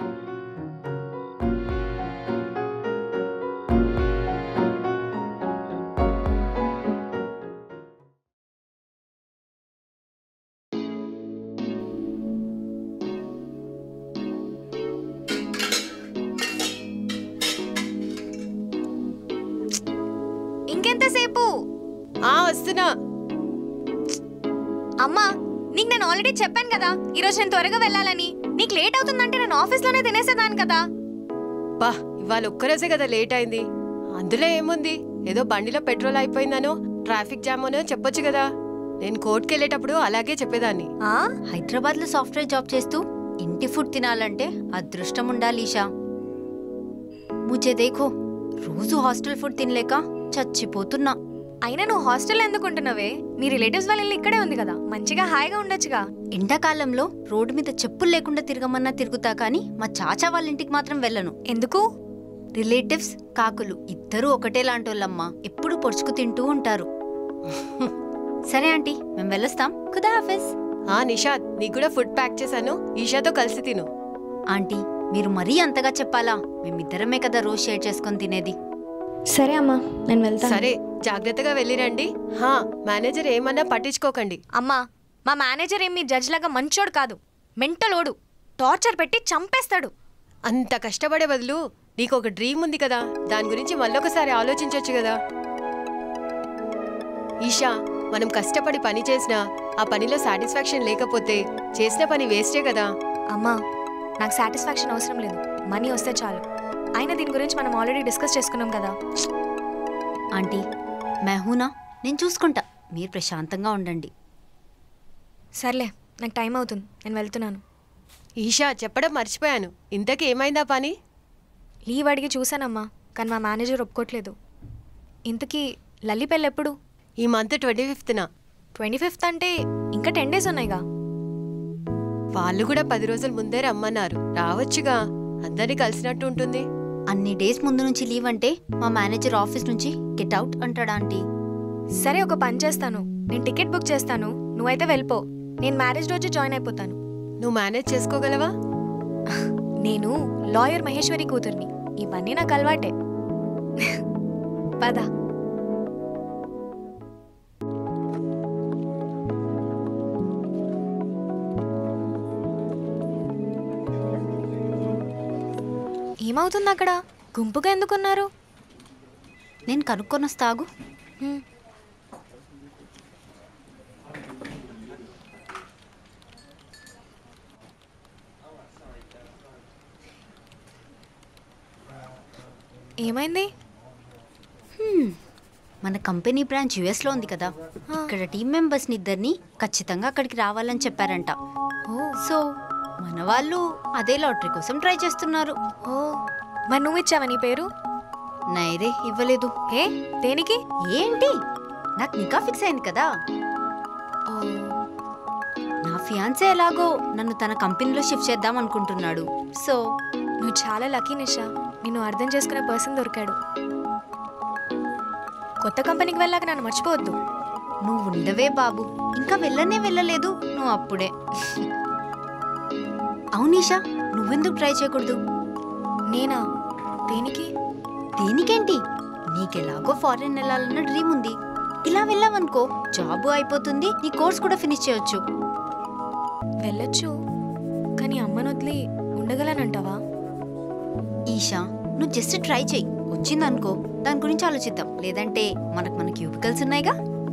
ఇంకెంతసేపు ఆ వస్తున్నా అమ్మా నీకు నేను ఆల్రెడీ చెప్పాను కదా ఈరోజు నేను త్వరగా వెళ్ళాలని నీకు లేట్ అవుతుందంటే నేను ఆఫీస్లోనే తినేసేదాన్ని కదా బా ఇవాళ ఒక్కరోజే కదా లేట్ అయింది అందులో ఏముంది ఏదో బండిలో పెట్రోల్ అయిపోయిందనో ట్రాఫిక్ జామ్ అనో చెప్పొచ్చు కదా నేను కోర్టుకి వెళ్ళేటప్పుడు అలాగే చెప్పేదాన్ని ఆ హైదరాబాద్ లో సాఫ్ట్వేర్ జాబ్ చేస్తూ ఇంటి ఫుడ్ తినాలంటే అదృష్టం ఉండాలి ఈషా ముజే దేఖో రోజు హాస్టల్ ఫుడ్ తినలేక చచ్చిపోతున్నా అయినా నువ్వు హాస్టల్ ఎందుకుంటున్నావే మీ రిలేటివ్స్ వాళ్ళ ఇల్లు ఇక్కడే ఉంది కదా మంచిగా హాయిగా ఉండొచ్చుగా ఎండాకాలంలో రోడ్డు మీద చెప్పులు లేకుండా తిరగమన్నా తిరుగుతా కానీ మా చాచా వాళ్ళ ఇంటికి మాత్రం వెళ్ళను ఎందుకు రిలేటివ్స్ కాకులు ఇద్దరూ ఒకటే లాంటోళ్ళమ్మా ఎప్పుడు పొడుచుకు తింటూ ఉంటారు సరే ఆంటీ మేము వెళ్ళొస్తాం ఖుదా హాఫిజ్ ఆ నిషాద్ నీకు కూడా ఫుడ్ ప్యాక్ చేశాను ఈషాతో కలిసి తిను ఆంటీ మీరు మరీ అంతగా చెప్పాలా మేమిద్దరమే కదా రోజు షేర్ చేసుకొని తినేది సరే అమ్మా నేను వెళ్తాను సరే జాగ్రత్తగా వెళ్ళిరండి హా మేనేజర్ ఏమన్నా పట్టించుకోకండి అమ్మా మా మేనేజర్ ఏం మీ జడ్జ్ లాగా మంచోడు కాదు మెంటలోడు టార్చర్ పెట్టి చంపేస్తాడు అంత కష్టపడే బదులు నీకు ఒక డ్రీమ్ ఉంది కదా దాని గురించి మళ్ళొకసారి ఆలోచించవచ్చు కదా ఈషా మనం కష్టపడి పని చేసినా ఆ పనిలో సాటిస్ఫాక్షన్ లేకపోతే చేసిన పని వేస్టే కదా అమ్మా నాకు సాటిస్ఫాక్షన్ అవసరం లేదు మనీ వస్తే చాలు అయినా దీని గురించి మనం ఆల్రెడీ డిస్కస్ చేసుకున్నాం కదా ఆంటీ మెహూనా నేను చూసుకుంటా మీరు ప్రశాంతంగా ఉండండి సర్లే నాకు టైం అవుతుంది నేను వెళ్తున్నాను ఈషా చెప్పడం మర్చిపోయాను ఇంతకీ ఏమైందా పని లీవ్ అడిగి చూశానమ్మా కానీ మా మేనేజర్ ఒప్పుకోవట్లేదు ఇంతకీ లల్లి పెళ్ళి ఎప్పుడు ఈ మంత్ ట్వంటీ ఫిఫ్త్న ట్వంటీ ఫిఫ్త్ అంటే ఇంకా టెన్ డేస్ ఉన్నాయిగా వాళ్ళు కూడా పది రోజుల ముందే రమ్మన్నారు రావచ్చుగా అందరినీ కలిసినట్టు ఉంటుంది అన్ని డేస్ ముందు నుంచి లీవ్ అంటే మా మేనేజర్ ఆఫీస్ నుంచి గెట్ అవుట్ అంటాడా ఆంటీ సరే ఒక పని చేస్తాను నేను టికెట్ బుక్ చేస్తాను నువ్వైతే వెళ్ళిపో నేను మ్యారేజ్ రోజు జాయిన్ అయిపోతాను నువ్వు మేనేజ్ చేసుకోగలవా నేను లాయర్ మహేశ్వరి కూతుర్ని ఇవన్నీ నాకు అలవాటే పద ఏమవుతుంది అక్కడ గుంపుగా ఎందుకున్నారు నేను కనుక్కొని వస్తాగు హ్మ్. ఏమైంది హ్మ్. మన కంపెనీ బ్రాంచ్ యుఎస్ లో ఉంది కదా ఇక్కడ టీం మెంబర్స్ ఇద్దరిని ఖచ్చితంగా అక్కడికి రావాలని చెప్పారంట సో మన వాళ్ళు అదే లాటరీ కోసం ట్రై చేస్తున్నారు ఓ మరి నువ్వు ఇచ్చావా నీ పేరు నైరే ఇవ్వలేదు ఏ దేనికి ఏంటి నాకు నికా ఫిక్స్ అయింది కదా నా ఫియాన్సే ఎలాగో నన్ను తన కంపెనీలో షిఫ్ట్ చేద్దాం అనుకుంటున్నాడు సో నువ్వు చాలా లక్కీ నిషా నిన్ను అర్థం చేసుకునే పర్సన్ దొరికాడు కొత్త కంపెనీకి వెళ్ళాక నన్ను మర్చిపోవద్దు నువ్వు ఉండవే బాబు ఇంకా వెళ్ళనే వెళ్ళలేదు నువ్వు అప్పుడే అవునీషా నువ్వెందుకు ట్రై చేయకూడదు నేనా దేనికి దేనికేంటి నీకెలాగో ఫారెన్ వెళ్ళాలన్న డ్రీమ్ ఉంది ఇలా వెళ్ళావనుకో జాబ్ అయిపోతుంది నీ కోర్స్ కూడా ఫినిష్ చేయొచ్చు వెళ్ళొచ్చు కానీ అమ్మను వదిలి ఉండగలనంటావా ఈషా నువ్వు జస్ట్ ట్రై చెయ్యి వచ్చిందనుకో దాని గురించి ఆలోచిద్దాం లేదంటే మనకు మన క్యూబికల్స్ ఉన్నాయిగా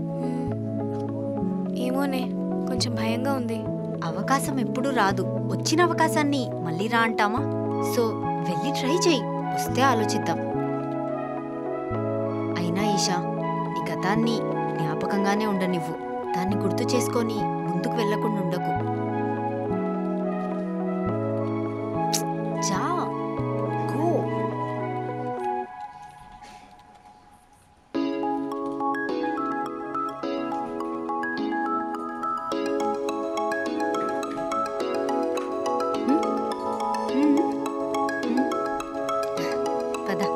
ఏమోనే కొంచెం భయంగా ఉంది అవకాశం ఎప్పుడు రాదు వచ్చిన అవకాశాన్ని మళ్ళీ రా అంటామా సో వెళ్ళి ట్రై చెయ్యి వస్తే ఆలోచిద్దాం అయినా ఈషా నీ గతాన్ని జ్ఞాపకంగానే ఉండనివ్వు దాన్ని గుర్తు చేసుకొని ముందుకు వెళ్ళకుండా ఉండకు జా గో పద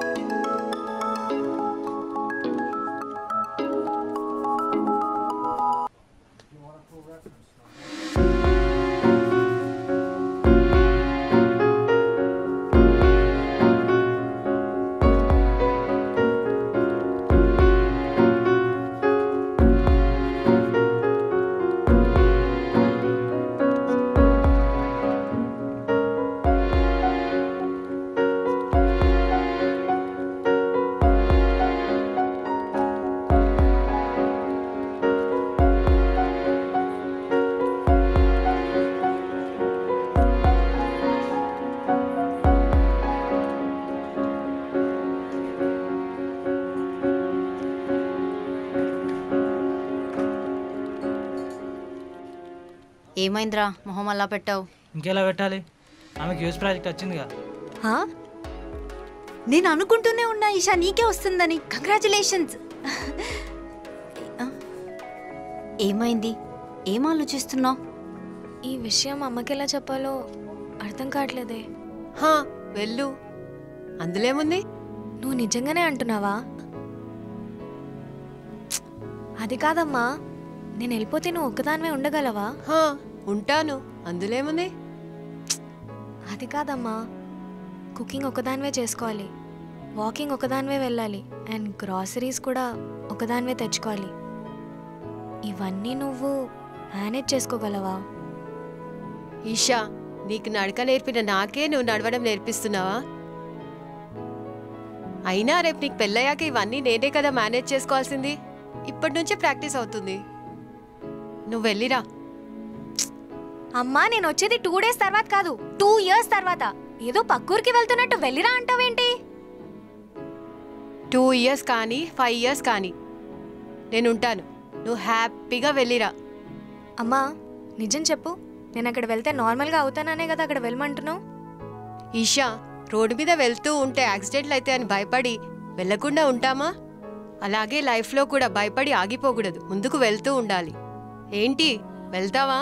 ఏమైందిరా మొహం అలా పెట్టావు ఇంకెలా పెట్టాలి ఆమెకి యూస్ ప్రాజెక్ట్ వచ్చిందిగా హా? నేను అనుకుంటూనే ఉన్నా ఈషా నీకే వస్తుందని కంగ్రాచులేషన్స్ ఏమైంది ఏం ఆలోచిస్తున్నావు ఈ విషయం అమ్మకి ఎలా చెప్పాలో అర్థం కావట్లేదే హా వెళ్ళు అందులేముంది నువ్వు నిజంగానే అంటున్నావా అది కాదమ్మా నేను వెళ్ళిపోతే నువ్వు ఒక్కదానివే ఉండగలవా హా ఉంటాను అందులేముంది అది కాదమ్మా కుకింగ్ ఒకదానివే చేసుకోవాలి వాకింగ్ ఒకదానివే వెళ్ళాలి అండ్ గ్రాసరీస్ కూడా ఒకదానివే తెచ్చుకోవాలి ఇవన్నీ నువ్వు మేనేజ్ చేసుకోగలవా ఈషా నీకు నడక నేర్పిన నాకే నువ్వు నడవడం నేర్పిస్తున్నావా అయినా రేపు నీకు పెళ్ళయ్యాక ఇవన్నీ నేనే కదా మేనేజ్ చేసుకోవాల్సింది ఇప్పటి నుంచే ప్రాక్టీస్ అవుతుంది నువ్వు వెళ్ళిరా అమ్మా నేను వచ్చేది టూ డేస్ తర్వాత కాదు టూ ఇయర్స్ తర్వాత ఏదో పక్కూరికి వెళ్తున్నట్టు వెళ్ళిరా అంటావేంటి టూ ఇయర్స్ కానీ ఫైవ్ ఇయర్స్ కానీ నేను ఉంటాను నువ్వు హ్యాపీగా వెళ్ళిరా అమ్మా నిజం చెప్పు నేను అక్కడ వెళ్తే నార్మల్గా అవుతాననే కదా అక్కడ వెళ్ళమంటున్నావు ఈషా రోడ్డు మీద వెళ్తూ ఉంటే యాక్సిడెంట్లు అయితే అని భయపడి వెళ్ళకుండా ఉంటామా అలాగే లైఫ్లో కూడా భయపడి ఆగిపోకూడదు ముందుకు వెళ్తూ ఉండాలి ఏంటి వెళ్తావా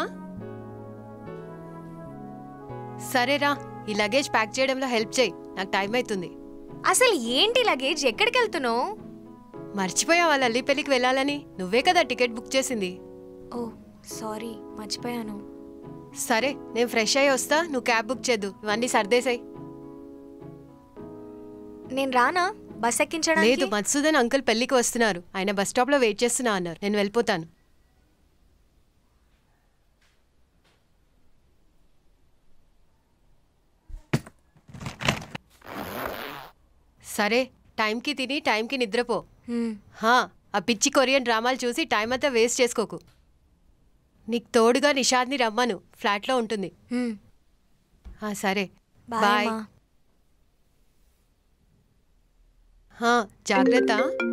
సరేరా ఈ లగేజ్ ప్యాక్ చేయడంలో హెల్ప్ చేయి నాకు టైం అవుతుంది అసలు ఏంటి లగేజ్ ఎక్కడికి వెళ్తున్నావు మర్చిపోయావా లల్లి పెళ్ళికి వెళ్ళాలని నువ్వే కదా టికెట్ బుక్ చేసింది ఓ సారీ మర్చిపోయాను సరే నేను ఫ్రెష్ అయ్యి వస్తా నువ్వు క్యాబ్ బుక్ చేద్దు ఇవన్నీ సర్దేశాయి నేను రానా బస్ ఎక్కించడానికి లేదు మధుసూదన్ అంకుల్ పెళ్ళికి వస్తున్నారు ఆయన బస్ స్టాప్ లో వెయిట్ చేస్తున్నా అన్నారు నేను వెళ్ళిపోతాను సరే టైంకి తిని టైంకి నిద్రపో హ్మ్. హా ఆ పిచ్చి కొరియన్ డ్రామాలు చూసి టైం అంతా వేస్ట్ చేసుకోకు నీకు తోడుగా నిషాద్ని రమ్మను ఫ్లాట్లో ఉంటుంది హ్మ్. ఆ, సరే బాయ్ బాయ్ అమ్మా. హా, జాగ్రత్త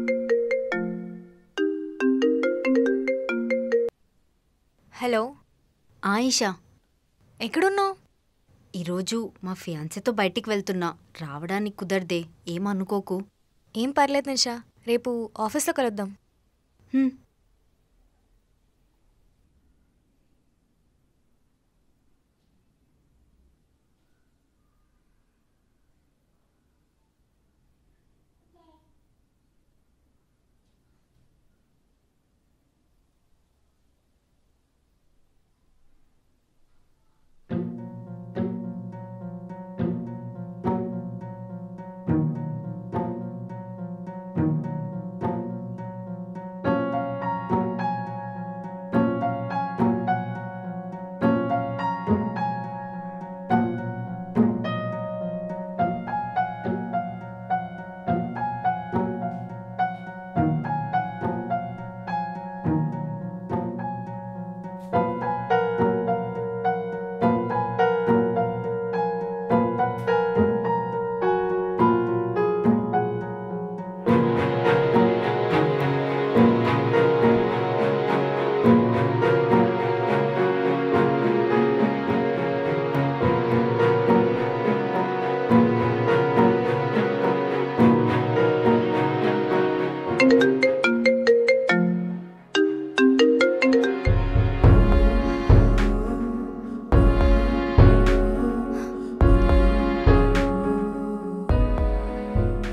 హలో ఆయిషా ఎక్కడున్నావు ఈరోజు మా ఫియాన్సీతో బయటికి వెళ్తున్నా రావడానికి కుదరదే ఏమనుకోకు ఏం పర్లేదు నిషా రేపు ఆఫీస్లో కలుద్దాం హ్మ్.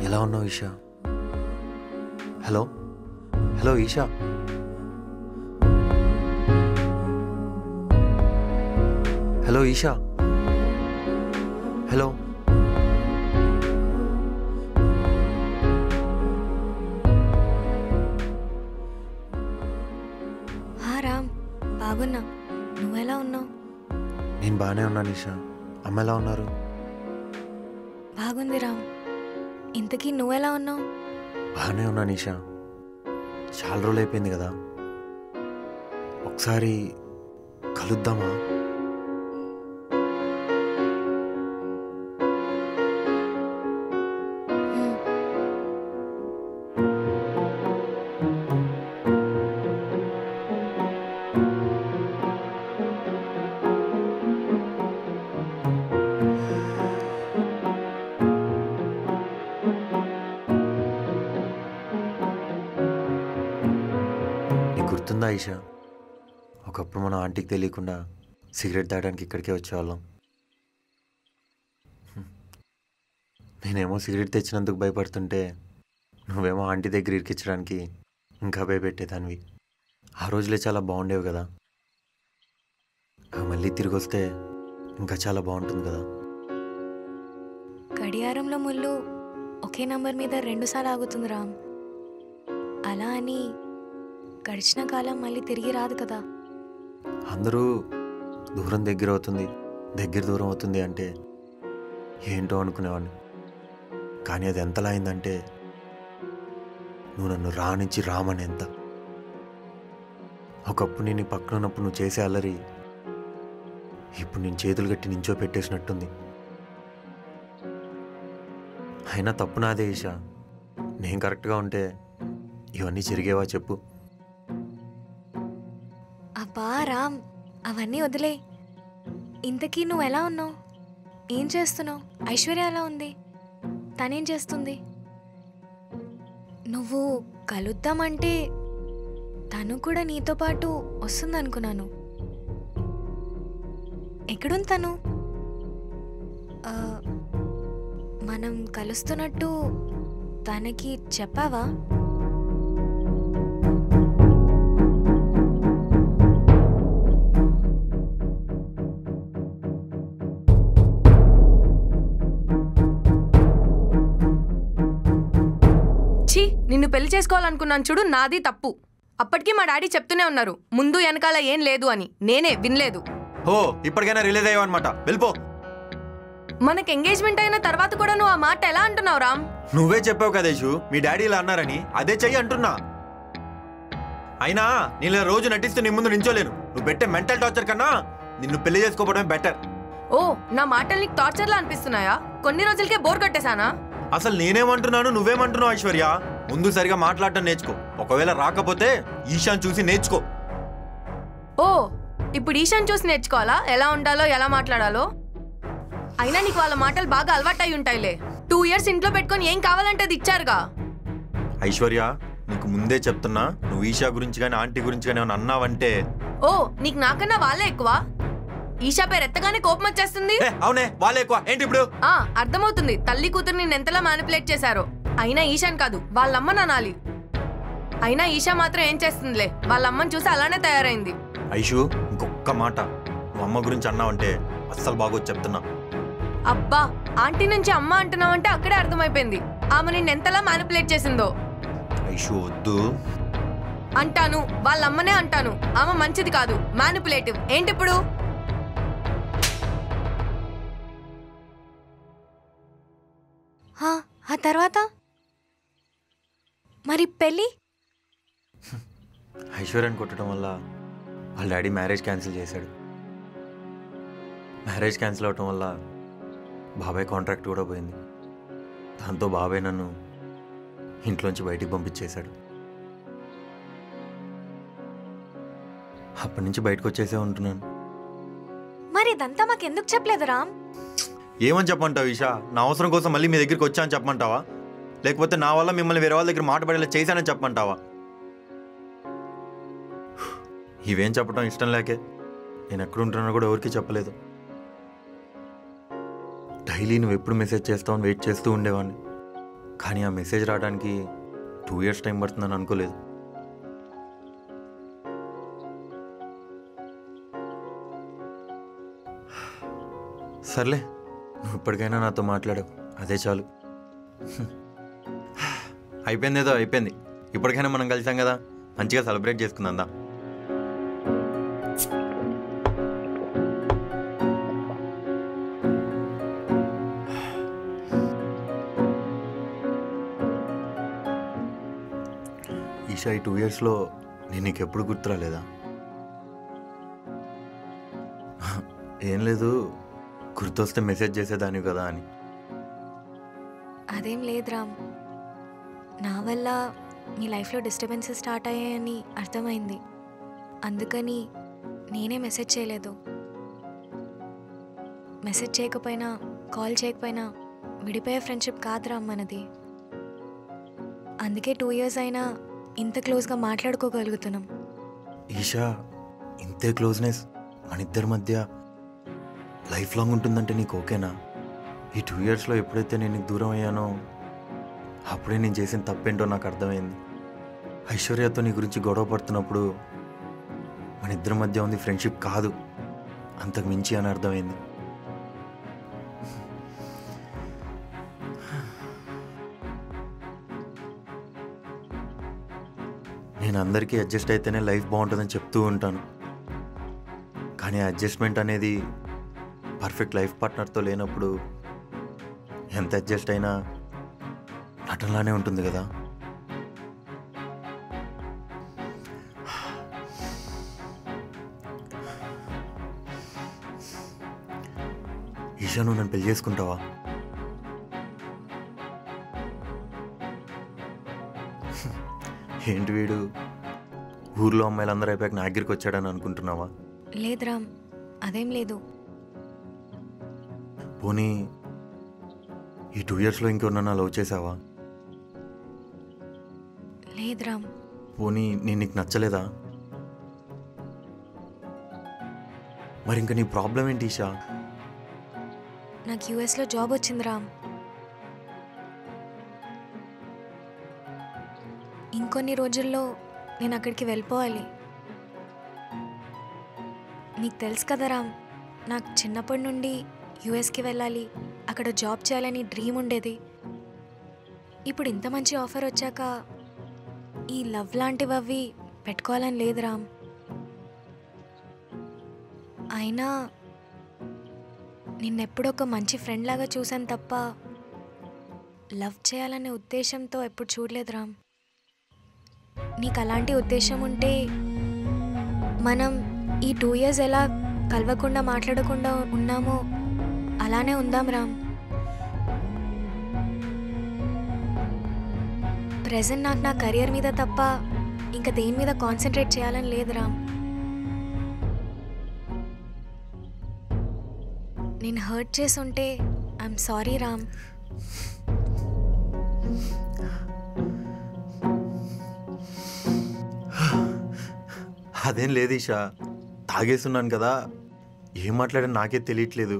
ఎలా ఉన్నావు Esha hello hello Esha hello Esha hello హా రామ్ బాగున్నా నువ్వెలా ఉన్నావు నేను బాగానే ఉన్నాను ఈషా అమ్మ ఎలా ఉన్నారు బాగుంది రామ్ ఇంతకీ నువ్వెలా ఉన్నావు బాగానే ఉన్నాను ఈషా చాలా రోజులు అయిపోయింది కదా ఒకసారి కలుద్దామా నీకు గుర్తుందా ఈషా ఒకప్పుడు మన ఆంటీకి తెలియకుండా సిగరెట్ తాగడానికి ఇక్కడికే వచ్చేవాళ్ళం హ్మ్. నేనేమో సిగరెట్ తెచ్చినందుకు భయపడుతుంటే నువ్వేమో ఆంటీ దగ్గర ఇరికించడానికి ఇంకా భయపెట్టేదానివి ఆ రోజులే చాలా బాగుండేవి కదా అవి మళ్ళీ తిరిగి వస్తే ఇంకా చాలా బాగుంటుంది కదా గడియారంలో ముళ్ళు ఒకే నంబర్ మీద రెండుసార్లు ఆగుతుంది రామ్ అలా అని గడిచిన కాలం మళ్ళీ తిరిగి రాదు కదా అందరూ దూరం దగ్గర అవుతుంది దగ్గర దూరం అవుతుంది అంటే ఏంటో అనుకునేవాడిని కానీ అది ఎంతలా అయిందంటే నువ్వు నన్ను రానిచ్చి రామని ఎంత ఒకప్పుడు నేను నీ పక్కన ఉన్నప్పుడు నువ్వు చేసే అల్లరి ఇప్పుడు నేను చేతులు కట్టి నించో పెట్టేసినట్టుంది అయినా తప్పు నాదే ఈషా నేను కరెక్ట్గా ఉంటే ఇవన్నీ జరిగేవా చెప్పు అబ్బా రామ్ అవన్నీ వదిలే ఇంతకీ నువ్వు ఎలా ఉన్నావు ఏం చేస్తున్నావు ఐశ్వర్య ఎలా ఉంది తనేం చేస్తుంది నువ్వు కలుద్దామంటే తను కూడా నీతో పాటు వస్తుందనుకున్నాను ఎక్కడుంది తను ఆ, మనం కలుస్తున్నట్టు తనకి చెప్పావా ఛీ నిన్ను పెళ్లి చేసుకోవాలనుకున్నాను చూడు నాది తప్పు అప్పటికి మా డాడీ చెప్తూనే ఉన్నారు ముందు వెనకాల ఏం లేదు అని నేనే వినలేదు ఓ ఇప్పటికైనా రిలీజ్ అయ్యావన్నమాట వెళ్ళిపో మనకి ఎంగేజ్మెంట్ అయిన తర్వాత కూడా నువ్వు ఆ మాట ఎలా అంటున్నావు రామ్ నువ్వే చెప్పావు కదా యశు మీ డాడీ ఇలా అన్నారని అదే చెయ్యి అంటున్నా అయినా నేను ఇలా రోజు నటిస్తూ నీ ముందు నించోలేను నువ్వు పెట్టే మెంటల్ టార్చర్ కన్నా నిన్ను పెళ్లి చేసుకోవడమే బెటర్ ఓ నా మాటలు నీకు టార్చర్లా అనిపిస్తున్నాయా కొన్ని రోజులకే బోర్ కొట్టేశానా అసలు నేనేమంటున్నాను నువ్వేమంటున్నావు ఐశ్వర్య ముందు సరిగా మాట్లాడటం నేర్చుకో ఒకవేళ రాకపోతే ఈశాన్ చూసి నేర్చుకో ఓ ఇప్పుడు ఈశాన్ చూసి నేర్చుకోవాలా ఎలా ఉండాలో ఎలా మాట్లాడాలో అయినా నీకు వాళ్ళ మాటలు బాగా అలవాటై ఉంటాయిలే టూ ఇయర్స్ ఇంట్లో పెట్టుకొని ఏం కావాలంటే అది ఇచ్చారుగా ఐశ్వర్య నీకు ముందే చెప్తున్నా నువ్వు ఈషా గురించి కానీ ఆంటీ గురించి కానీ ఏమైనా అన్నావంటే ఓ నీకు నాకన్నా వాళ్ళే ఎక్కువ ఈషా పేరు ఎత్తగానే కోపం వచ్చేస్తుంది ఏ, అవునే వాళ్ళే ఎక్కువ ఏంటి ఇప్పుడు ఆ అర్థమవుతుంది తల్లి కూతురు నేను ఎంతలా మ్యానిపులేట్ చేశారో అయినా ఈశాన్ కాదు వాళ్ళమ్మ నానాలి అయినా ఈషా మాత్రం ఏం చేస్తుందిలే వాళ్ళమ్మని చూసి అలానే తయారైంది ఐషు ఇంకొక్క మాట నువ్వు అమ్మ గురించి అన్నావంటే అస్సలు బాగోదు చెప్తున్నా అబ్బా ఆంటీ నుంచి అమ్మ అంటున్నావంటే అక్కడే అర్థమైపోయింది ఆమె నిన్ను ఎంతలా మ్యానిపులేట్ చేసిందో ఐషు వద్దు అంటాను వాళ్ళమ్మనే అంటాను ఆమె మంచిది కాదు మ్యానిపులేటివ్ ఏంటి ఇప్పుడు హా, ఆ తర్వాత మరి పెళ్ళి ఐశ్వర్యని కొట్టడం వల్ల వాళ్ళ డాడీ మ్యారేజ్ క్యాన్సిల్ చేశాడు మ్యారేజ్ క్యాన్సిల్ అవటం వల్ల బాబాయ్ కాంట్రాక్ట్ కూడా పోయింది దాంతో బాబాయ్ నన్ను ఇంట్లోంచి బయటికి పంపించేశాడు అప్పటి నుంచి బయటకు వచ్చేసే ఉంటున్నాను మరి ఇదంతా మాకెందుకు చెప్పలేదు రామ్ ఏమని చెప్పమంటావు ఈషా నా అవసరం కోసం మళ్ళీ మీ దగ్గరికి వచ్చా అని చెప్పమంటావా లేకపోతే నా వల్ల మిమ్మల్ని వేరే వాళ్ళ దగ్గర మాట పడేలా చేశానని చెప్పమంటావా ఇవేం చెప్పడం ఇష్టం లేకే నేను ఎక్కడ ఉంటున్నానో కూడా ఎవరికీ చెప్పలేదు డైలీ నువ్వు ఎప్పుడు మెసేజ్ చేస్తావని వెయిట్ చేస్తూ ఉండేవాడిని కానీ ఆ మెసేజ్ రావడానికి టూ ఇయర్స్ టైం పడుతుందని అనుకోలేదు సర్లే నువ్వు ఇప్పటికైనా నాతో మాట్లాడావు అదే చాలు అయిపోయింది ఏదో అయిపోయింది ఇప్పటికైనా మనం కలిసాం కదా మంచిగా సెలబ్రేట్ చేసుకుందాం దా ఈషా ఈ టూ ఇయర్స్లో నేను నీకు ఎప్పుడు గుర్తురాలేదా ఏం లేదు గుర్తొస్తే మెసేజ్ చేసేదాన్ని కదా అని అదేం లేదు రామ్ నా వల్ల మీ లైఫ్లో డిస్టర్బెన్సెస్ స్టార్ట్ అయ్యాయని అర్థమైంది అందుకని నేనే మెసేజ్ చేయలేదు మెసేజ్ చేయకపోయినా కాల్ చేయకపోయినా విడిపోయే ఫ్రెండ్షిప్ కాదు రామ్ మనది అందుకే టూ ఇయర్స్ అయినా ఇంత క్లోజ్గా మాట్లాడుకోగలుగుతున్నాం ఈషా ఇంతే క్లోజ్నెస్ మన ఇద్దరి మధ్య లైఫ్ లాంగ్ ఉంటుందంటే నీకు ఓకేనా ఈ టూ ఇయర్స్లో ఎప్పుడైతే నేను నీకు దూరం అయ్యానో అప్పుడే నేను చేసిన తప్పేంటో నాకు అర్థమైంది ఐశ్వర్యతో నీ గురించి గొడవ పడుతున్నప్పుడు మన ఇద్దరి మధ్య ఉంది ఫ్రెండ్షిప్ కాదు అంతకు మించి అని అర్థమైంది నేను అందరికీ అడ్జస్ట్ అయితేనే లైఫ్ బాగుంటుందని చెప్తూ ఉంటాను కానీ అడ్జస్ట్మెంట్ అనేది పర్ఫెక్ట్ లైఫ్ పార్ట్నర్తో లేనప్పుడు ఎంత అడ్జస్ట్ అయినా నటనలానే ఉంటుంది కదా ఈషా నువ్వు నన్ను పెళ్లి చేసుకుంటావా ఏంటి వీడు ఊర్లో అమ్మాయిలందరూ అయిపోయాక నా దగ్గరికి వచ్చాడని అనుకుంటున్నావా లేదు రామ్ అదేం లేదు పోనీ ఈ టూ ఇయర్స్లో ఇంకెవరన్నా లవ్ చేసావా లేదు రామ్ పోనీ నేను నీకు నచ్చలేదా మరి ఇంకా నీ ప్రాబ్లం ఏంటి ఈషా నాకు యూఎస్లో జాబ్ వచ్చింది రామ్ ఇంకొన్ని రోజుల్లో నేను అక్కడికి వెళ్ళిపోవాలి నీకు తెలుసు కదా రామ్ నాకు చిన్నప్పటి నుండి యూఎస్కి వెళ్ళాలి అక్కడ జాబ్ చేయాలని డ్రీమ్ ఉండేది ఇప్పుడు ఇంత మంచి ఆఫర్ వచ్చాక ఈ లవ్ లాంటివి అవి పెట్టుకోవాలని లేదు రామ్ అయినా నిన్నెప్పుడు ఒక మంచి ఫ్రెండ్ లాగా చూశాను తప్ప లవ్ చేయాలనే ఉద్దేశంతో ఎప్పుడు చూడలేదు రామ్ నీకు అలాంటి ఉద్దేశం ఉంటే మనం ఈ టూ ఇయర్స్ ఎలా కలవకుండా మాట్లాడకుండా ఉన్నామో అలానే ఉందాం రామ్ ప్రజెంట్ నాకు నా కెరియర్ మీద తప్ప ఇంకా దేని మీద కాన్సన్ట్రేట్ చేయాలని లేదు రామ్ నేను హర్ట్ చేసి ఉంటే ఐఎమ్ సారీ రామ్ అదేం లేదు ఈషా తాగేస్తున్నాను కదా ఏం మాట్లాడాను నాకే తెలియట్లేదు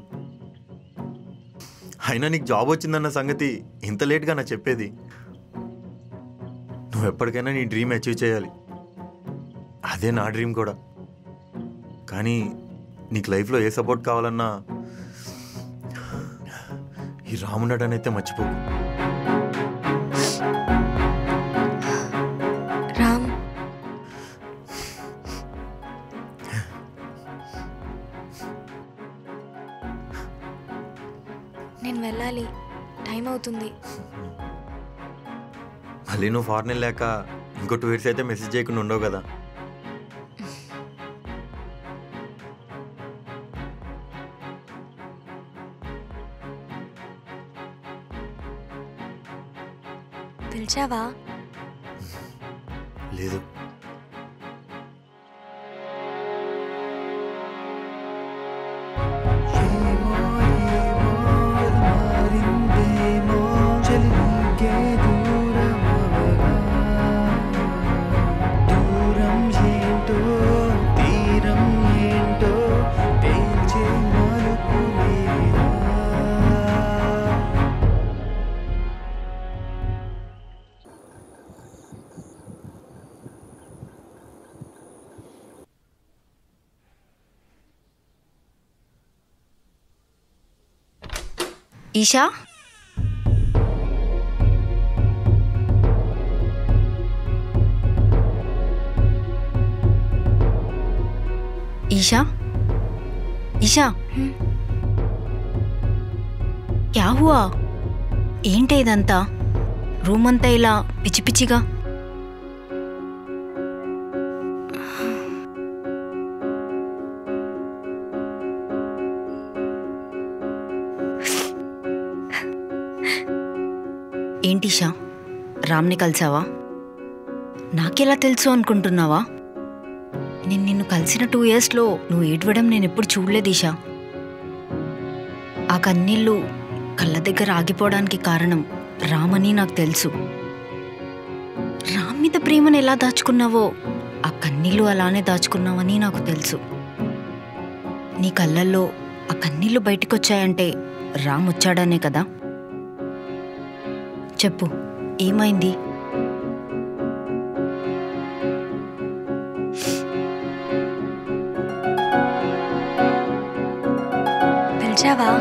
అయినా నీకు జాబ్ వచ్చిందన్న సంగతి ఇంత లేట్గా నా చెప్పేది నువ్వు ఎప్పటికైనా నీ డ్రీమ్ అచీవ్ చేయాలి అదే నా డ్రీమ్ కూడా కానీ నీకు లైఫ్లో ఏ సపోర్ట్ కావాలన్నా ఈ రామున్నాడని అయితే మర్చిపోకు రామ్ నేను వెళ్ళాలి టైం అవుతుంది మళ్ళీ నువ్వు ఫారెన్ వెళ్ళాక ఇంకో టూ ఇయర్స్ అయితే మెసేజ్ చేయకుండా ఉండవు కదా పిలిచావా లేదు మారిందేమో చలి నీకే దూరమవగా దూరం ఏంటో తీరం ఏంటో తేల్చే మలుపు లేదా ఈషా ఈషా ఈషా క్యా హువా ఏంటి ఇదంతా రూమ్ అంతా ఇలా పిచ్చి పిచ్చిగా ఏంటి ఈషా రామ్ని కలిసావా నాకెలా తెలుసు అనుకుంటున్నావా నేను నిన్ను కలిసిన టూ ఇయర్స్లో నువ్వు ఏడవడం నేను ఎప్పుడు చూడలేదు ఈషా ఆ కన్నీళ్ళు కళ్ళ దగ్గర ఆగిపోవడానికి కారణం రామని నాకు తెలుసు రామ్ మీద ప్రేమను ఎలా దాచుకున్నావో ఆ కన్నీళ్ళు అలానే దాచుకున్నావని నాకు తెలుసు నీ కళ్ళల్లో ఆ కన్నీళ్ళు బయటకొచ్చాయంటే రామ్ వచ్చాడనే కదా చెప్పు ఏమైంది పిలిచావా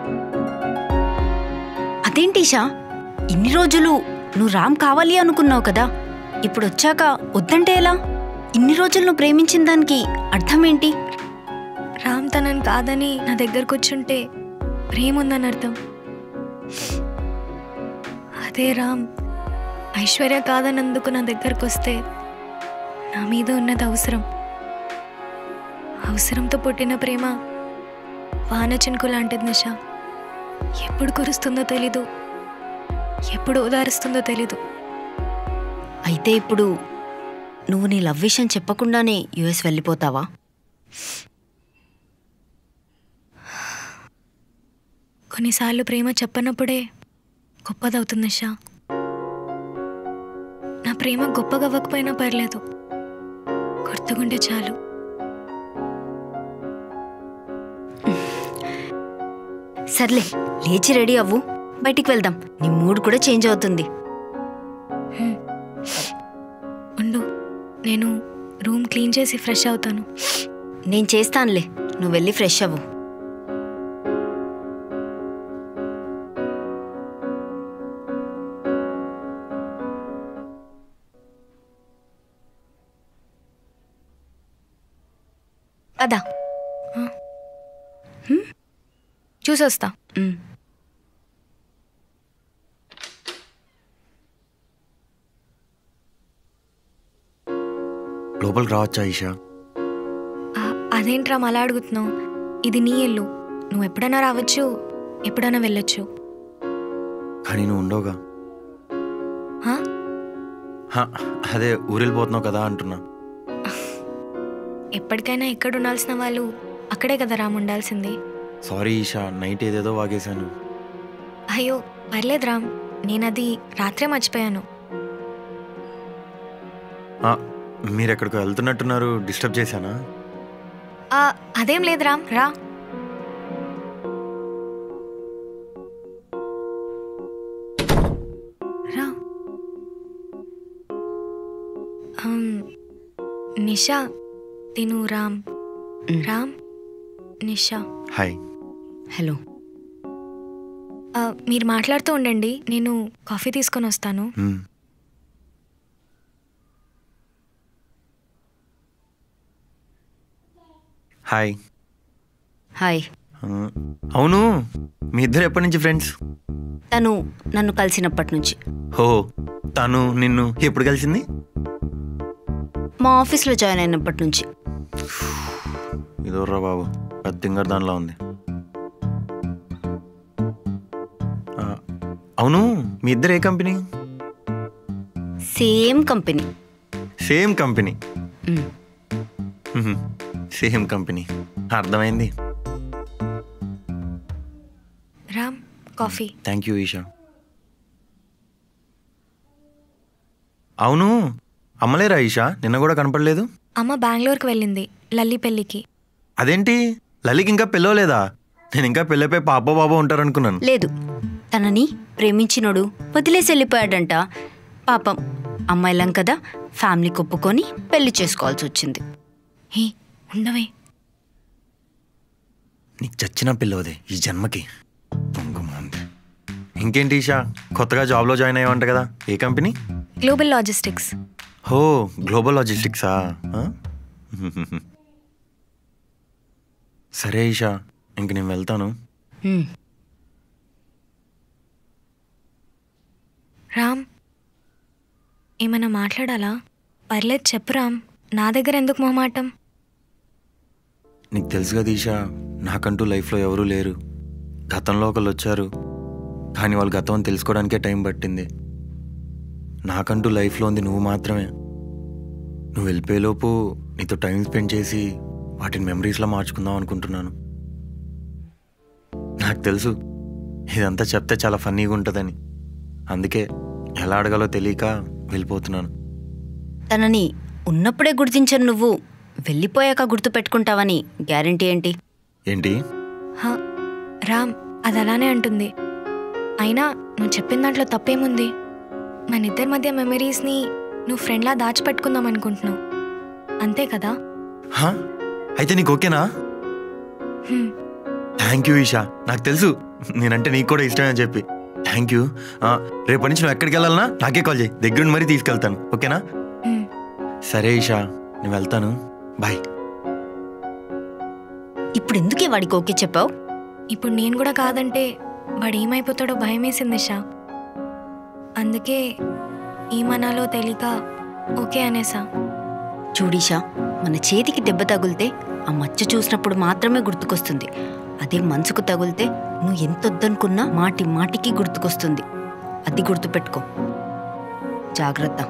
అదేంటీషా ఇన్ని రోజులు నువ్వు రామ్ కావాలి అనుకున్నావు కదా ఇప్పుడు వచ్చాక వద్దంటే ఎలా ఇన్ని రోజులు నువ్వు ప్రేమించిన దానికి అర్థం ఏంటి రామ్ తనని కాదని నా దగ్గరకు వచ్చుంటే ప్రేమ ఉందని అర్థం అదే రామ్ ఐశ్వర్య కాదనందుకు నా దగ్గరకు వస్తే నా మీద ఉన్నది అవసరం అవసరంతో పుట్టిన ప్రేమ వాన చినుకు లాంటిది నిష ఎప్పుడు కురుస్తుందో తెలీదు ఎప్పుడు ఓదారుస్తుందో తెలీదు అయితే ఇప్పుడు నువ్వు నీ లవ్ విషయం చెప్పకుండానే యుఎస్ వెళ్ళిపోతావా కొన్నిసార్లు ప్రేమ చెప్పనప్పుడే గొప్పదవుతుంది నిషా నా ప్రేమ గొప్పగా అవ్వకపోయినా పర్లేదు గుర్తుకుంటే చాలు సర్లే లేచి రెడీ అవ్వు బయటికి వెళ్దాం నీ మూడ్ కూడా చేంజ్ అవుతుంది ఉండు నేను రూమ్ క్లీన్ చేసి ఫ్రెష్ అవుతాను నేను చేస్తానులే నువ్వు వెళ్ళి ఫ్రెష్ అవ్వు అదా చూసొస్తా లోపలికి రావచ్చా ఈషా ఆ, అదేంట్రా అలా అడుగుతున్నావు ఇది నీ ఇల్లు నువ్వు ఎప్పుడైనా రావచ్చు ఎప్పుడైనా వెళ్ళొచ్చు కానీ నువ్వు ఉండవుగా హా? హ, అదే ఊరెళ్ళిపోతున్నావు కదా అంటున్నా ఎప్పటికైనా ఎక్కడ ఉండాల్సిన వాళ్ళు అక్కడే కదా రామ్ ఉండాల్సింది సారీ ఈషా నైట్ ఏదేదో వాగేశాను అయ్యో పర్లేదు రామ్ నేనది రాత్రే మర్చిపోయాను ఆ, మీరు ఎక్కడికి వెళ్తున్నట్టున్నారు డిస్టర్బ్ చేశానా ఆ, అదేం లేదు రామ్ రా రా అమ్, నిషా తిను రామ్ రామ్ నిషా హాయ్ హలో ఆ, మీరు మాట్లాడుతూ ఉండండి నేను కాఫీ తీసుకొని వస్తాను మ్మ్. హాయ్ హాయ్ ఆ, అవును మీ ఇద్దరు ఎప్పటి నుంచి ఫ్రెండ్స్ తను నన్ను కలిసినప్పటి నుంచి హో తను నిన్ను ఎప్పుడు కలిసింది మా ఆఫీస్లో జాయిన్ అయినప్పటి నుంచి ఇదోర్రా బాబు పెద్ద తింగర్ దానిలో ఉంది ఆ, అవును మీ ఇద్దరు ఏ company same company same company మ్మ్. మ్మ్. సేమ్ కంపెనీ అర్థమైంది Ram coffee thank you Esha అవును అమ్మలేరా ఈషా నిన్న కూడా కనపడలేదు అమ్మ బెంగళూరుకి వెళ్ళింది లల్లి పెళ్ళికి అదేంటి లలికి ఇంకా పిల్లవలేదా నేను ఇంకా పెళ్ళైపోయి పాప బాబా ఉంటారనుకున్నాను లేదు తనని ప్రేమించినోడు వదిలేసి వెళ్ళిపోయాడంట పాపం అమ్మాయిలం కదా ఫ్యామిలీ ఒప్పుకొని పెళ్లి చేసుకోవాల్సి వచ్చింది హే ఉండవే నీకు చచ్చిన పిల్లవదే ఈ జన్మకి పొంగు మాంది ఇంకేంటి ఈషా కొత్తగా జాబ్లో జాయిన్ అయ్యావంట కదా ఏ కంపెనీ గ్లోబల్ లాజిస్టిక్స్ హో గ్లోబల్ లాజిస్టిక్సా ఆ? సరే ఈషా ఇంక నేను వెళ్తాను హ్మ్. రామ్ ఏమైనా మాట్లాడాలా పర్లేదు చెప్పు రామ్ నా దగ్గర ఎందుకు మొహమాటం నీకు తెలుసు కదా ఈషా నాకంటూ లైఫ్లో ఎవరూ లేరు గతంలో ఒకళ్ళు వచ్చారు కానీ వాళ్ళు గతం అని తెలుసుకోవడానికే టైం పట్టింది నాకంటూ లైఫ్లో ఉంది నువ్వు మాత్రమే నువ్వు వెళ్ళిపోయేలోపు నీతో టైం స్పెండ్ చేసి వాటిని మెమరీస్లా మార్చుకుందాం అనుకుంటున్నాను నాకు తెలుసు ఇదంతా చెప్తే చాలా ఫన్నీగా ఉంటుందని అందుకే ఎలా అడగాలో తెలియక వెళ్ళిపోతున్నాను తనని ఉన్నప్పుడే గుర్తించను నువ్వు వెళ్ళిపోయాక గుర్తు పెట్టుకుంటావని గ్యారంటీ ఏంటి ఏంటి హా, రామ్ అది అలానే అంటుంది అయినా నువ్వు చెప్పిన దాంట్లో తప్పేముంది మన ఇద్దరి మధ్య మెమరీస్ని నువ్వు ఫ్రెండ్లా దాచిపెట్టుకుందాం అనుకుంటున్నావు అంతే కదా హా? అయితే నీకు ఓకేనా హ్మ్. థ్యాంక్ యూ ఈషా నాకు తెలుసు నేనంటే నీకు కూడా ఇష్టమే అని చెప్పి థ్యాంక్ యూ ఆ, రేపటి నుంచి నువ్వు ఎక్కడికి వెళ్ళాలన్నా నాకే కాల్ చేయి దగ్గరుండి మరీ తీసుకెళ్తాను ఓకేనా హ్మ్. సరే ఈషా నేను వెళ్తాను బాయ్ ఇప్పుడు ఎందుకే వాడికి ఓకే చెప్పావు ఇప్పుడు నేను కూడా కాదంటే వాడు ఏమైపోతాడో భయం వేసింది షా అందుకే ఏమనాలో తెలియక ఓకే అనేసా చూడీషా మన చేతికి దెబ్బ తగిలితే ఆ మచ్చ చూసినప్పుడు మాత్రమే గుర్తుకొస్తుంది అదే మనసుకు తగిలితే నువ్వు ఎంత వద్దనుకున్నా మాటి మాటికి గుర్తుకొస్తుంది అది గుర్తుపెట్టుకో జాగ్రత్త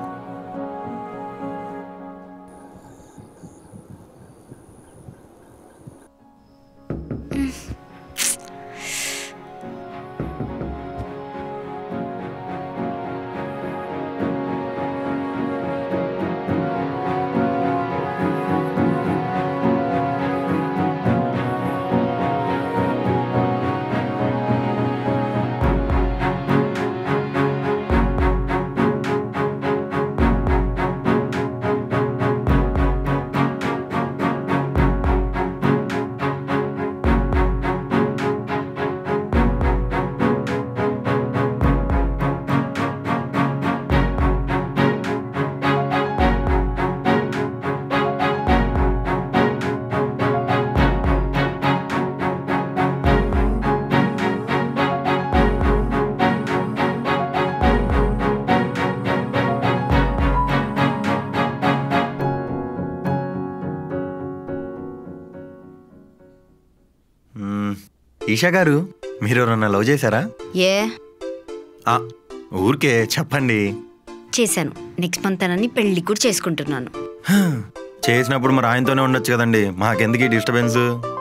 మ్మ్. ఈషా గారు మీరు ఎవరన్నా లవ్ చేశారా ఏ ఆ, ఊరికే చెప్పండి చేశాను నెక్స్ట్ మంత్ తనని పెళ్లి కూడా చేసుకుంటున్నాను హ, చేసినప్పుడు మరి ఆయనతోనే ఉండొచ్చు కదండి మాకెందుకు ఈ డిస్టర్బెన్స్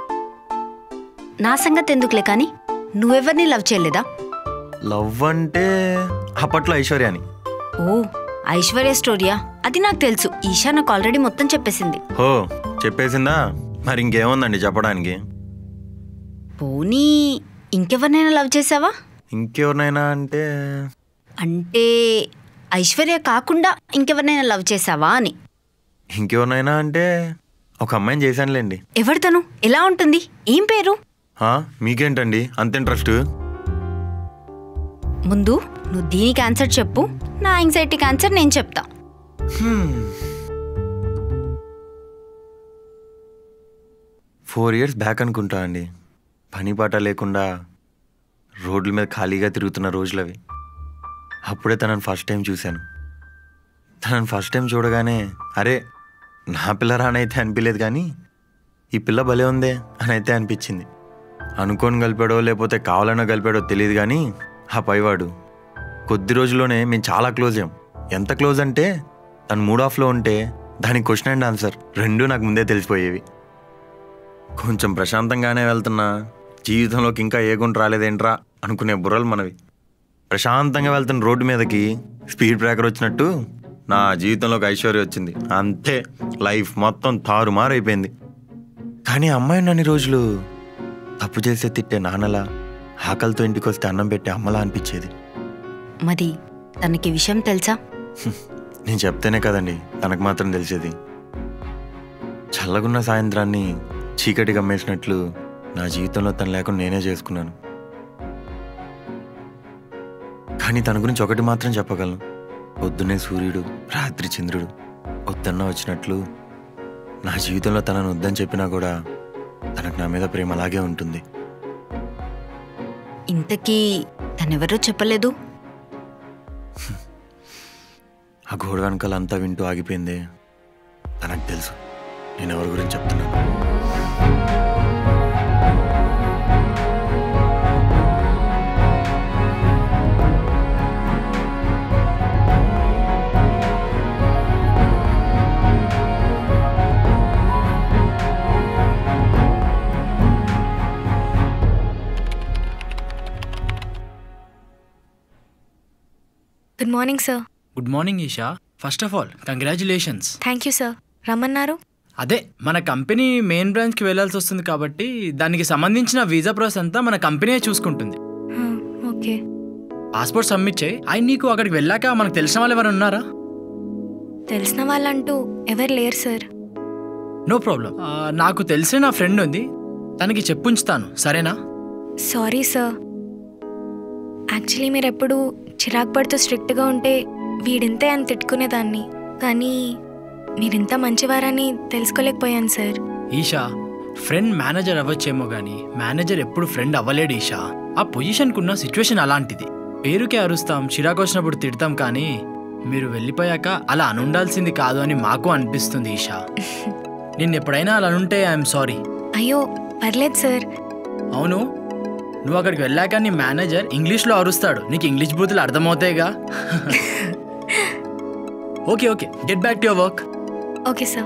నా సంగతి ఎందుకులే కానీ నువ్వెవరిని లవ్ చేయలేదా లవ్ అంటే అప్పట్లో ఐశ్వర్యాని ఓ ఐశ్వర్య స్టోరీయా అది నాకు తెలుసు ఈషా నాకు ఆల్రెడీ మొత్తం చెప్పేసింది హో చెప్పేసిందా మరి ఇంకేముందండి చెప్పడానికి పోనీ ఇంకెవరినైనా లవ్ చేసావా ఇంకెవరినైనా అంటే అంటే ఐశ్వర్య కాకుండా ఇంకెవరినైనా లవ్ చేసావా అని ఇంకెవరినైనా అంటే ఒక అమ్మాయిని చేశానులేండి ఎవరు తను ఎలా ఉంటుంది ఏం పేరు ఆ, మీకేంటండి అంత ఇంట్రెస్ట్ ముందు నువ్వు దీనికి ఆన్సర్ చెప్పు నా యాంగ్జైటీకి ఆన్సర్ నేను చెప్తా ఫోర్ ఇయర్స్ బ్యాక్ అనుకుంటా అండి పని పాట లేకుండా రోడ్ల మీద ఖాళీగా తిరుగుతున్న రోజులు అవి అప్పుడే తనని ఫస్ట్ టైం చూశాను తనని ఫస్ట్ టైం చూడగానే అరే నా పిల్లరా అని అయితే అనిపించలేదు కానీ ఈ పిల్ల భలే ఉందే అని అయితే అనిపించింది అనుకోని కలిపాడో లేకపోతే కావాలనో కలిపాడో తెలియదు కానీ ఆ పైవాడు కొద్ది రోజుల్లోనే మేము చాలా క్లోజ్ అయ్యాం ఎంత క్లోజ్ అంటే తను మూడ్ ఆఫ్లో ఉంటే దానికి క్వశ్చన్ అండ్ ఆన్సర్ రెండూ నాకు ముందే తెలిసిపోయేవి కొంచెం ప్రశాంతంగానే వెళ్తున్నా జీవితంలోకి ఇంకా ఏ గుంట రాలేదేంట్రా అనుకునే బుర్రలు మనవి ప్రశాంతంగా వెళ్తున్న రోడ్డు మీదకి స్పీడ్ బ్రేకర్ వచ్చినట్టు నా జీవితంలోకి ఐశ్వర్య వచ్చింది అంతే లైఫ్ మొత్తం తారుమారైపోయింది కానీ ఆ అమ్మాయి నన్ని రోజులు తప్పు చేసే తిట్టే నాన్నలా ఆకలితో ఇంటికి వస్తే అన్నం పెట్టే అమ్మలా అనిపించేది మరి తనకి విషయం తెలుసా నేను చెప్తేనే కదండి తనకు మాత్రం తెలిసేది చల్లగున్న సాయంత్రాన్ని చీకటి గమ్మేసినట్లు నా జీవితంలో తను లేకుండా నేనే చేసుకున్నాను కానీ తన గురించి ఒకటి మాత్రం చెప్పగలను పొద్దున్నే సూర్యుడు రాత్రి చంద్రుడు వద్దన్న వచ్చినట్లు నా జీవితంలో తనను వద్దని చెప్పినా కూడా తనకు నా మీద ప్రేమ అలాగే ఉంటుంది ఇంతకీ తనెవరో చెప్పలేదు ఆ గోడ వెనకాల అంతా వింటూ ఆగిపోయింది తనకు తెలుసు నేను ఎవరి గురించి చెప్తున్నాను good morning sir good morning Esha first of all congratulations thank you sir రమ్మన్నారు అదే మన కంపెనీ మెయిన్ బ్రాంచ్కి వెళ్ళాల్సి వస్తుంది కాబట్టి దానికి సంబంధించిన వీసా ప్రాసెస్ అంతా మన కంపెనీయే చూసుకుంటుంది ఓకే పాస్పోర్ట్ సబ్మిట్ చేయి ఆయన నీకు అక్కడికి వెళ్ళాక మనకు తెలిసిన వాళ్ళు ఎవరైనా ఉన్నారా తెలిసిన వాళ్ళంటూ ఎవరు లేరు సార్ నో ప్రాబ్లం నాకు తెలిసిన నా ఫ్రెండ్ ఉంది తనకి చెప్పుంచుతాను సరేనా సారీ సార్ యాక్చువల్లీ మీరు ఎప్పుడు చిరాకు పడుతూ స్ట్రిక్ట్గా ఉంటే వీడింతే అని తిట్టుకునేదాన్ని కానీ మీరింత మంచివారని తెలుసుకోలేకపోయాను సార్ ఈషా ఫ్రెండ్ మేనేజర్ అవ్వచ్చేమో కానీ మేనేజర్ ఎప్పుడు ఫ్రెండ్ అవ్వలేడు ఈషా ఆ పొజిషన్కి ఉన్న సిచ్యువేషన్ అలాంటిది పేరుకే అరుస్తాం చిరాకు వచ్చినప్పుడు తిడతాం కానీ మీరు వెళ్ళిపోయాక అలా అనుండాల్సింది కాదు అని మాకు అనిపిస్తుంది ఈషా నిన్ను ఎప్పుడైనా అలా అనుంటే ఐఎమ్ సారీ అయ్యో పర్లేదు సార్ అవును నువ్వు అక్కడికి వెళ్ళాక నీ మేనేజర్ ఇంగ్లీష్లో అరుస్తాడు నీకు ఇంగ్లీష్ బూతులు అర్థమవుతాయిగా okay okay get back to your work okay sir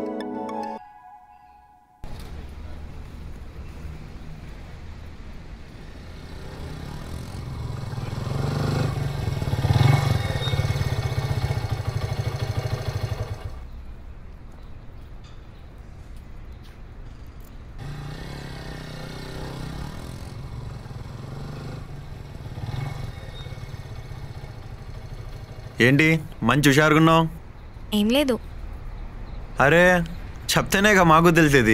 ఏంటి మంచి హుషారుగున్నావు ఏం లేదు అరే చెప్తేనేగా మాకు తెలిసేది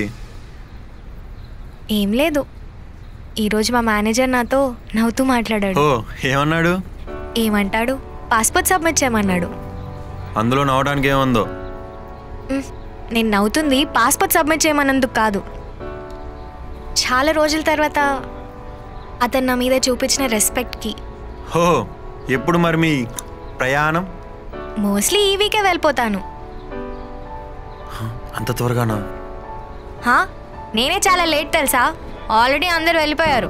ఏం లేదు ఈరోజు మా మేనేజర్ నాతో నవ్వుతూ మాట్లాడాడు ఓ ఏమన్నాడు ఏమంటాడు పాస్పోర్ట్ సబ్మిట్ చేయమన్నాడు అందులో నవ్వడానికి ఏముందో మ్, నేను నవ్వుతుంది పాస్పోర్ట్ సబ్మిట్ చేయమన్నందుకు కాదు చాలా రోజుల తర్వాత అతను నా మీద చూపించిన రెస్పెక్ట్కి హో ఎప్పుడు మరి మీ ప్రయాణం మోస్ట్లీ ఈ వీకే వెళ్ళిపోతాను అంత త్వరగానా హా నేనే చాలా లేట్ తెలుసా ఆల్రెడీ అందరూ వెళ్ళిపోయారు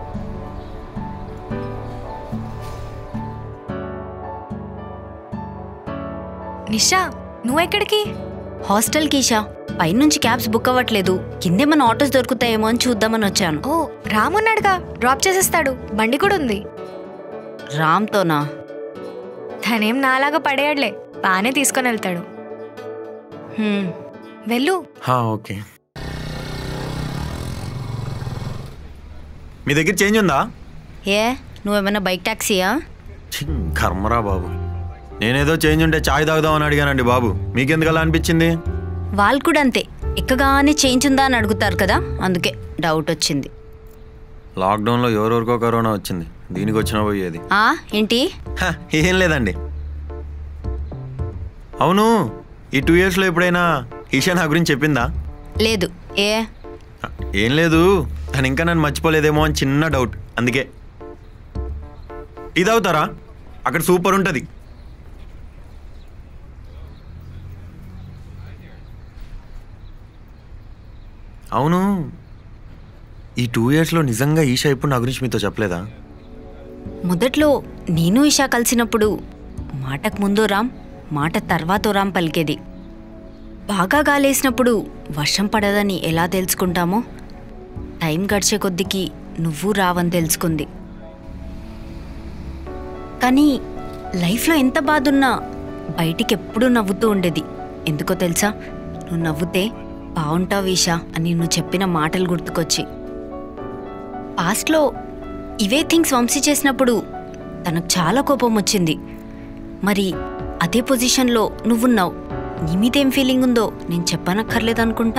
నిషా నువ్వెక్కడికి హాస్టల్కి ఈషా పైనుంచి క్యాబ్స్ బుక్ అవ్వట్లేదు కిందేమన్నా ఆటోస్ దొరుకుతాయేమో అని చూద్దామని వచ్చాను ఓ రామున్నాడుగా డ్రాప్ చేసేస్తాడు బండి కూడా ఉంది రామ్తోనా తనేం నాలాగా పడేయడ్లే బాగానే తీసుకొని వెళ్తాడు హ్మ్. వెళ్ళు హా, ఓకే మీ దగ్గర చేంజ్ ఉందా ఏ నువ్వేమైనా బైక్ ట్యాక్సీయా ఛీ, కర్మరా బాబు నేనేదో చేంజ్ ఉంటే చాయ్ తాగుదామని అడిగానండి బాబు మీకెందుకు అలా అనిపించింది వాళ్ళు కూడా అంతే ఎక్కగానే చేంజ్ ఉందా అని అడుగుతారు కదా అందుకే డౌట్ వచ్చింది లాక్డౌన్లో ఎవరెవరికో కరోనా వచ్చింది దీనికి వచ్చినా పోయేది ఆ ఏంటి హ, ఏం లేదండి అవును ఈ టూ ఇయర్స్లో ఎప్పుడైనా ఈషా నా గురించి చెప్పిందా లేదు ఏ ఏం లేదు తను ఇంకా నన్ను మర్చిపోలేదేమో అని చిన్న డౌట్ అందుకే ఇది అవుతారా అక్కడ సూపర్ ఉంటుంది అవును ఈ టూ ఇయర్స్లో నిజంగా ఈషా ఇప్పుడు నా గురించి మీతో చెప్పలేదా మొదట్లో నేను ఇషా కలిసినప్పుడు మాటకు ముందో రామ్ మాట తర్వాతో రామ్ పలికేది బాగా గాలేసినప్పుడు వర్షం పడదని ఎలా తెలుసుకుంటామో టైం గడిచే కొద్దికి నువ్వు రావని తెలుసుకుంది కానీ లైఫ్లో ఎంత బాధున్నా బయటికి ఎప్పుడూ నవ్వుతూ ఉండేది ఎందుకో తెలుసా నువ్వు నవ్వుతే బాగుంటావు ఈషా అని నువ్వు చెప్పిన మాటలు గుర్తుకొచ్చి పాస్ట్లో ఇవే థింగ్స్ వంశీ చేసినప్పుడు తనకు చాలా కోపం వచ్చింది మరి అదే పొజిషన్లో నువ్వున్నావు నీ మీద ఏం ఫీలింగ్ ఉందో నేను చెప్పనక్కర్లేదనుకుంటా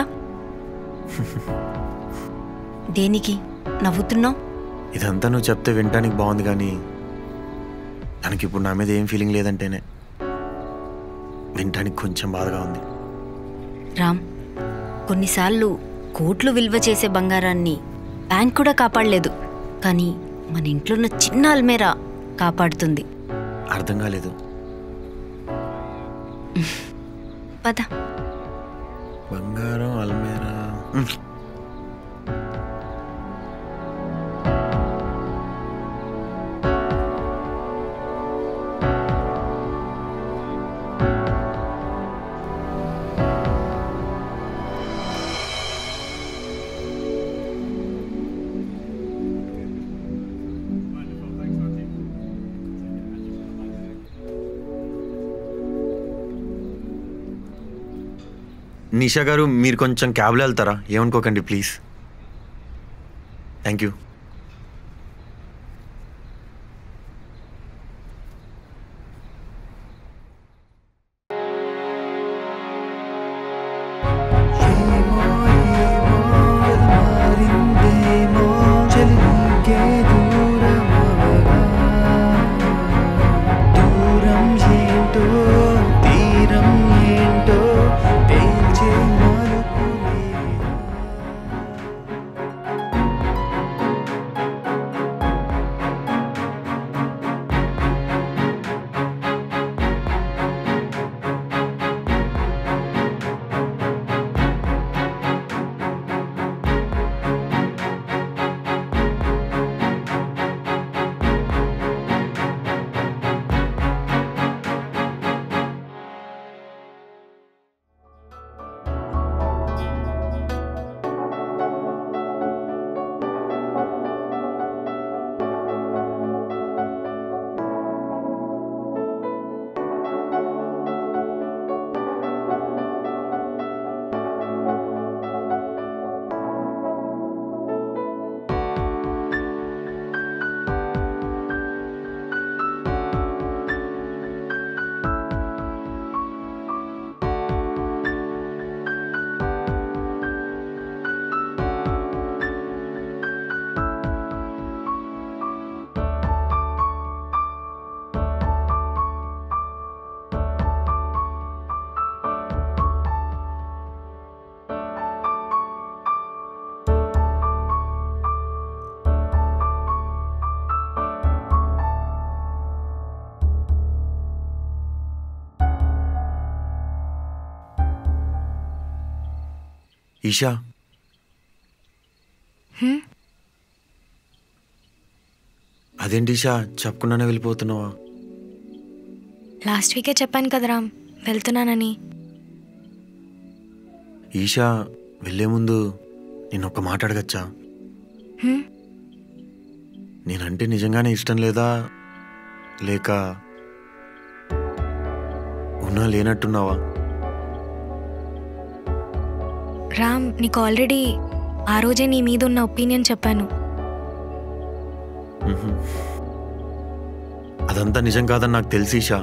దేనికి నవ్వుతున్నావు ఇదంతా నువ్వు చెప్తే వినటానికి బాగుంది కానీ తనకి ఇప్పుడు నా మీద ఏం ఫీలింగ్ లేదంటేనే వినటానికి కొంచెం బాధగా ఉంది రామ్ కొన్నిసార్లు కోట్లు విలువ చేసే బంగారాన్ని బ్యాంక్ కూడా కాపాడలేదు కానీ మన ఇంట్లో ఉన్న చిన్న అల్మేరా కాపాడుతుంది అర్థం కాలేదు పద బంగారం అల్మేరా ఉమ్. నిషా గారు మీరు కొంచెం క్యాబ్లో వెళ్తారా ఏమనుకోకండి ప్లీజ్ థ్యాంక్ యూ మారిందేమో చలి నీకే దూరమవగా దూరం ఏంటో తీరం ఏంటో తేల్చే మలుపు లేదా ఈషా హ్మ్? అదేంటి ఈషా చెప్పకుండానే వెళ్ళిపోతున్నావా లాస్ట్ వీకే చెప్పాను కదా రామ్ వెళ్తున్నానని ఈషా వెళ్ళే ముందు నేను ఒక్క మాట అడగచ్చా హ్మ్? నేనంటే నిజంగానే ఇష్టం లేదా లేక ఉన్నా లేనట్టున్నావా రామ్ నీకు ఆల్రెడీ ఆ రోజే నీ మీద ఉన్న ఒపీనియన్ చెప్పాను మ్హూ. అదంతా నిజం కాదని నాకు తెలిసి ఈషా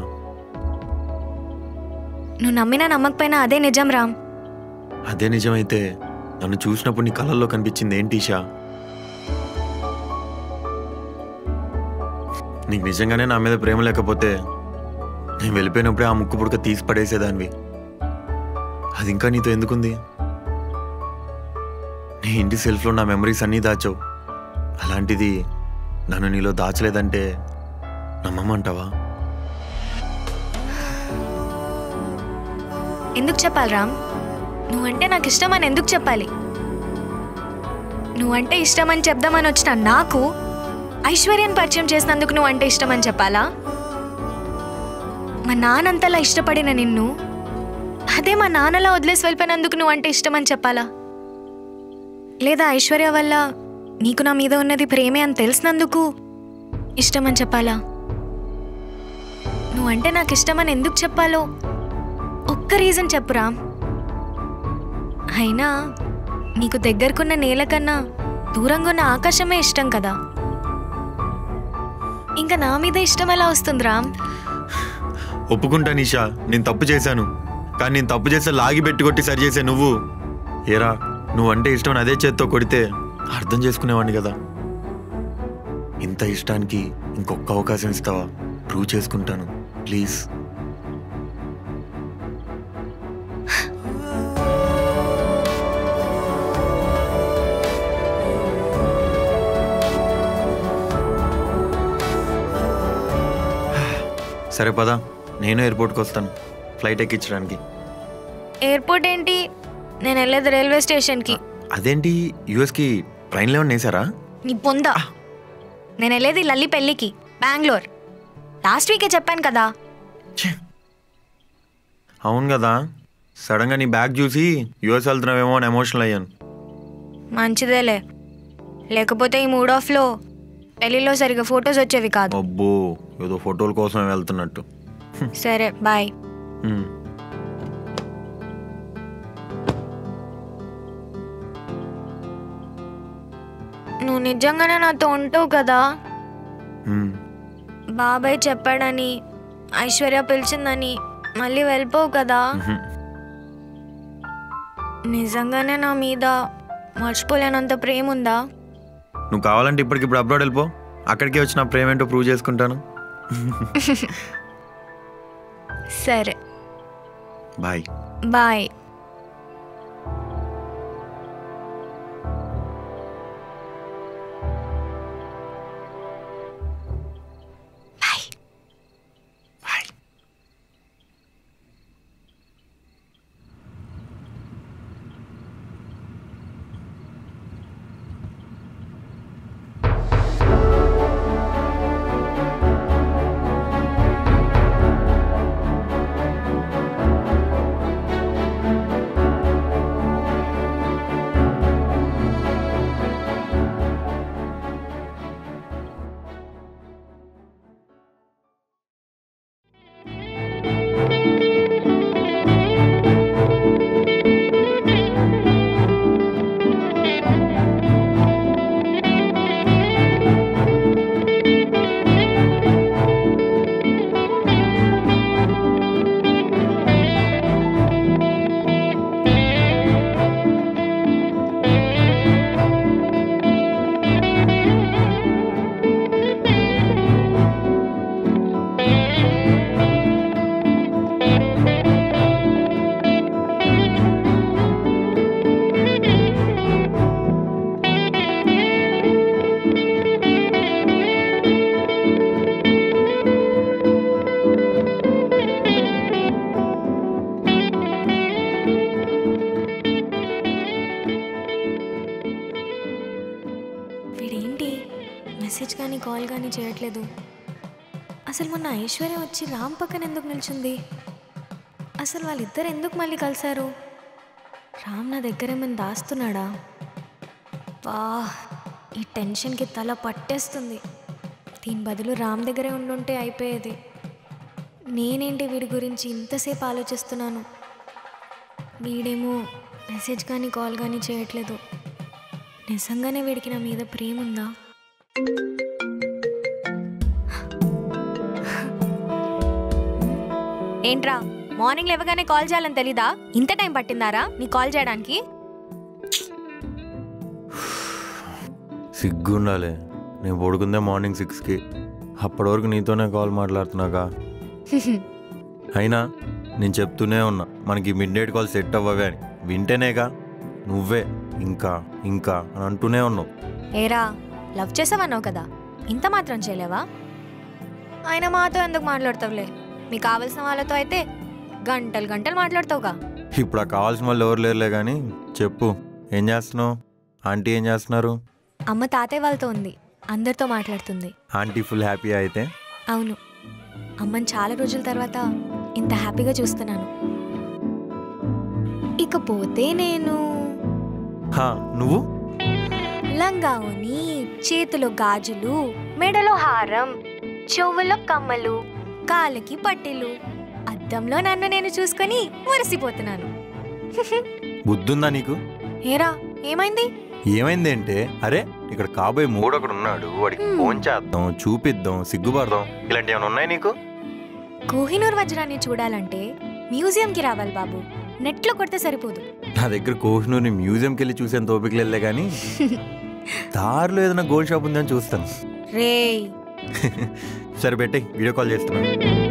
నువ్వు నమ్మినా నమ్మకపోయినా అదే నిజం రామ్ అదే నిజమైతే నన్ను చూసినప్పుడు నీ కళ్ళల్లో కనిపించింది ఏంటి ఈషా నీకు నిజంగానే నా మీద ప్రేమ లేకపోతే నేను వెళ్ళిపోయినప్పుడే ఆ ముక్కు పుడక తీసి పడేసేదానివి అది ఇంకా నీతో ఎందుకుంది నీ ఇంటి సెల్ఫ్లో నా మెమరీస్ అన్నీ దాచావు అలాంటిది నన్ను నీలో దాచలేదంటే నమ్మమంటావా ఎందుకు చెప్పాలి రామ్ నువ్వంటే నాకు ఇష్టం అని ఎందుకు చెప్పాలి నువ్వంటే ఇష్టం అని చెప్దామని వచ్చిన నాకు ఐశ్వర్యాన్ని పరిచయం చేసినందుకు నువ్వంటే ఇష్టం అని చెప్పాలా మా నాన్నంతలా ఇష్టపడిన నిన్ను అదే మా నాన్నలా వదిలేసి వెళ్ళిపోయినందుకు నువ్వంటే ఇష్టం అని చెప్పాలా లేదా ఐశ్వర్య వల్ల నీకు నా మీద ఉన్నది ప్రేమే అని తెలిసినందుకు ఇష్టం అని చెప్పాలా నువ్వంటే నాకు ఇష్టమని ఎందుకు చెప్పాలో ఒక్క రీజన్ చెప్పురా అయినా నీకు దగ్గరకున్న నేల కన్నా దూరంగా ఉన్న ఆకాశమే ఇష్టం కదా ఇంకా నా మీద ఇష్టం ఎలా వస్తుంది రామ్ ఒప్పుకుంటా నిషా నేను తప్పు చేశాను కానీ నేను తప్పు చేస్తే లాగి పెట్టి కొట్టి సరి చేసే నువ్వు ఏరా నువ్వంటే ఇష్టం అని అదే చేత్తో కొడితే అర్థం చేసుకునేవాడిని కదా ఇంత ఇష్టానికి ఇంకొక అవకాశం ఇస్తావా ప్రూవ్ చేసుకుంటాను ప్లీజ్ సరే పదా నేను ఎయిర్పోర్ట్కి వస్తాను ఫ్లైట్ ఎక్కించడానికి ఎయిర్పోర్ట్ ఏంటి నేను వెళ్ళేది రైల్వే స్టేషన్కి అదేంటి యూఎస్కి ట్రైన్లో ఏమన్నా వేసారా నీ పొందా నేను వెళ్ళేది లల్లి పెళ్ళికి బెంగళూరు లాస్ట్ వీకే చెప్పాను కదా అవును కదా సడన్గా నీ బ్యాగ్ చూసి యూఎస్ వెళ్తున్నావేమో అని ఎమోషనల్ అయ్యాను మంచిదేలే లేకపోతే ఈ మూడ్ ఆఫ్లో పెళ్ళిలో సరిగా ఫొటోస్ వచ్చేవి కాదు అబ్బో ఏదో ఫోటోల కోసమే వెళ్తున్నట్టు సరే బాయ్ హ్మ్. నువ్వు నిజంగానే నాతో ఉంటావు కదా హ్మ్. బాబాయ్ చెప్పాడని ఐశ్వర్య పిలిచిందని మళ్ళీ వెళ్ళిపోవు కదా మ్హూ. నిజంగానే నా మీద మర్చిపోలేనంత ప్రేమ ఉందా నువ్వు కావాలంటే ఇప్పటికిప్పుడు అబ్రాడ్ వెళ్ళిపో అక్కడికి వచ్చిన ప్రేమ ఏంటో ప్రూవ్ చేసుకుంటాను సరే బాయ్ బాయ్ వీడేంటి మెసేజ్ కానీ కాల్ కానీ చేయట్లేదు అసలు మొన్న ఐశ్వర్య వచ్చి రామ్ పక్కన ఎందుకు నిల్చుంది అసలు వాళ్ళిద్దరు ఎందుకు మళ్ళీ కలిశారు రామ్ నా దగ్గర ఏమైనా దాస్తున్నాడా వా ఈ టెన్షన్కి తల పట్టేస్తుంది దీని బదులు రామ్ దగ్గరే ఉండుంటే అయిపోయేది నేనేంటి వీడి గురించి ఇంతసేపు ఆలోచిస్తున్నాను వీడేమో మెసేజ్ కానీ కాల్ కానీ చేయట్లేదు నిజంగానే వీడికి నా మీద ప్రేమ ఉందా ఏంట్రా మార్నింగ్ లేవగానే కాల్ చేయాలని తెలీదా ఇంత టైం పట్టిందారా నీ కాల్ చేయడానికి సిగ్గు ఉండాలి నేను పడుకుందే మార్నింగ్ సిక్స్కి అప్పటి వరకు నీతోనే కాల్ మాట్లాడుతున్నాగా అయినా నేను చెప్తూనే ఉన్నా మనకి మిడ్ నైట్ కాల్ సెట్ అవ్వవే అని వింటేనేగా నువ్వే ఇంకా ఇంకా అని అంటూనే ఉన్నావు ఏరా లవ్ చేసావన్నావు కదా ఇంత మాత్రం చేయలేవా ఆయన మాతో ఎందుకు మాట్లాడతావులే మీకు కావలసిన వాళ్ళతో అయితే గంటలు గంటలు మాట్లాడతావుగా ఇప్పుడు ఆ కావాల్సిన వాళ్ళు ఎవరు లేరులే కానీ చెప్పు ఏం చేస్తున్నావు ఆంటీ ఏం చేస్తున్నారు అమ్మ తాతయ్య వాళ్ళతో ఉంది అందరితో మాట్లాడుతుంది ఆంటీ ఫుల్ హ్యాపీ అయితే అవును అమ్మని చాలా రోజుల తర్వాత ఇంత హ్యాపీగా చూస్తున్నాను ఇకపోతే నేను హా నువ్వు లంగావుని చేతిలో గాజులు మెడలో హారం చెవుల్లో కమ్మలు కాళ్ళకి పట్టీలు అద్దంలో నన్ను నేను చూసుకొని మురిసిపోతున్నాను బుద్ధుందా నీకు ఏరా ఏమైంది ఏమైందేంటే అరే ఇక్కడ కాబోయే మూడు ఒకడు ఉన్నాడు వాడికి ఫోన్ చేద్దాం చూపిద్దాం సిగ్గుపడదాం ఇలాంటి ఏమైనా ఉన్నాయి నీకు కోహినూర్ వజ్రాన్ని చూడాలంటే మ్యూజియంకి రావాలి బాబు నెట్లో కొడితే సరిపోదు నా దగ్గర కోహినూర్ని మ్యూజియంకి వెళ్ళి చూసేంత ఓపిక వెళ్ళే కానీ దారిలో ఏదైనా గోల్డ్ షాప్ ఉందని చూస్తాను రేయ్ సరే పెట్టి వీడియో కాల్ చేస్తున్నా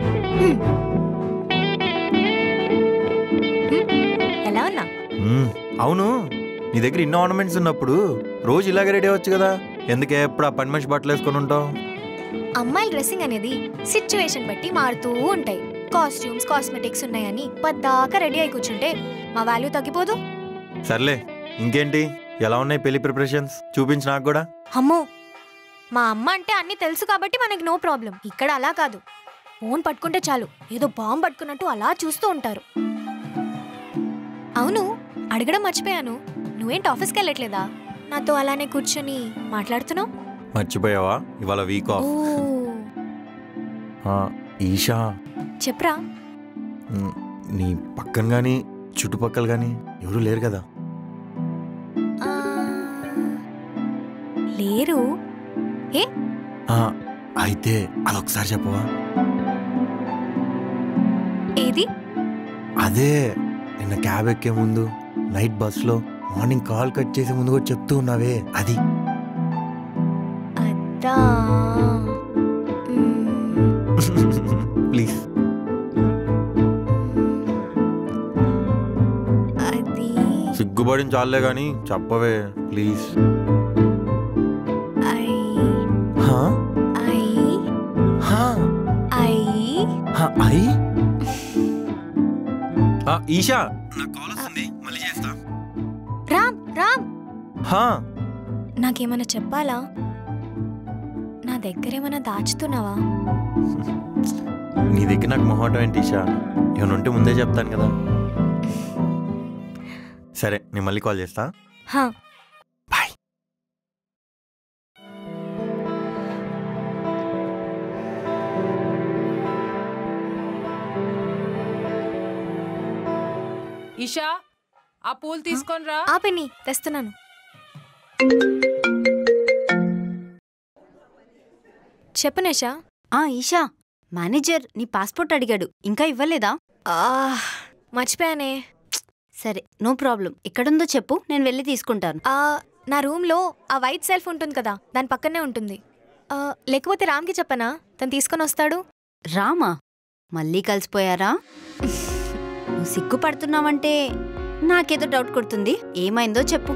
ఎలా ఉన్నా మ్మ్. అవును నీ దగ్గర ఇన్ని ఆర్నమెంట్స్ ఉన్నప్పుడు రోజు ఇలాగే రెడీ అవ్వచ్చు కదా ఎందుకే ఎప్పుడు ఆ పని మనిషి బట్టలు వేసుకొని ఉంటావు అమ్మాయిల డ్రెస్సింగ్ అనేది సిచ్యువేషన్ బట్టి మారుతూ ఉంటాయి కాస్ట్యూమ్స్ కాస్మెటిక్స్ ఉన్నాయని పద్దాకా రెడీ అయి కూర్చుంటే మా వాల్యూ తగ్గిపోదు సర్లే ఇంకేంటి ఎలా ఉన్నాయి పెళ్లి ప్రిపరేషన్స్ చూపించు నాకు కూడా అమ్మో మా అమ్మ అంటే అన్నీ తెలుసు కాబట్టి మనకి నో ప్రాబ్లం ఇక్కడ అలా కాదు ఫోన్ పట్టుకుంటే చాలు ఏదో బాంబు పట్టుకున్నట్టు అలా చూస్తూ ఉంటారు అవును అడగడం మర్చిపోయాను నువ్వేంటి ఆఫీస్కి వెళ్ళట్లేదా నాతో అలానే కూర్చొని మాట్లాడుతున్నావు మర్చిపోయావా ఇవాళ వీక్ ఆఫ్ ఆ, ఈషా చెప్పరా మ్, నీ పక్కన కానీ చుట్టుపక్కల కానీ ఎవరు లేరు కదా ఆ, లేరు ఏ ఆ, అయితే అదొకసారి చెప్పవా ఏది అదే నిన్న క్యాబ్ ఎక్కే ముందు నైట్ బస్లో మార్నింగ్ కాల్ కట్ చేసే ముందు కూడా చెప్తూ ఉన్నావే అది అద్దా ప్లీజ్ అది సిగ్గుపడిన చాలే కానీ చెప్పవే ప్లీజ్ ఐ హా? ఐ హా? ఐ హా, ఐ ఆ, ఈషా నాకు కాల్ వస్తుంది మళ్ళీ చేస్తా రామ్ రామ్ హా నాకేమైనా చెప్పాలా నా దగ్గర ఏమైనా దాచుతున్నావా నీ దగ్గర నాకు మొహమాటం ఏంటి ఈషా ఏమైనా ఉంటే ముందే చెప్తాను కదా సరే నేను మళ్ళీ కాల్ చేస్తా హా ఈషా ఆ పూలు తీసుకొని రా ఆ పిన్ని తెస్తున్నాను చెప్పు నేషా ఆ ఈషా మేనేజర్ నీ పాస్పోర్ట్ అడిగాడు ఇంకా ఇవ్వలేదా మర్చిపోయానే సరే నో ప్రాబ్లం ఎక్కడుందో చెప్పు నేను వెళ్ళి తీసుకుంటాను ఆ, నా రూమ్లో ఆ వైట్ సెల్ఫ్ ఉంటుంది కదా దాని పక్కనే ఉంటుంది ఆ, లేకపోతే రామ్కి చెప్పనా తను తీసుకొని వస్తాడు రామా మళ్ళీ కలిసిపోయారా నువ్వు సిగ్గుపడుతున్నావంటే నాకేదో డౌట్ కొడుతుంది ఏమైందో చెప్పు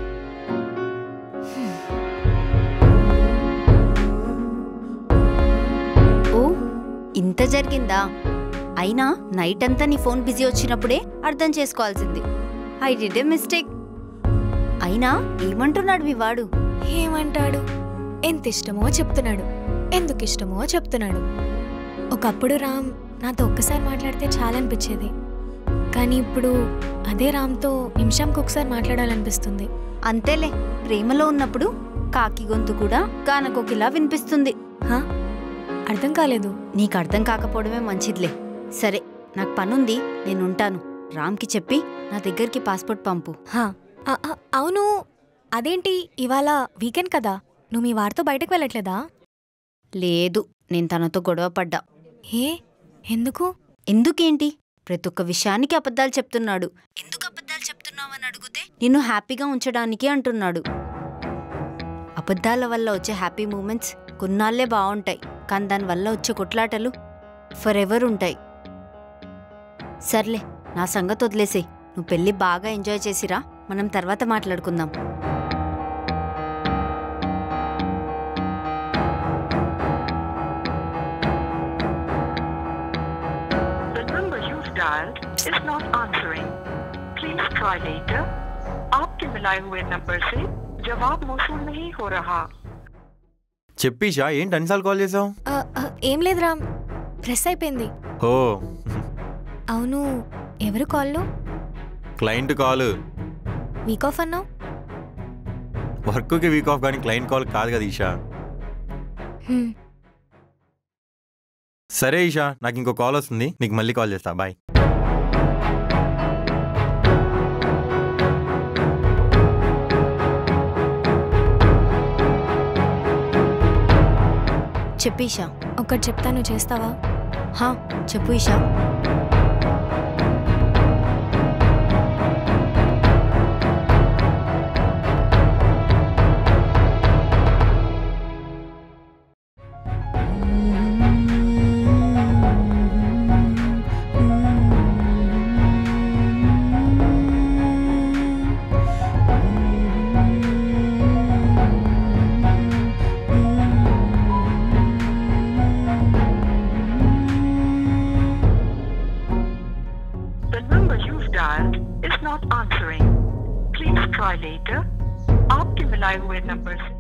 ఓ ఇంత జరిగిందా అయినా నైట్ అంతా నీ ఫోన్ బిజీ వచ్చినప్పుడే అర్థం చేసుకోవాల్సింది ఐ డిడ్ ఏ మిస్టేక్ అయినా ఏమంటున్నాడు మీ వాడు ఏమంటాడు ఎంత ఇష్టమో చెప్తున్నాడు ఎందుకు ఇష్టమో చెప్తున్నాడు ఒకప్పుడు రామ్ నాతో ఒక్కసారి మాట్లాడితే చాలా అనిపించేది కానీ ఇప్పుడు అదే రామ్తో నిమిషంకి ఒకసారి మాట్లాడాలనిపిస్తుంది అంతేలే ప్రేమలో ఉన్నప్పుడు కాకి గొంతు కూడా గానకొకిలా వినిపిస్తుంది హా? అర్థం కాలేదు నీకు అర్థం కాకపోవడమే మంచిదిలే సరే నాకు పనుంది నేను ఉంటాను రామ్కి చెప్పి నా దగ్గరికి పాస్పోర్ట్ పంపు హా, ఆ, ఆ, అవును అదేంటి ఇవాళ వీకెండ్ కదా నువ్వు మీ వారితో బయటకు వెళ్ళట్లేదా లేదు నేను తనతో గొడవ పడ్డా ఏ ఎందుకు ఎందుకేంటి ప్రతి ఒక్క విషయానికి అబద్ధాలు చెప్తున్నాడు ఎందుకు అబద్ధాలు చెప్తున్నావని అడిగితే నిన్ను హ్యాపీగా ఉంచడానికి అంటున్నాడు అబద్ధాల వల్ల వచ్చే హ్యాపీ మూమెంట్స్ కొన్నాళ్ళే బాగుంటాయి కానీ దానివల్ల వచ్చే కొట్లాటలు ఫర్ ఎవర్ ఉంటాయి సర్లే నా సంగతి వదిలేసే నువ్వు పెళ్ళి బాగా ఎంజాయ్ చేసిరా మనం తర్వాత మాట్లాడుకుందాం The number you've dialed is not answering. Please try later. आपके मिलाए हुए नंबर से जवाब मौसूल नहीं हो रहा చెప్పీషా ఏంటి అన్నిసార్లు కాల్ చేసావు ఆ, ఆ, ఏం లేదు రామ్ ప్రెస్ అయిపోయింది ఓ అవును ఎవరు కాల్లో క్లయింట్ కాల్ వీక్ ఆఫ్ అన్నావు వర్క్కి వీక్ ఆఫ్ కానీ క్లయింట్ కాల్ కాదు కదా ఈషా హ్మ్. సరే ఈషా నాకు ఇంకో కాల్ వస్తుంది నీకు మళ్ళీ కాల్ చేస్తా బాయ్ చెప్పు ఈషా ఒకటి చెప్తాను చేస్తావా హా చెప్పు Isha not answering. Please try later. आपके मिलाए हुए नंबर से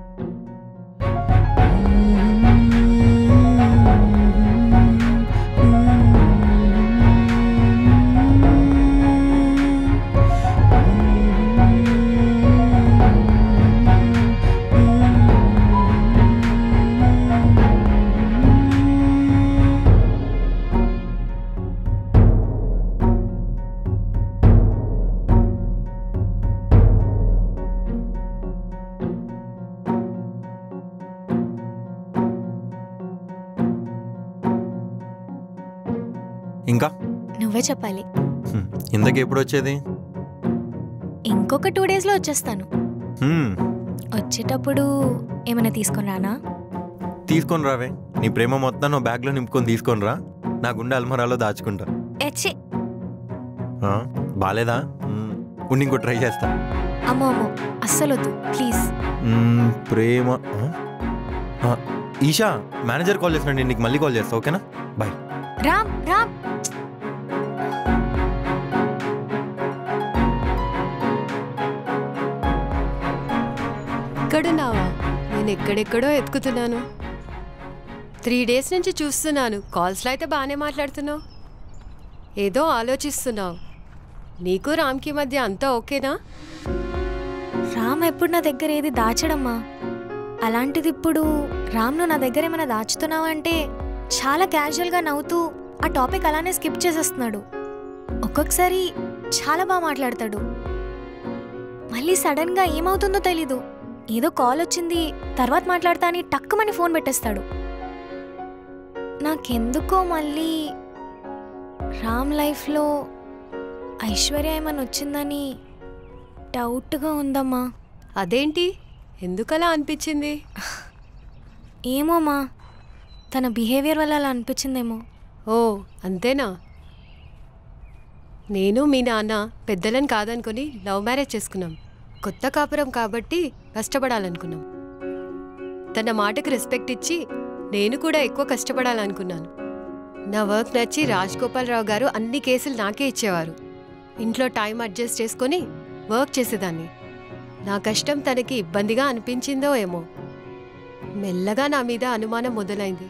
ఇంకా నువ్వే చెప్పాలి హ్మ్, ఇంతకీ ఎప్పుడు వచ్చేది ఇంకొక టూ డేస్లో వచ్చేస్తాను హ్మ్, వచ్చేటప్పుడు ఏమైనా తీసుకొని రానా తీసుకొని రావే నీ ప్రేమ మొత్తం నువ్వు బ్యాగ్లో నింపుకొని తీసుకొని రా నా గుండె అల్మరాలో దాచుకుంటా ఎచ్చి ఆ, బాలేదా హ్మ్, ఉండి ఇంకో ట్రై చేస్తా అమ్మో అమ్మో అస్సలు వద్దు ప్లీజ్ మ్మ్, ప్రేమ ఆ? ఆ, ఈషా మేనేజర్ కాల్ చేస్తున్నాడు నేను నీకు మళ్ళీ కాల్ చేస్తా ఓకేనా బాయ్ రామ్ రామ్ ఇక్కడున్నావా నేను ఎక్కడెక్కడో ఎత్తుకుతున్నాను త్రీ డేస్ నుంచి చూస్తున్నాను కాల్స్లో అయితే బాగానే మాట్లాడుతున్నావు ఏదో ఆలోచిస్తున్నావు నీకు రామ్కి మధ్య అంతా ఓకేనా రామ్ ఎప్పుడు నా దగ్గర ఏది దాచడమ్మా అలాంటిది ఇప్పుడు రామ్ నువ్వు నా దగ్గర ఏమైనా దాచుతున్నావా అంటే చాలా క్యాజువల్గా నవ్వుతూ ఆ టాపిక్ అలానే స్కిప్ చేసేస్తున్నాడు ఒక్కొక్కసారి చాలా బాగా మాట్లాడతాడు మళ్ళీ సడన్గా ఏమవుతుందో తెలీదు ఏదో కాల్ వచ్చింది తర్వాత మాట్లాడతా అని టక్కుమని ఫోన్ పెట్టేస్తాడు నాకెందుకో మళ్ళీ రామ్ లైఫ్లో ఐశ్వర్య ఏమైనా వచ్చిందని డౌట్గా ఉందమ్మా అదేంటి ఎందుకలా అనిపించింది ఏమోమా తన బిహేవియర్ వల్ల అలా అనిపించిందేమో ఓ అంతేనా నేను మీ నాన్న పెద్దలను కాదనుకొని లవ్ మ్యారేజ్ చేసుకున్నాం కొత్త కాపురం కాబట్టి కష్టపడాలనుకున్నాం తన మాటకు రెస్పెక్ట్ ఇచ్చి నేను కూడా ఎక్కువ కష్టపడాలనుకున్నాను నా వర్క్ నచ్చి రాజ్ గోపాలరావు గారు అన్ని కేసులు నాకే ఇచ్చేవారు ఇంట్లో టైం అడ్జస్ట్ చేసుకొని వర్క్ చేసేదాన్ని నా కష్టం తనకి ఇబ్బందిగా అనిపించిందో ఏమో మెల్లగా నా మీద అనుమానం మొదలైంది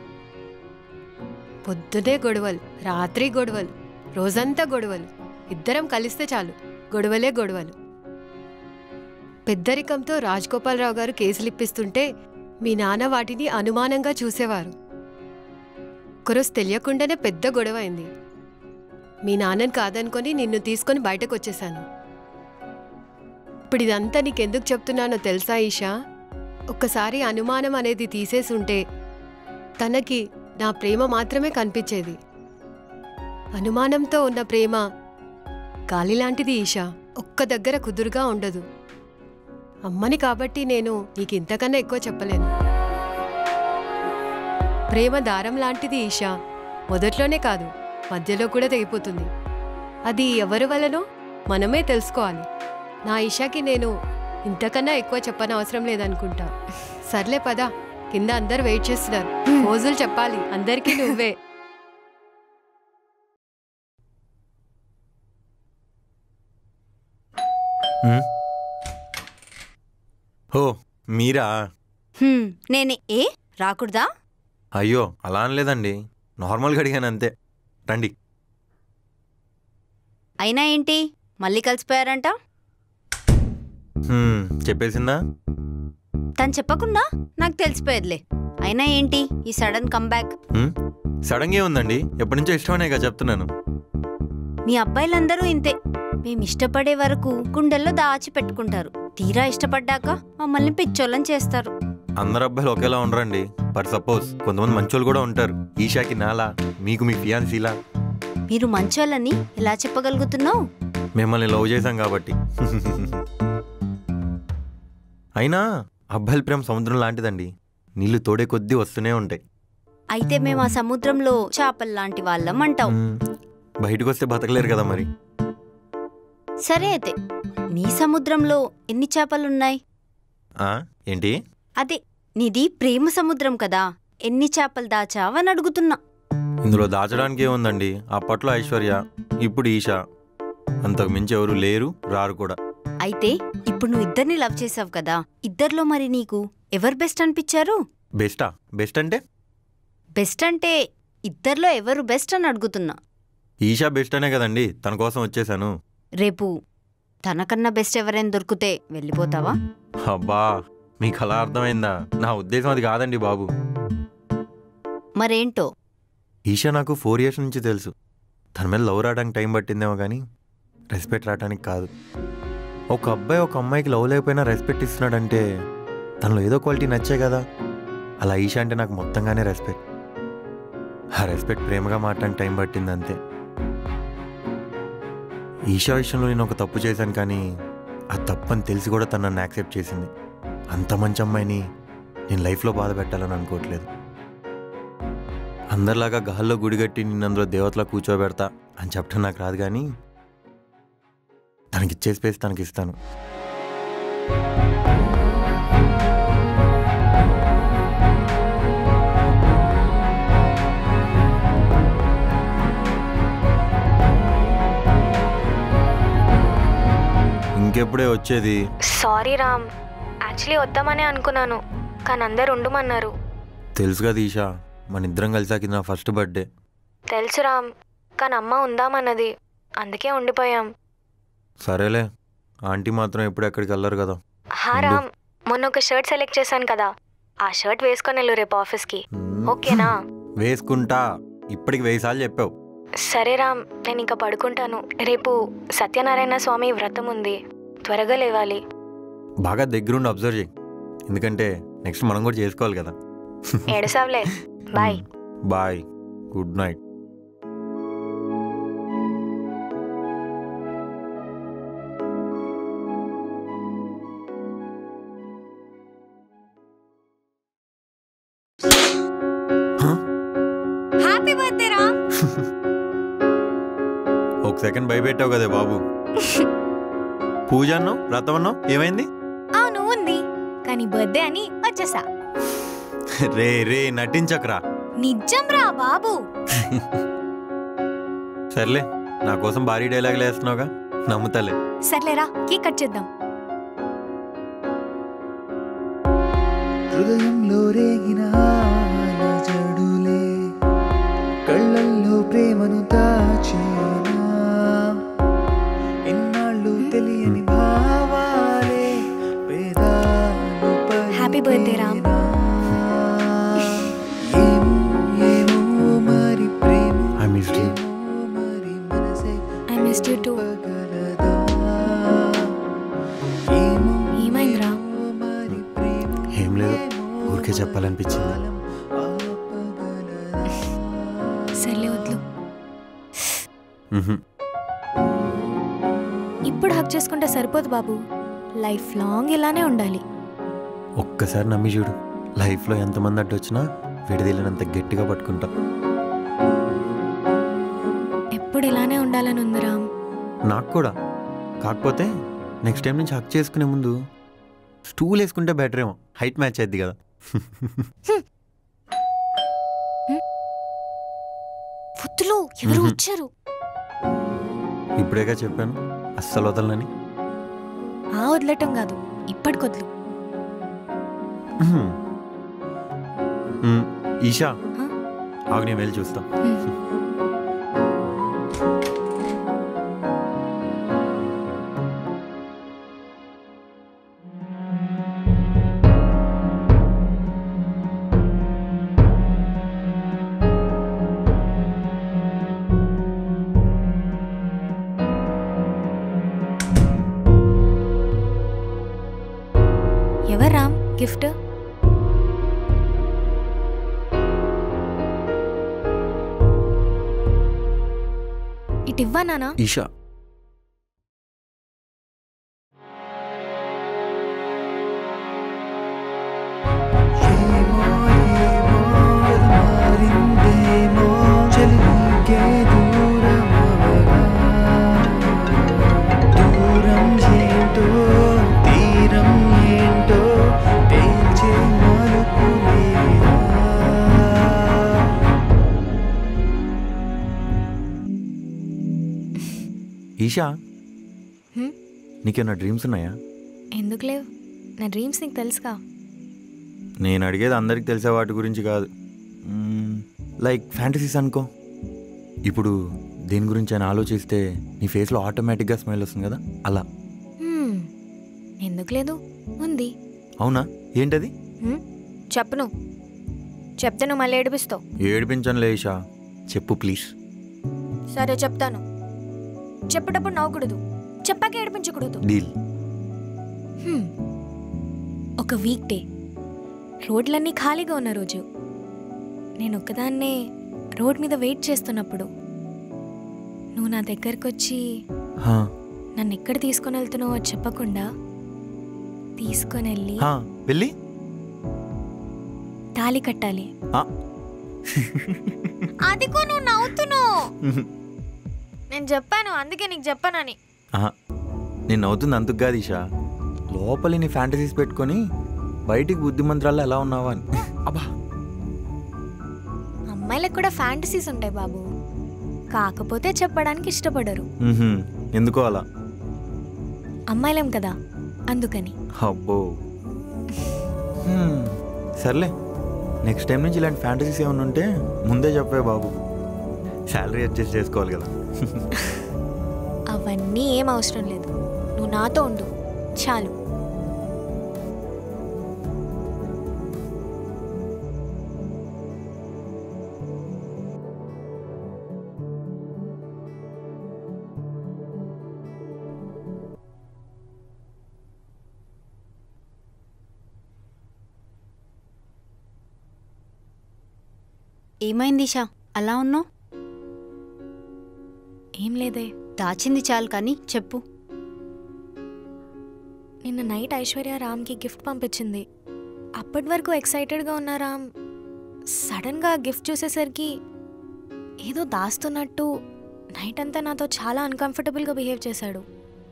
పొద్దునే గొడవలు రాత్రి గొడవలు రోజంతా గొడవలు ఇద్దరం కలిస్తే చాలు గొడవలే గొడవలు పెద్దరికంతో రాజగోపాలరావు గారు కేసులు ఇప్పిస్తుంటే మీ నాన్న వాటిని అనుమానంగా చూసేవారు ఒకరోజు తెలియకుండానే పెద్ద గొడవ అయింది మీ నాన్నని కాదనుకొని నిన్ను తీసుకొని బయటకు వచ్చేసాను ఇప్పుడు ఇదంతా నీకెందుకు చెప్తున్నానో తెలుసా ఈషా ఒక్కసారి అనుమానం అనేది తీసేసి ఉంటే తనకి నా ప్రేమ మాత్రమే కనిపించేది అనుమానంతో ఉన్న ప్రేమ గాలి లాంటిది ఈషా ఒక్క దగ్గర కుదురుగా ఉండదు అమ్మని కాబట్టి నేను నీకు ఇంతకన్నా ఎక్కువ చెప్పలేను ప్రేమ దారం లాంటిది ఈషా మొదట్లోనే కాదు మధ్యలో కూడా తెగిపోతుంది అది ఎవరి వలనో మనమే తెలుసుకోవాలి నా ఈషాకి నేను ఇంతకన్నా ఎక్కువ చెప్పని అవసరం లేదనుకుంటా సర్లే పదా కింద అందరు వెయిట్ చేస్తున్నారు రోజులు చెప్పాలి అందరికీ నువ్వే హ్మ్? ఓ మీరా హ్మ్, నేనే ఏ రాకూడదా అయ్యో అలా అనలేదండి నార్మల్గా అడిగాను అంతే రండి అయినా ఏంటి మళ్ళీ కలిసిపోయారంట హ్మ్, చెప్పేసిందా తను చెప్పకుండా నాకు తెలిసిపోయేదిలే అయినా ఏంటి ఈ సడన్ కంబ్యాక్ హ్మ్? సడన్గా ఏముందండి ఎప్పటి నుంచో ఇష్టమనేగా చెప్తున్నాను మీ అబ్బాయిలందరూ ఇంతే మేము ఇష్టపడే వరకు గుండెల్లో దాచి పెట్టుకుంటారు తీరా ఇష్టపడ్డాక మమ్మల్ని పిచ్చోళ్ళని చేస్తారు అందరు అబ్బాయిలు ఒకేలా ఉండరండి ఫర్ సపోజ్ కొంతమంది మంచోళ్ళు కూడా ఉంటారు ఈషాకి నాలా మీకు మీ ఫియాన్సీలా మీరు మంచోళ్ళని ఎలా చెప్పగలుగుతున్నావు మిమ్మల్ని లవ్ చేశాం కాబట్టి అయినా అబ్బాయిల ప్రేమ సముద్రం లాంటిదండి నీళ్లు తోడే కొద్దీ వస్తూనే ఉంటాయి అయితే మేము ఆ సముద్రంలో చేపలు లాంటి వాళ్ళం అంటావు మ్మ్. బయటకు వస్తే బతకలేరు కదా మరి సరే అయితే నీ సముద్రంలో ఎన్ని చేపలున్నాయి ఆ, ఏంటి అదే నీది ప్రేమ సముద్రం కదా ఎన్ని చేపలు దాచావని అడుగుతున్నా ఇందులో దాచడానికి ఏముందండి అప్పట్లో ఐశ్వర్య ఇప్పుడు ఈషా అంతకు మించి ఎవరు లేరు రారు కూడా అయితే ఇప్పుడు నువ్వు ఇద్దరిని లవ్ చేసావు కదా ఇద్దరిలో మరి నీకు ఎవరు బెస్ట్ అనిపించారు బెస్టా బెస్ట్ అంటే బెస్ట్ అంటే ఇద్దరిలో ఎవరు బెస్ట్ అని అడుగుతున్నా ఈషా బెస్ట్ అనే కదండి తన కోసం వచ్చేసాను రేపు తనకన్నా బెస్ట్ ఎవరైనా దొరికితే వెళ్ళిపోతావా అబ్బా మీకు అలా అర్థమైందా నా ఉద్దేశం అది కాదండి బాబు మరేంటో ఈషా నాకు ఫోర్ ఇయర్స్ నుంచి తెలుసు తన మీద లవ్ రావడానికి టైం పట్టిందేమో కానీ రెస్పెక్ట్ రావడానికి కాదు ఒక అబ్బాయి ఒక అమ్మాయికి లవ్ లేకపోయినా రెస్పెక్ట్ ఇస్తున్నాడంటే తనలో ఏదో క్వాలిటీ నచ్చే కదా అలా ఈషా అంటే నాకు మొత్తంగానే రెస్పెక్ట్ ఆ రెస్పెక్ట్ ప్రేమగా మాట్లాడడానికి టైం పట్టింది అంతే ఈషా విషయంలో నేను ఒక తప్పు చేశాను కానీ ఆ తప్పు అని తెలిసి కూడా తను నన్ను యాక్సెప్ట్ చేసింది అంత మంచి అమ్మాయిని నేను లైఫ్లో బాధ పెట్టాలని అనుకోవట్లేదు అందరిలాగా గాల్లో గుడిగట్టి నిన్ను అందులో దేవతలా కూర్చోబెడతా అని చెప్పడం నాకు రాదు కానీ తనకిచ్చే స్పేస్ తనకి ఇస్తాను ఇంకెప్పుడే వచ్చేది సారీ రామ్ యాక్చువల్లీ వద్దామనే అనుకున్నాను కానీ అందరు ఉండమన్నారు తెలుసు కదా ఈషా మన ఇద్దరం కలిసాకి నా ఫస్ట్ బర్త్డే తెలుసు రామ్ కానీ అమ్మ ఉందామన్నది అందుకే ఉండిపోయాం సరేలే ఆంటీ మాత్రం ఎప్పుడు ఎక్కడికి వెళ్ళరు కదా హా రామ్ మొన్న ఒక షర్ట్ సెలెక్ట్ చేశాను కదా ఆ షర్ట్ వేసుకొని వెళ్ళు రేపు ఆఫీస్కి ఓకేనా వేసుకుంటా ఇప్పటికి వెయ్యి సార్లు చెప్పావు సరే రామ్ నేను ఇంకా పడుకుంటాను రేపు సత్యనారాయణ స్వామి వ్రతం ఉంది త్వరగా లేవాలి బాగా దగ్గరుండి అబ్జర్వ్ చేయి ఎందుకంటే నెక్స్ట్ మనం కూడా చేసుకోవాలి కదా ఏడుసావులే bye bye good night happy birthday Ram ఒక సెకండ్ భయపెట్టావు కదే బాబు పూజ అన్నావు వ్రతం అన్నావు ఏమైంది అవును ఉంది కానీ బర్త్డే అని వచ్చేసా రే రే నటించకరా నిజం రా బాబు సర్లే నా కోసం భారీ డైలాగులు వేస్తున్నావుగా నమ్ముతలే సర్లేరా కేక్ కట్ చేద్దాం హృదయంలో రేగిన జడులే కళ్ళల్లో ప్రేమను దాచేనా ఎన్నాళ్ళు తెలియని భావాలే పేదాలు హ్యాపీ బర్త్డే రామ్ ఏమో మరి ప్రేమ I miss you I missed you too ఏమైందిరా ఏం లేదు ఊరికే చెప్పాలనిపించింది సర్లే వద్దు మ్హూ. ఇప్పుడు హక్ చేసుకుంటే సరిపోదు బాబు లైఫ్ లాంగ్ ఇలానే ఉండాలి ఒక్కసారి నమ్మి చూడు లైఫ్లో ఎంతమంది అడ్డు వచ్చినా విడదీలినంత గట్టిగా పట్టుకుంటా ఎప్పుడు ఇలానే ఉండాలని ఉంది రామ్ నాకు కూడా కాకపోతే నెక్స్ట్ టైం నుంచి హక్ చేసుకునే ముందు స్టూల్ వేసుకుంటే బెటర్ ఏమో హైట్ మ్యాచ్ అయింది కదా వద్దులు ఎవరు మ్హూ. వచ్చారు ఇప్పుడేగా చెప్పాను అస్సలు వదలనని ఆ వదలటం కాదు ఇప్పటికొద్దు మ్హూ. మ్, ఈషా ఆగు నేను వెళ్ళి చూస్తా ఎవరు రామ్ గిఫ్ట్ ఇటు ఇవ్వా నానా ఈషా మారిందేమో చెలికే దూరమవగా దూరం ఏంటో తీరం ఏంటో తేల్చే మలుపు లేదా ఈషా హ్మ్? నీకేమైనా డ్రీమ్స్ ఉన్నాయా ఎందుకు లేవు నా డ్రీమ్స్ నీకు తెలుసుగా నేను అడిగేది అందరికి తెలిసే వాటి గురించి కాదు మ్మ్, లైక్ ఫ్యాంటసీస్ అనుకో ఇప్పుడు దేని గురించి అని ఆలోచిస్తే నీ ఫేస్లో ఆటోమేటిక్గా స్మైల్ వస్తుంది కదా అలా హ్మ్. ఎందుకు లేదు ఉంది అవునా ఏంటది హ్మ్? చెప్పు నువ్వు చెప్తే నువ్వు మళ్ళీ ఏడిపిస్తావు ఏడిపించను లేషా చెప్పు ప్లీజ్ సరే చెప్తాను చెప్పేటప్పుడు నవ్వకూడదు చెప్పాక ఏడిపించకూడదు డీల్ హ్మ్. ఒక వీక్ డే రోడ్లన్నీ ఖాళీగా ఉన్న రోజు నేను ఒక్కదాన్నే రోడ్ మీద వెయిట్ చేస్తున్నప్పుడు నువ్వు నా దగ్గరకు వచ్చి హా, నన్ను ఎక్కడ తీసుకొని వెళ్తున్నావో చెప్పకుండా తీసుకొని వెళ్ళి హా, వెళ్ళి తాళి కట్టాలి ఆ. అదిగో నువ్వు నవ్వుతున్నావు నేను చెప్పాను అందుకే నీకు చెప్పానని ఆహా, నేను నవ్వుతుంది అందుకు కాదు ఈషా లోపలి నీ ఫ్యాంటసీస్ పెట్టుకొని బయటికి బుద్ధిమంత్రాల్లో ఎలా ఉన్నావా అని అబ్బా అమ్మాయిలకు కూడా ఫ్యాంటసీస్ ఉంటాయి బాబు కాకపోతే చెప్పడానికి ఇష్టపడరు మ్హూ, ఎందుకో అలా అమ్మాయిలం కదా అందుకని అబ్బో హ్మ్, సర్లే నెక్స్ట్ టైం నుంచి ఇలాంటి ఫ్యాంటసీస్ ఏమైనా ఉంటే ముందే చెప్పే బాబు శాలరీ అడ్జస్ట్ చేసుకోవాలి కదా అవన్నీ ఏం అవసరం లేదు నువ్వు నాతో ఉండు చాలు ఏమైంది ఇషా అలా ఉన్నావు ఏం లేదే దాచింది చాలు కానీ చెప్పు నిన్న నైట్ ఐశ్వర్య రామ్కి గిఫ్ట్ పంపించింది అప్పటి వరకు ఎక్సైటెడ్గా ఉన్న రామ్ సడన్గా గిఫ్ట్ చూసేసరికి ఏదో దాస్తున్నట్టు నైట్ అంతా నాతో చాలా అన్కంఫర్టబుల్గా బిహేవ్ చేశాడు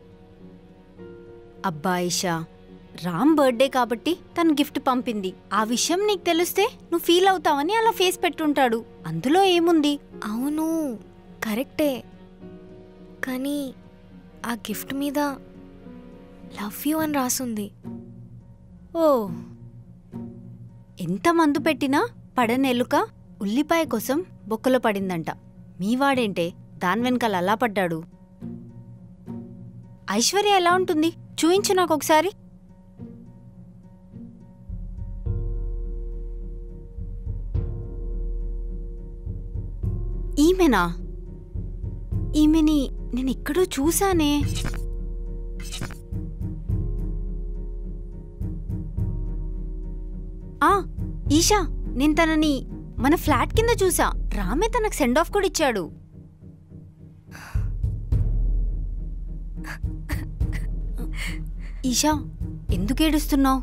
అబ్బా ఇషా రామ్ బర్త్డే కాబట్టి తను గిఫ్ట్ పంపింది ఆ విషయం నీకు తెలిస్తే నువ్వు ఫీల్ అవుతావని అలా ఫేస్ పెట్టుంటాడు అందులో ఏముంది అవును కరెక్టే కానీ ఆ గిఫ్ట్ మీద లవ్ యూ అని రాసుంది ఓ ఎంత మందు పెట్టినా పడనెలుక ఉల్లిపాయ కోసం బొక్కలో పడిందంట మీవాడేంటే దాని వెనకాల అలా పడ్డాడు ఐశ్వర్య ఎలా ఉంటుంది చూయించు నాకు ఒకసారి ఈమెనా ఈమెని నేను ఎక్కడో చూసానే ఆ ఈషా నేను తనని మన ఫ్లాట్ కింద చూసా రామే తనకు సెండ్ ఆఫ్ కూడా ఇచ్చాడు ఈషా ఎందుకు ఏడుస్తున్నావు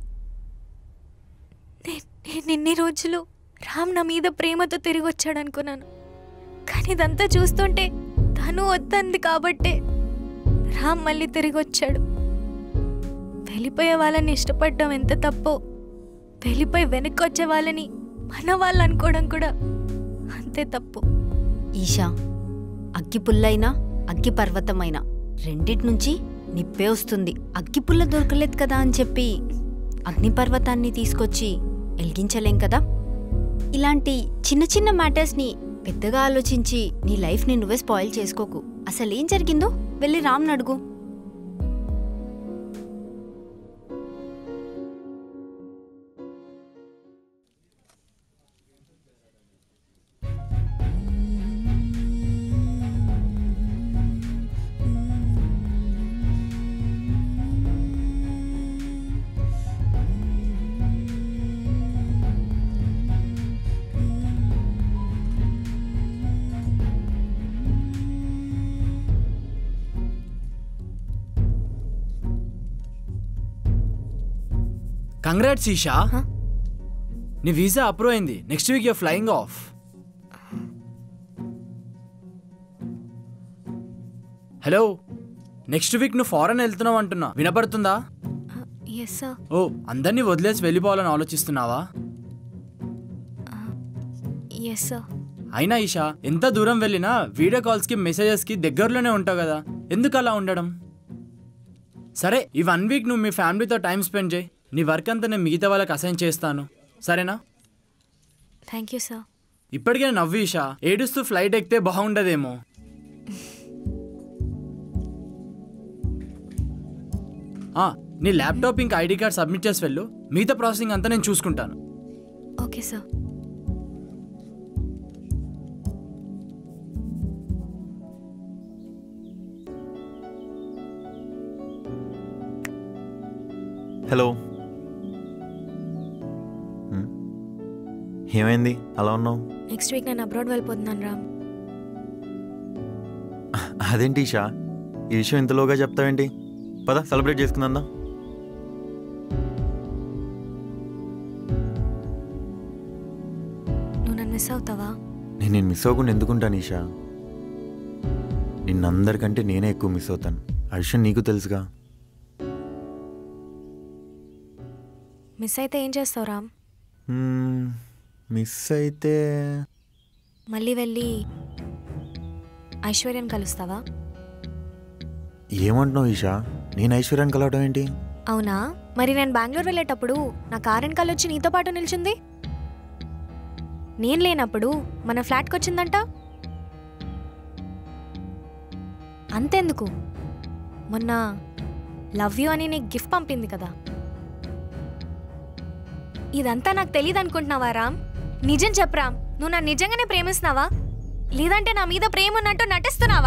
నేను ఇన్ని రోజులు రామ్ నా మీద ప్రేమతో తిరిగి వచ్చాడు అనుకున్నాను కానీ ఇదంతా చూస్తుంటే తను వద్దంది కాబట్టే రామ్ మళ్ళీ తిరిగి వచ్చాడు వెళ్ళిపోయే వాళ్ళని ఇష్టపడడం ఎంత తప్పో వెళ్ళిపోయి వెనక్కి వచ్చే వాళ్ళని మన వాళ్ళు అనుకోవడం కూడా అంతే తప్పు ఈషా అగ్గి పుల్లైనా అగ్గి పర్వతమైనా రెండిటి నుంచి నిప్పే వస్తుంది అగ్గి పుల్ల దొరకలేదు కదా అని చెప్పి అగ్ని పర్వతాన్ని తీసుకొచ్చి వెలిగించలేం కదా ఇలాంటి చిన్న చిన్న మ్యాటర్స్ని పెద్దగా ఆలోచించి నీ లైఫ్ని నువ్వే స్పాయిల్ చేసుకోకు అసలు ఏం జరిగిందో వెళ్ళి రామ్ని అడుగు కంగ్రాట్స్ ఈషా నీ వీసా అప్రూవ్ అయింది next week you're flying off hello next week నువ్వు ఫారెన్ వెళ్తున్నావు అంటున్నా వినపడుతుందా ఎస్ సార్ ఓ అందరినీ వదిలేసి వెళ్ళిపోవాలని ఆలోచిస్తున్నావా ఎస్ సార్ అయినా ఈషా ఎంత దూరం వెళ్ళినా వీడియో కాల్స్కి మెసేజెస్కి దగ్గరలోనే ఉంటావు కదా ఎందుకు అలా ఉండడం సరే ఈ వన్ వీక్ నువ్వు మీ ఫ్యామిలీతో టైం స్పెండ్ చేయి నీ వర్క్ అంతా నేను మిగతా వాళ్ళకి అసైన్ చేస్తాను సరేనా థ్యాంక్ యూ సార్ ఇప్పటికే నవ్వు ఈషా ఏడుస్తూ ఫ్లైట్ ఎక్కితే బాగుండదేమో ఆ, నీ ల్యాప్టాప్ ఇంకా ఐడి కార్డ్ సబ్మిట్ చేసి వెళ్ళు మిగతా ప్రాసెసింగ్ అంతా నేను చూసుకుంటాను ఓకే సార్ హలో హ్మ్? ఏమైంది అలా ఉన్నావు నెక్స్ట్ వీక్ నేను అబ్రాడ్ వెళ్ళిపోతున్నాను రామ్ అదేంటి ఈషా ఈ విషయం ఇంతలోగా చెప్తావేంటి పద సెలబ్రేట్ చేసుకుందా నువ్వు నన్ను మిస్ అవుతావా నేను నేను మిస్ అవ్వకుండా ఎందుకుంటాను ఈషా నిన్నందరికంటే నేనే ఎక్కువ మిస్ అవుతాను ఆ విషయం నీకు తెలుసుగా మిస్ అయితే ఏం చేస్తావు రామ్ హ్మ్, మిస్ అయితే మళ్ళీ వెళ్ళి ఐశ్వర్యని కలుస్తావా ఏమంటున్నావు ఈషా నేను ఐశ్వర్యాన్ని కలవటం ఏంటి అవునా మరి నేను బెంగళూరు వెళ్ళేటప్పుడు నా కార్ వెనకాల వచ్చి నీతో పాటు నిల్చుంది నేను లేనప్పుడు మన ఫ్లాట్కి వచ్చిందంట అంతెందుకు మొన్న లవ్ యూ అని నీకు గిఫ్ట్ పంపింది కదా ఇదంతా నాకు తెలియదు అనుకుంటున్నావా రామ్ నిజం చెప్పు రామ్ నువ్వు నన్ను నిజంగానే ప్రేమిస్తున్నావా లేదంటే నా మీద ప్రేమ ఉన్నట్టు నటిస్తున్నావా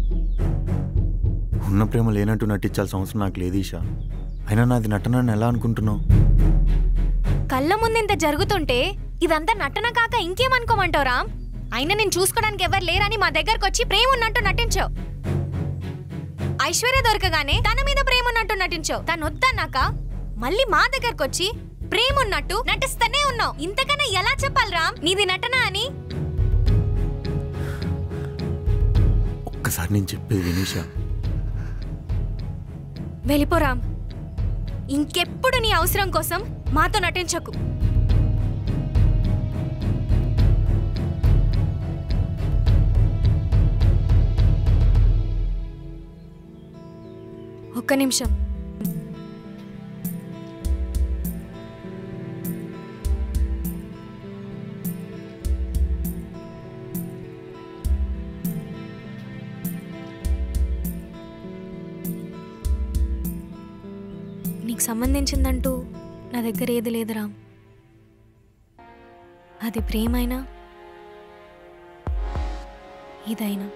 ఉన్న ప్రేమ లేనట్టు నటించాల్సిన అవసరం నాకు లేదు ఈషా అయినా నాది నటనని ఎలా అనుకుంటున్నావు కళ్ళ ముందు ఇంత జరుగుతుంటే ఇదంతా నటన కాక ఇంకేమనుకోమంటావు రామ్ అయినా నేను చూసుకోవడానికి ఎవరు లేరని మా దగ్గరకు వచ్చి ప్రేమ ఉన్నట్టు నటించావు ఐశ్వర్య దొరకగానే తన మీద ప్రేమ ఉన్నట్టు నటించావు తను వద్దన్నాక మళ్ళీ మా దగ్గరకు వచ్చి ప్రేమ ఉన్నట్టు నటిస్తూనే ఉన్నావు ఇంతకన్నా ఎలా చెప్పాలి రామ్ నీది నటన అని ఒక్కసారి నేను చెప్పేది వినీషా వెళ్ళిపో రామ్ ఇంకెప్పుడు నీ అవసరం కోసం మాతో నటించకు ఒక్క నిమిషం నీకు సంబంధించిందంటూ నా దగ్గర ఏది లేదు రామ్ అది ప్రేమైనా ఇదైనా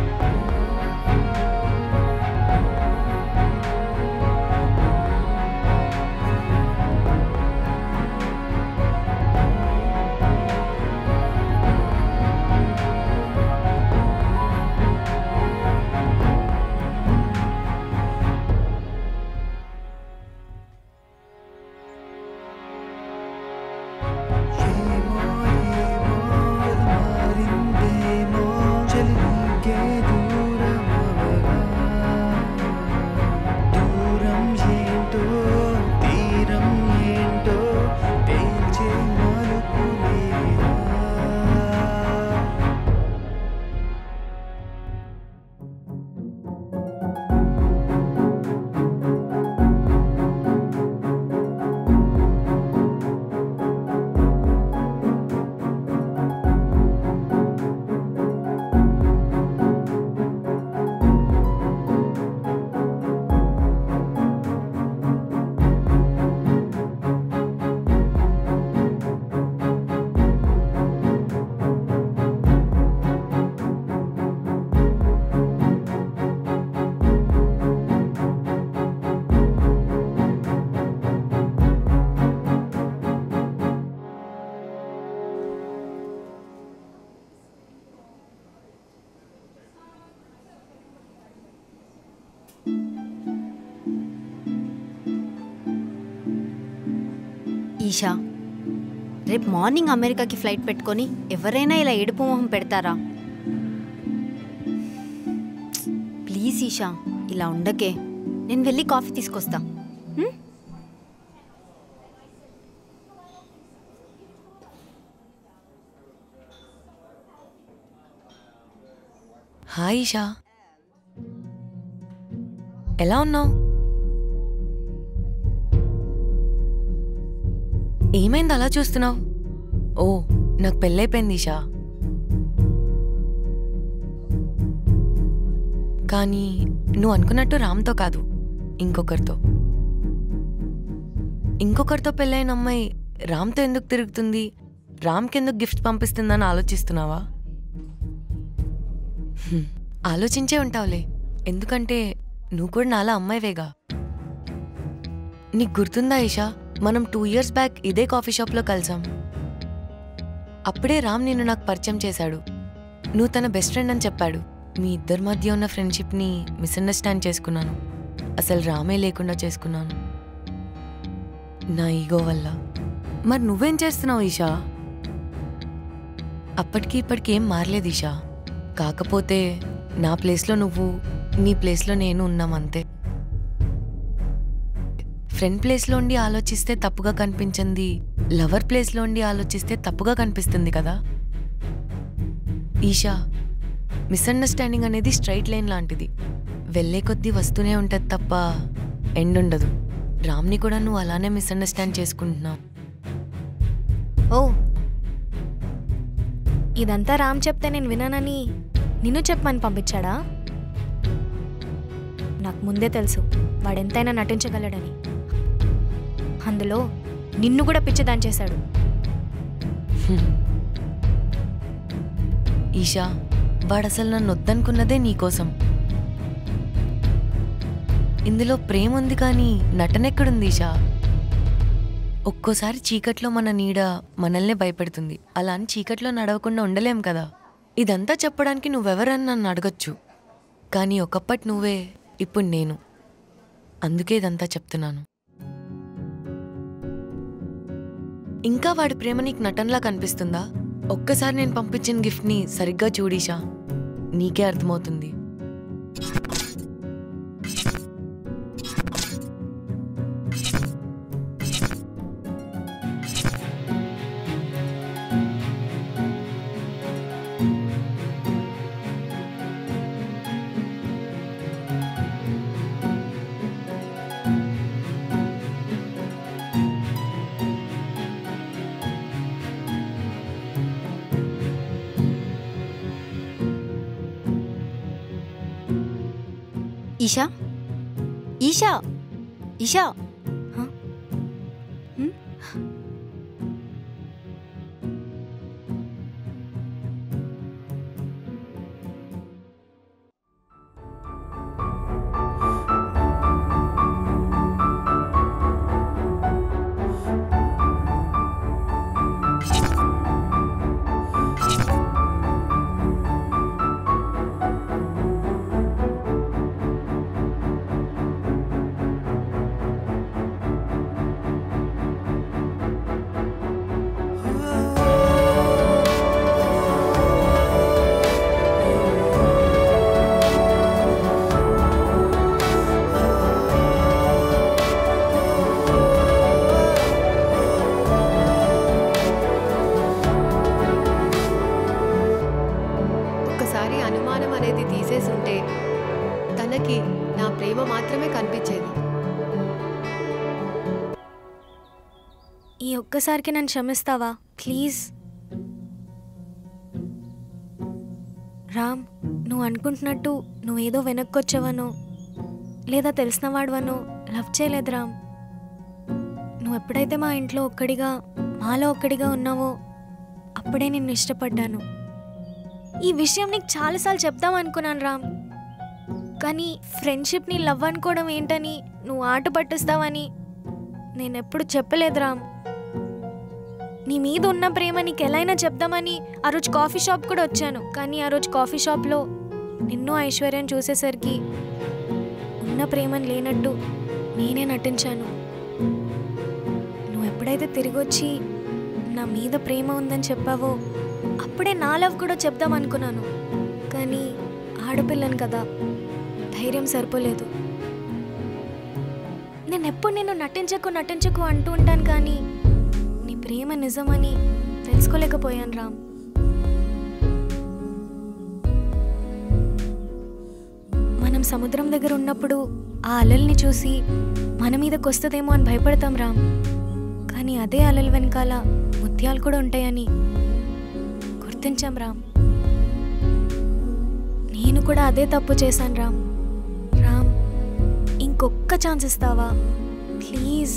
మారిందేమో చలి నీకే దూరమవగా దూరం ఏంటో తీరం ఏంటో తేల్చే మలుపు లేదా ఈషా రేపు మార్నింగ్ అమెరికాకి ఫ్లైట్ పెట్టుకొని ఎవరైనా ఇలా ఏడుపు మొహం పెడతారా ప్లీజ్ ఈషా ఇలా ఉండకే నేను వెళ్ళి కాఫీ తీసుకొస్తా హ్మ్? హాయ్ ఈషా ఎలా ఉన్నావు ఏమైంది అలా చూస్తున్నావు ఓ నాకు పెళ్ళైపోయింది ఈషా కానీ నువ్వు అనుకున్నట్టు రామ్తో కాదు ఇంకొకరితో ఇంకొకరితో పెళ్ళైన అమ్మాయి రామ్తో ఎందుకు తిరుగుతుంది రామ్కి ఎందుకు గిఫ్ట్ పంపిస్తుందని ఆలోచిస్తున్నావా హ్మ్, ఆలోచించే ఉంటావులే ఎందుకంటే నువ్వు కూడా నాలా అమ్మాయివేగా నీకు గుర్తుందా ఈషా మనం టూ ఇయర్స్ బ్యాక్ ఇదే కాఫీ షాప్లో కలిసాం అప్పుడే రామ్ నిన్ను నాకు పరిచయం చేశాడు నువ్వు తన బెస్ట్ ఫ్రెండ్ అని చెప్పాడు మీ ఇద్దరి మధ్య ఉన్న ఫ్రెండ్షిప్ని మిస్అండర్స్టాండ్ చేసుకున్నాను అసలు రామే లేకుండా చేసుకున్నాను నా ఈగో వల్ల మరి నువ్వేం చేస్తున్నావు ఈషా అప్పటికి ఇప్పటికి ఏం మారలేదు ఈషా కాకపోతే నా ప్లేస్లో నువ్వు నీ ప్లేస్లో నేను ఉన్నాం అంతే ఫ్రెండ్ ప్లేస్లో ఉండి ఆలోచిస్తే తప్పుగా కనిపించింది లవర్ ప్లేస్లో ఉండి ఆలోచిస్తే తప్పుగా కనిపిస్తుంది కదా ఈషా మిస్అండర్స్టాండింగ్ అనేది స్ట్రైట్ లైన్ లాంటిది వెళ్ళే కొద్దీ వస్తూనే ఉంటుంది తప్ప ఎండ్ ఉండదు రామ్ని కూడా నువ్వు అలానే మిస్అండర్స్టాండ్ చేసుకుంటున్నావు ఓ ఇదంతా రామ్ చెప్తే నేను వినానని నిన్ను చెప్పమని పంపించాడా నాకు ముందే తెలుసు వాడెంతైనా నటించగలడని అందులో నిన్ను కూడా పిచ్చిదాని చేశాడు ఈషా వాడసలు నన్ను వద్దనుకున్నదే నీకోసం ఇందులో ప్రేమ ఉంది కానీ నటనెక్కడుంది ఈషా ఒక్కోసారి చీకట్లో మన నీడ మనల్నే భయపెడుతుంది అలా అని చీకట్లో నడవకుండా ఉండలేం కదా ఇదంతా చెప్పడానికి నువ్వెవరని నన్ను అడగొచ్చు కానీ ఒకప్పటి నువ్వే ఇప్పుడు నేను అందుకే ఇదంతా చెప్తున్నాను ఇంకా వాడి ప్రేమ నీకు నటనలా కనిపిస్తుందా ఒక్కసారి నేను పంపించిన గిఫ్ట్ని సరిగ్గా చూడీషా నీకే అర్థమవుతుంది ఈషా ఈషా ఈషా ఒక్కసారి అనుమానం అనేది తీసేసి ఉంటే తనకి నా ప్రేమ మాత్రమే కనిపించేది ఈ ఒక్కసారికి నన్ను క్షమిస్తావా ప్లీజ్ రామ్ నువ్వు అనుకుంటున్నట్టు నువ్వేదో వెనక్కొచ్చావనో లేదా తెలిసిన వాడవనో లవ్ చేయలేదు రామ్ నువ్వు ఎప్పుడైతే మా ఇంట్లో ఒక్కడిగా మాలో ఒక్కడిగా ఉన్నావో అప్పుడే నిన్ను ఇష్టపడ్డాను ఈ విషయం నీకు చాలాసార్లు చెప్దాం అనుకున్నాను రామ్ కానీ ఫ్రెండ్షిప్ని లవ్ అనుకోవడం ఏంటని నువ్వు ఆట పట్టిస్తావని నేను ఎప్పుడు చెప్పలేదు రామ్ నీ మీద ఉన్న ప్రేమ నీకు ఎలా అయినా చెప్దామని ఆ రోజు కాఫీ షాప్ కూడా వచ్చాను కానీ ఆ రోజు కాఫీ షాప్లో నిన్ను ఐశ్వర్యం చూసేసరికి ఉన్న ప్రేమను లేనట్టు నేనే నటించాను నువ్వు ఎప్పుడైతే తిరిగి వచ్చి నా మీద ప్రేమ ఉందని చెప్పావో అప్పుడే నా లవ్ కూడా చెప్దాం అనుకున్నాను కానీ ఆడపిల్లను కదా ధైర్యం సరిపోలేదు నేను ఎప్పుడు నేను నటించకు నటించకు అంటూ ఉంటాను కానీ నీ ప్రేమ నిజమని తెలుసుకోలేకపోయాను రామ్ మనం మనం సముద్రం దగ్గర ఉన్నప్పుడు ఆ అలల్ని చూసి మన మీదకి వస్తుందేమో అని భయపడతాం రామ్ కానీ అదే అలల వెనకాల ముత్యాలు కూడా ఉంటాయని గుర్తించాం రామ్ నేను కూడా అదే తప్పు చేశాను రామ్ రామ్ ఇంకొక్క ఛాన్స్ ఇస్తావా ప్లీజ్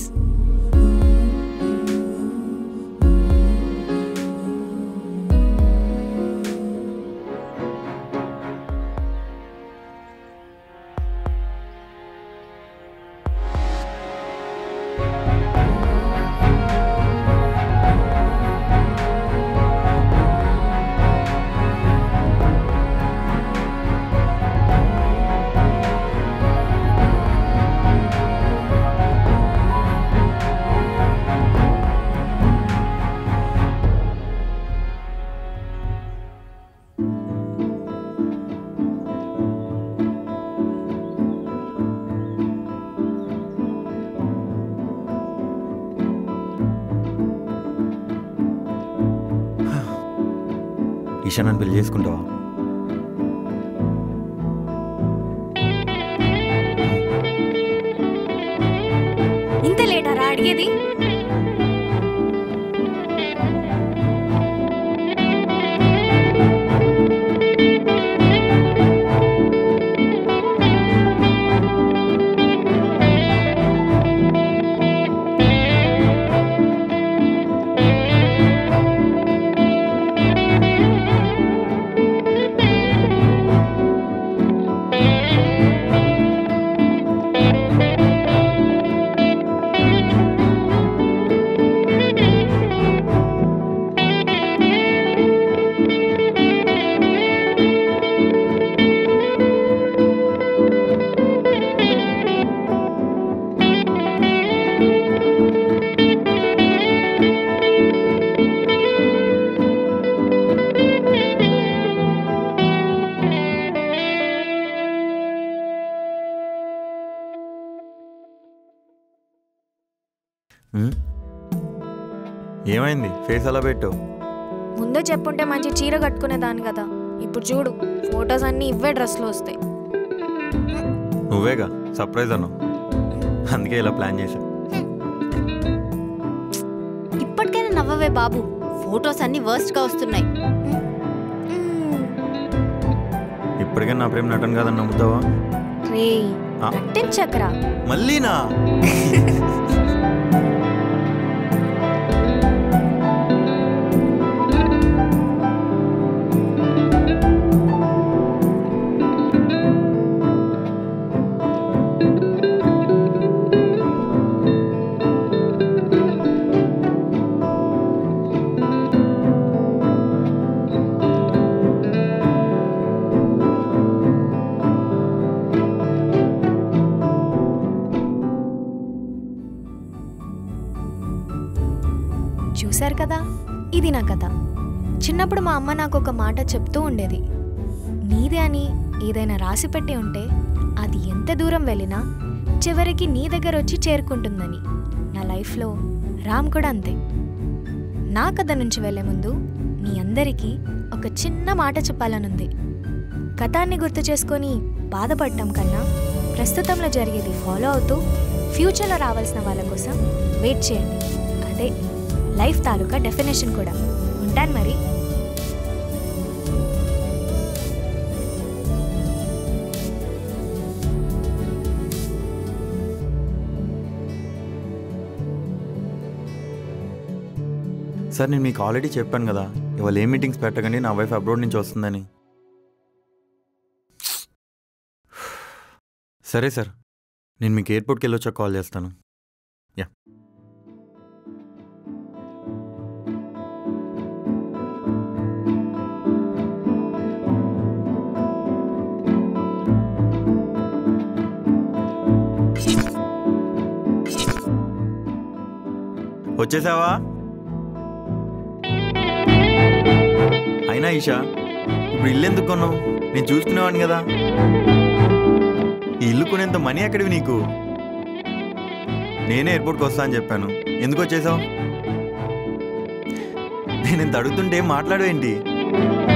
ఈషా నన్ను పెళ్లి చేసుకుంటావా ఇంత లేటారా అడిగేది ఉమ్? ఏమైంది ఫేస్ అలా పెట్టావు ముందే చెప్పుంటే మంచి చీర కట్టుకునేదాన్ని కదా ఇప్పుడు చూడు ఫొటోస్ అన్నీ ఇవే డ్రెస్లో వస్తాయి నువ్వేగా సర్ప్రైజ్ అన్నావు అందుకే ఇలా ప్లాన్ చేశా ఇప్పటికైనా నవ్వవే బాబు ఫొటోస్ అన్ని వర్స్ట్ గా వస్తున్నాయి ఇప్పటికే నా ప్రేమ నటన కాదని నమ్ముతావా రే ఆ. నటించకరా మళ్ళీనా చూశారు కదా ఇది నా కథ చిన్నప్పుడు మా అమ్మ నాకు ఒక మాట చెప్తూ ఉండేది నీదే అని ఏదైనా రాసి పెట్టి ఉంటే అది ఎంత దూరం వెళ్ళినా చివరికి నీ దగ్గర వచ్చి చేరుకుంటుందని నా లైఫ్లో రామ్ కూడా అంతే నా కథ నుంచి వెళ్ళే ముందు మీ అందరికీ ఒక చిన్న మాట చెప్పాలనుంది గతాన్ని గుర్తు చేసుకొని బాధపడటం కన్నా ప్రస్తుతంలో జరిగేది ఫాలో అవుతూ ఫ్యూచర్లో రావాల్సిన వాళ్ళ కోసం వెయిట్ చేయండి అదే లైఫ్ తాలూకా డెఫినేషన్ కూడా ఉంటాను మరి సార్ నేను మీకు ఆల్రెడీ చెప్పాను కదా ఇవాళ ఏ మీటింగ్స్ పెట్టకండి నా వైఫ్ అబ్రోడ్ నుంచి వస్తుందని సరే సార్ నేను మీకు ఎయిర్పోర్ట్కి వెళ్ళొచ్చాక కాల్ చేస్తాను యా వచ్చేసావా అయినా ఈషా ఇప్పుడు ఇల్లు ఎందుకు కొన్నావు నేను చూసుకునేవాడిని కదా ఈ ఇల్లు కొనేంత మనీ ఎక్కడివి నీకు నేనే ఎయిర్పోర్ట్కి వస్తా అని చెప్పాను ఎందుకు వచ్చేసావు నేను ఇంత అడుగుతుంటే ఏం మాట్లాడవేంటి